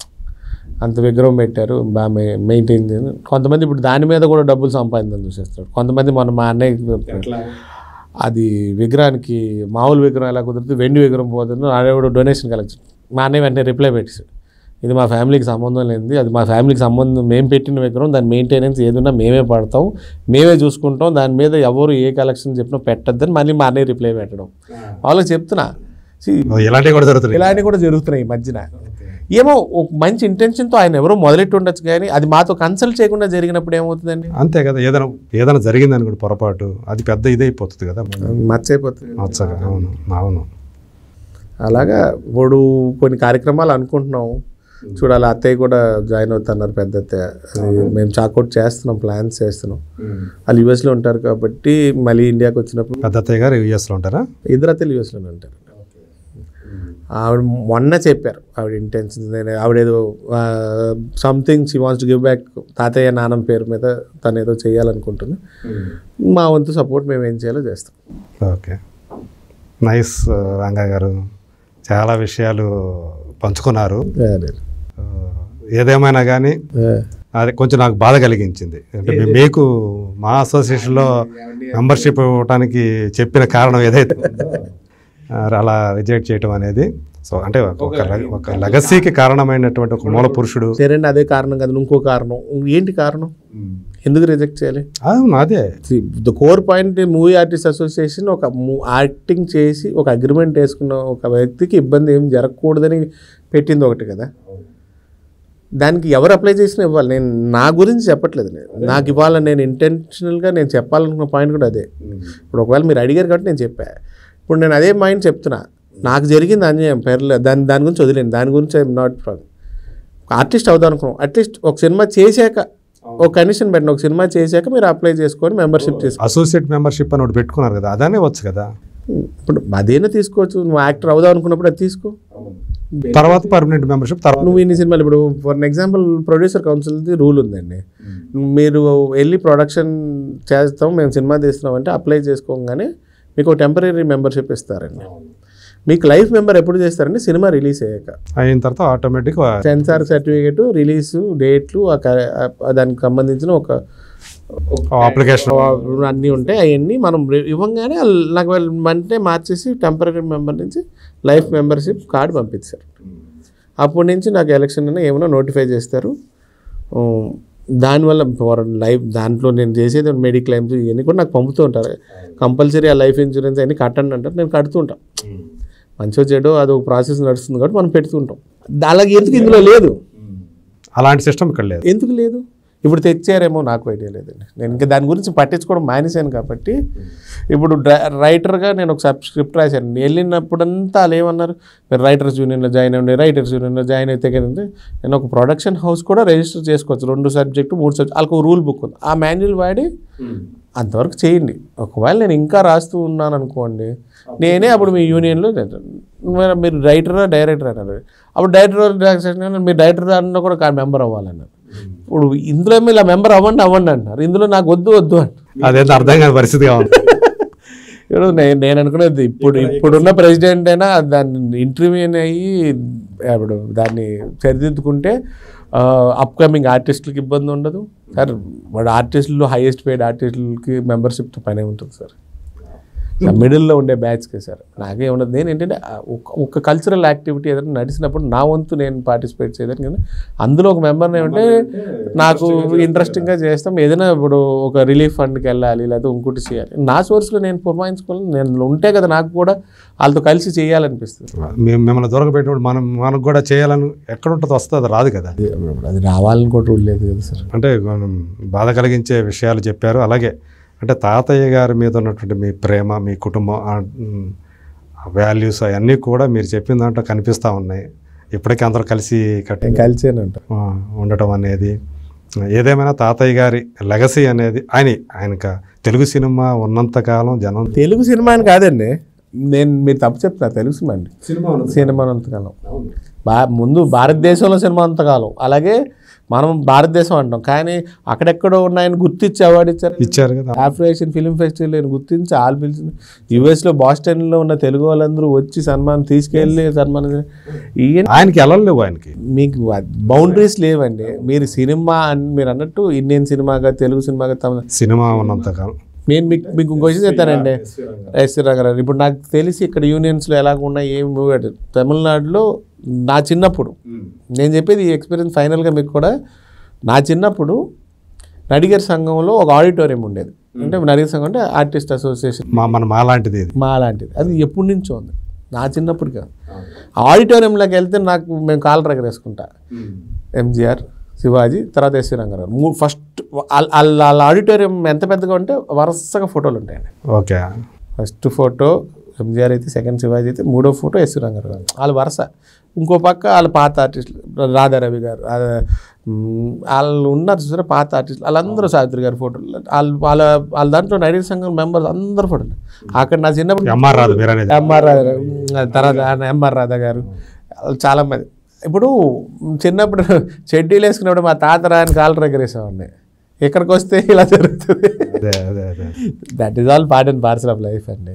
అంత విగ్రహం పెట్టారు బాగా మె మెయింటైన్ చేయాలి కొంతమంది ఇప్పుడు దాని మీద కూడా డబ్బులు సంపాదిందని చూసేస్తాడు కొంతమంది మొన్న మా అన్నయ్య అది విగ్రహానికి మామూలు విగ్రహం ఎలా కుదురుతుంది వెండి విగ్రహం పోతుంది ఆడేవాడు డొనేషన్ కలెక్షన్ మా అన్నయ్య వెంటనే రిప్లై పెట్టేసాడు ఇది మా ఫ్యామిలీకి సంబంధం లేనిది అది మా ఫ్యామిలీకి సంబంధం మేము పెట్టిన విగ్రహం దాని మెయింటెనెన్స్ ఏదున్నా మేమే పడతాం మేమే చూసుకుంటాం దాని మీద ఎవరు ఏ కలెక్షన్ చెప్పినా పెట్టద్దని మళ్ళీ మా అన్నయ్య రిప్లై పెట్టడం వాళ్ళకి చెప్తున్నా See, ఇలాంటివి కూడా జరుగుతుంది ఇలాంటివి కూడా జరుగుతున్నాయి ఈ మధ్యన ఏమో ఒక మంచి ఇంటెన్షన్తో ఆయన ఎవరో మొదలెట్టి ఉండొచ్చు కానీ అది మాతో కన్సల్ట్ చేయకుండా జరిగినప్పుడు ఏమవుతుందండి అంతే కదా ఏదైనా ఏదైనా జరిగిందని కూడా పొరపాటు అది పెద్ద ఇదైపోతుంది కదా మర్చిపోతుంది మచ్చగా అవును అవును అలాగా ఇప్పుడు కొన్ని కార్యక్రమాలు అనుకుంటున్నాం చూడాలి అత్తయ్య కూడా జాయిన్ అవుతున్నారు పెద్ద అత్తయ్య అది మేము చాకౌట్ చేస్తున్నాం ప్లాన్స్ చేస్తున్నాం వాళ్ళు యూఎస్లో ఉంటారు కాబట్టి మళ్ళీ ఇండియాకి వచ్చినప్పుడు పెద్ద అత్తయ్య గారు యూఎస్లో ఉంటారా ఇద్దరు అత్తయ్యలు యూఎస్లోనే ఉంటారు ఆవిడ మొన్న చెప్పారు ఆవిడ ఇంటెన్షన్ నేను ఆవిడేదో something she wants to give back తాతయ్య నాన్నమ్మ పేరు మీద తను ఏదో చేయాలనుకుంటుంది మా వంతు సపోర్ట్ మేము ఏం చేయాలో చేస్తాం ఓకే నైస్ రంగా గారు చాలా విషయాలు పంచుకున్నారు అదే. ఆ, ఏదేమైనా కానీ అది కొంచెం నాకు బాధ కలిగించింది అంటే మీ- మీకు మా అసోసియేషన్లో మెంబర్షిప్ ఇవ్వడానికి చెప్పిన కారణం ఏదైతే ఉందో, ఆ, అలా రిజెక్ట్ చేయటం అనేది సో అంటే ఒక- ఒక లెగ- ఒక లెగసీకి కారణమైనటువంటి ఒక మూల పురుషుడు సరే అండి అదే కారణం కదా ఇంకో కారణం ఏంటి కారణం ఎందుకు రిజెక్ట్ చేయాలి అవును అదే the core point movie artist association ఒక యాక్టింగ్ చేసి ఒక అగ్రిమెంట్ వేసుకున్న ఒక వ్యక్తికి ఇబ్బంది ఏం జరగకూడదని పెట్టింది ఒకటి కదా దానికి ఎవరు అప్లై చేసినా ఇవ్వాలి నేను నా గురించి చెప్పట్లేదు నేను నాకు ఇవ్వాలని నేను ఇంటెన్షనల్గా నేను చెప్పాలనుకున్న పాయింట్ కూడా అదే ఇప్పుడు ఒకవేళ మీరు అడిగారు కాబట్టి నేను చెప్పా ఇప్పుడు నేను అదే మైండ్ చెప్తున్నా నాకు జరిగింది అన్యాయం పేర్లే దాని దాని గురించి వదిలేను దాని గురించి ఐఎమ్ నాట్ ఫ్రాంగ్ ఆర్టిస్ట్ అవుదాం అనుకున్నాం అట్లీస్ట్ ఒక సినిమా చేశాక ఒక కండిషన్ పెట్టండి ఒక సినిమా చేశాక మీరు అప్లై చేసుకొని మెంబర్షిప్ తీసుకో అసోసియేట్ మెంబర్షిప్ అని ఒకటి పెట్టుకున్నారు కదా అదనే వచ్చు కదా ఇప్పుడు అదేనా తీసుకోవచ్చు నువ్వు యాక్టర్ అవుదాం అనుకున్నప్పుడు అది తీసుకో తర్వాత పర్మనెంట్ మెంబర్షిప్ తర్వాత నువ్వు ఇన్ని సినిమాలు ఇప్పుడు ఫర్ ఎగ్జాంపుల్ ప్రొడ్యూసర్ కౌన్సిల్ది రూల్ ఉందండి మీరు వెళ్ళి ప్రొడక్షన్ చేస్తాం మేము సినిమా తీస్తున్నాం అంటే అప్లై చేసుకోగానే మీకు టెంపరీ మెంబర్షిప్ ఇస్తారండి మీకు లైఫ్ మెంబర్ ఎప్పుడు చేస్తారంటే సినిమా రిలీజ్ అయ్యాక అయిన తర్వాత ఆటోమేటిక్ సెన్సార్ సర్టిఫికేట్ రిలీజ్ డేట్లు ఆ క- ఆ దానికి సంబంధించిన ఒక అప్లికేషన్ అన్నీ ఉంటాయి అవన్నీ మనం రి- ఇవ్వగానే వాళ్ళు నాకు వాళ్ళు అంటే మార్చేసి టెంపరీ మెంబర్ నుంచి లైఫ్ మెంబర్షిప్ కార్డు పంపించారు అప్పటి నుంచి నాకు ఎలక్షన్ అని ఏమైనా నోటిఫై చేస్తారు ఉమ్, దానివల్ల ఫర్ లైఫ్ దాంట్లో నేను చేసేది మెడిక్లైమ్స్ ఇవన్నీ కూడా నాకు పంపుతూ ఉంటారు కంపల్సరీ ఆ లైఫ్ ఇన్సూరెన్స్ అన్ని కట్టండి అంటారు నేను కడుతూ ఉంటాను మంచిగా చెడు అది ఒక ప్రాసెస్ నడుస్తుంది కాబట్టి మనం పెడుతుంటాం అలాగే ఎందుకు ఇందులో లేదు అలాంటి సిస్టమ్ ఇక్కడ లేదు ఎందుకు లేదు ఇప్పుడు తెచ్చారేమో నాకు ఐడియా లేదండి నేను ఇంకా దాని గురించి పట్టించుకోవడం మానేశాను కాబట్టి ఇప్పుడు డ్ర- రైటర్గా నేను ఒక సబ్ స్క్రిప్ట్ రాశాను నేను వెళ్ళినప్పుడంతా వాళ్ళు ఏమన్నారు మీరు రైటర్స్ యూనియన్లో జాయిన్ అవ్వండి రైటర్స్ యూనియన్లో జాయిన్ అయితే కదండి నేను ఒక ప్రొడక్షన్ హౌస్ కూడా రిజిస్టర్ చేసుకోవచ్చు రెండు సబ్జెక్టు మూడు సబ్జెక్ట్ వాళ్ళకి ఒక రూల్ బుక్ ఉంది ఆ మాన్యువల్ వాడి అంతవరకు చేయండి ఒకవేళ నేను ఇంకా రాస్తూ ఉన్నాను అనుకోండి నేనే అప్పుడు మీ యూనియన్లో మరి మీరు రైటరా డైరెక్టర్ అన్నారు అప్పుడు డైరెక్టర్ మీరు డైరెక్టర్ అన్న కూడా మెంబర్ అవ్వాలన్నారు ఇప్పుడు ఇందులో ఏమో ఇలా మెంబర్ అవ్వండి అవ్వండి అంటున్నారు ఇందులో నాకు వద్దు వద్దు అంటారు అదేంత అర్థం కాని పరిస్థితిగా ఉంది ఇప్పుడు నేను నేను అనుకునేది ఇప్పుడు ఇప్పుడున్న ప్రెసిడెంట్ అయినా దాన్ని ఇంటర్వ్యూ అయ్యి ఇప్పుడు దాన్ని సరిదిద్దుకుంటే అప్కమింగ్ ఆర్టిస్టులకి ఇబ్బంది ఉండదు సార్ వాడు ఆర్టిస్టులు హైయెస్ట్ పెయిడ్ ఆర్టిస్టులకి మెంబర్షిప్తో పనే ఉంటుంది సార్ మిడిల్లో ఉండే బ్యాచ్కి సార్ నాకే ఉండదు నేను ఏంటంటే ఆ ఒక- ఒక కల్చరల్ యాక్టివిటీ ఏదైనా నడిచినప్పుడు నా వంతు నేను పార్టిసిపేట్ చేయడానికి కానీ అందులో ఒక మెంబర్ని ఏమంటే నాకు ఇంట్రెస్టింగ్గా చేస్తాం ఏదైనా ఇప్పుడు ఒక రిలీఫ్ ఫండ్కి వెళ్ళాలి లేదా ఇంకోటి చేయాలి నా సోర్స్లో నేను పురమాయించుకోవాలి నేను ఉంటే కదా నాకు కూడా వాళ్ళతో కలిసి చేయాలనిపిస్తుంది మేము మిమ్మల్ని దొరకబెట్టినప్పుడు మనం మనకు కూడా చేయాలని ఎక్కడ ఉంటుంది వస్తుంది అది రాదు కదా అది రావాలని కూడా రూల్ లేదు కదా సార్ అంటే మనం బాధ కలిగించే విషయాలు చెప్పారు అలాగే అంటే తాతయ్య గారి మీద ఉన్నటువంటి మీ ప్రేమ మీ కుటుంబం వాల్యూస్ అవన్నీ కూడా మీరు చెప్పిన దాంట్లో కనిపిస్తూ ఉన్నాయి ఇప్పటికీ అందరూ కలిసి కట్టి నేను కలిసేనంట ఆ, ఉండటం అనేది ఏదేమైనా తాతయ్య గారి లెగసీ అనేది ఆయన ఆయనక తెలుగు సినిమా ఉన్నంతకాలం జనం తెలుగు సినిమా అని కాదండి నేను మీరు తప్పు చెప్తున్నారు తెలుగు సినిమా అండి సినిమా అంతకాలం బా ముందు భారతదేశంలో సినిమా అంతకాలం అలాగే మనం భారతదేశం అంటాం కానీ అక్కడెక్కడో ఉన్నాయని గుర్తించి అవార్డు ఇచ్చారు ఇచ్చారు కదా ఆఫ్రో ఏషియన్ ఫిల్మ్ ఫెస్టివల్ నేను గుర్తించి ఆల్ పిలిచింది యూఎస్లో బాస్టన్లో ఉన్న తెలుగు వాళ్ళందరూ వచ్చి సన్మానం తీసుకెళ్ళి సన్మానం ఈయన ఆయనకి వెళ్ళలేవు ఆయనకి మీకు బౌండరీస్ లేవండి మీరు సినిమా అని మీరు అన్నట్టు ఇండియన్ సినిమాగా తెలుగు సినిమాగా తమిళ సినిమా ఉన్నంతకాలం నేను మీకు మీకు ఇంకో విషయం చెప్తానండి ఎస్ రంగారావు ఇప్పుడు నాకు తెలిసి ఇక్కడ యూనియన్స్లో ఎలాగ ఉన్నాయి ఏమి మూవీ అంటే తమిళనాడులో నా చిన్నప్పుడు నేను చెప్పేది ఈ ఎక్స్పీరియన్స్ ఫైనల్గా మీకు కూడా నా చిన్నప్పుడు నడిగర్ సంఘంలో ఒక ఆడిటోరియం ఉండేది అంటే నడిగర్ సంఘం అంటే ఆర్టిస్ట్ అసోసియేషన్ మా మన మాలాంటిది ఇది మా లాంటిది అది ఎప్పటి నుంచో ఉంది నా చిన్నప్పుడు కాదు ఆడిటోరియంలోకి వెళ్తే నాకు మేము కాలు రగరేసుకుంటా ఎంజిఆర్ శివాజీ తర్వాత ఎస్వి రంగారావు మూ ఫస్ట్ వాళ్ళ ఆడిటోరియం ఎంత పెద్దగా ఉంటే వరుసగా ఫోటోలు ఉంటాయండి ఓకే ఫస్ట్ ఫోటో ఎంజిఆర్ అయితే సెకండ్ శివాజీ అయితే మూడో ఫోటో ఎస్వి రంగారావు గారు వాళ్ళ వరుస ఇంకో పక్క వాళ్ళ పాత ఆర్టిస్టులు రాధారవి గారు ఆ, మ్, వాళ్ళు ఉన్నారు చూసారా పాత ఆర్టిస్టులు వాళ్ళందరూ సావిత్రి గారి ఫోటోలు వాళ్ళు వాళ్ళ వాళ్ళ దాంట్లో నైన్టీ సంఘం మెంబర్స్ అందరు ఫోటోలు అక్కడ నా చిన్నప్పుడు ఎంఆర్ రాదు మీరు అనేది ఎంఆర్ రాధా గారు ఉమ్, తర్వాత ఆయన ఎంఆర్ రాధా గారు చాలా మంది ఇప్పుడు చిన్నప్పుడు చెడ్డీలు వేసుకున్నప్పుడు మా తాత రాని కాళ్ళు రగ్గరేసేవాడిని ఇక్కడికి వస్తే ఇలా జరుగుతుంది అదే అదే అదే that is all part and parcel of life అండి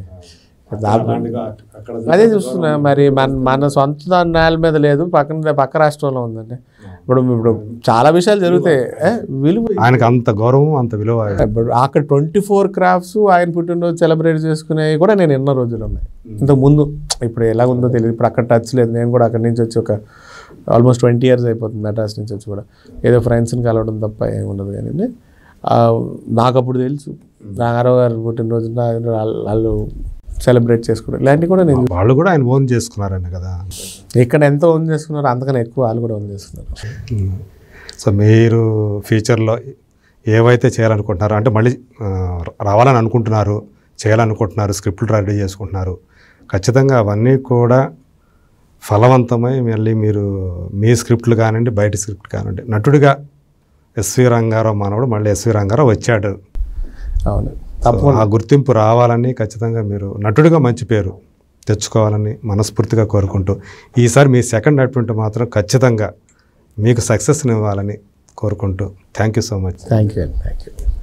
అదే చూస్తున్నా మరి మన మన సొంత నేల మీద లేదు పక్కన పక్క రాష్ట్రంలో ఉందండి ఇప్పుడు ఇప్పుడు చాలా విషయాలు జరుగుతాయి ఏ, విలువ ఆయనకు అంత గౌరవం అంత విలువ ఇప్పుడు అక్కడ ట్వంటీ ఫోర్ క్రాఫ్ట్స్ ఆయన పుట్టినరోజు సెలబ్రేట్ చేసుకునేవి కూడా నేను ఎన్నో రోజులు ఉన్నాయి ఇంతకు ముందు ఇప్పుడు ఎలా ఉందో తెలియదు ఇప్పుడు అక్కడ టచ్ లేదు నేను కూడా అక్కడి నుంచి వచ్చి ఒక ఆల్మోస్ట్ ట్వంటీ ఇయర్స్ అయిపోతుంది మెడ్రాస్ నుంచి వచ్చి కూడా ఏదో ఫ్రెండ్స్ని కలవడం తప్ప ఏమి ఉండదు కానీ ఆ, నాకు అప్పుడు తెలుసు నాగారావు గారు పుట్టినరోజు నా- వాళ్ళు- వాళ్ళు సెలబ్రేట్ చేసుకున్నారు ఇలాంటివి కూడా నేను వాళ్ళు కూడా ఆయన ఓన్ చేసుకున్నారండి కదా ఇక్కడ ఎంత ఓన్ చేసుకున్నారో అంతకన్నా ఎక్కువ వాళ్ళు కూడా ఓన్ చేసుకున్నారు ఉమ్. సో మీరు ఫ్యూచర్లో ఏవైతే చేయాలనుకుంటున్నారో అంటే మళ్ళీ ఆ, రావాలని అనుకుంటున్నారు చేయాలనుకుంటున్నారు స్క్రిప్ట్లు రెడీ చేసుకుంటున్నారు ఖచ్చితంగా అవన్నీ కూడా ఫలవంతమై మళ్ళీ మీరు మీ స్క్రిప్ట్లు కానివ్వండి బయట స్క్రిప్ట్ కానివ్వండి నటుడిగా ఎస్వి రంగారావు మనవడు మళ్ళీ ఎస్వి రంగారావు వచ్చాడు అవును సో ఆ గుర్తింపు రావాలని ఖచ్చితంగా మీరు నటుడిగా మంచి పేరు తెచ్చుకోవాలని మనస్ఫూర్తిగా కోరుకుంటూ ఈసారి మీ సెకండ్ అటువంటి మాత్రం ఖచ్చితంగా మీకు సక్సెస్ని ఇవ్వాలని కోరుకుంటూ thank you so much thank you అండి థ్యాంక్ యూ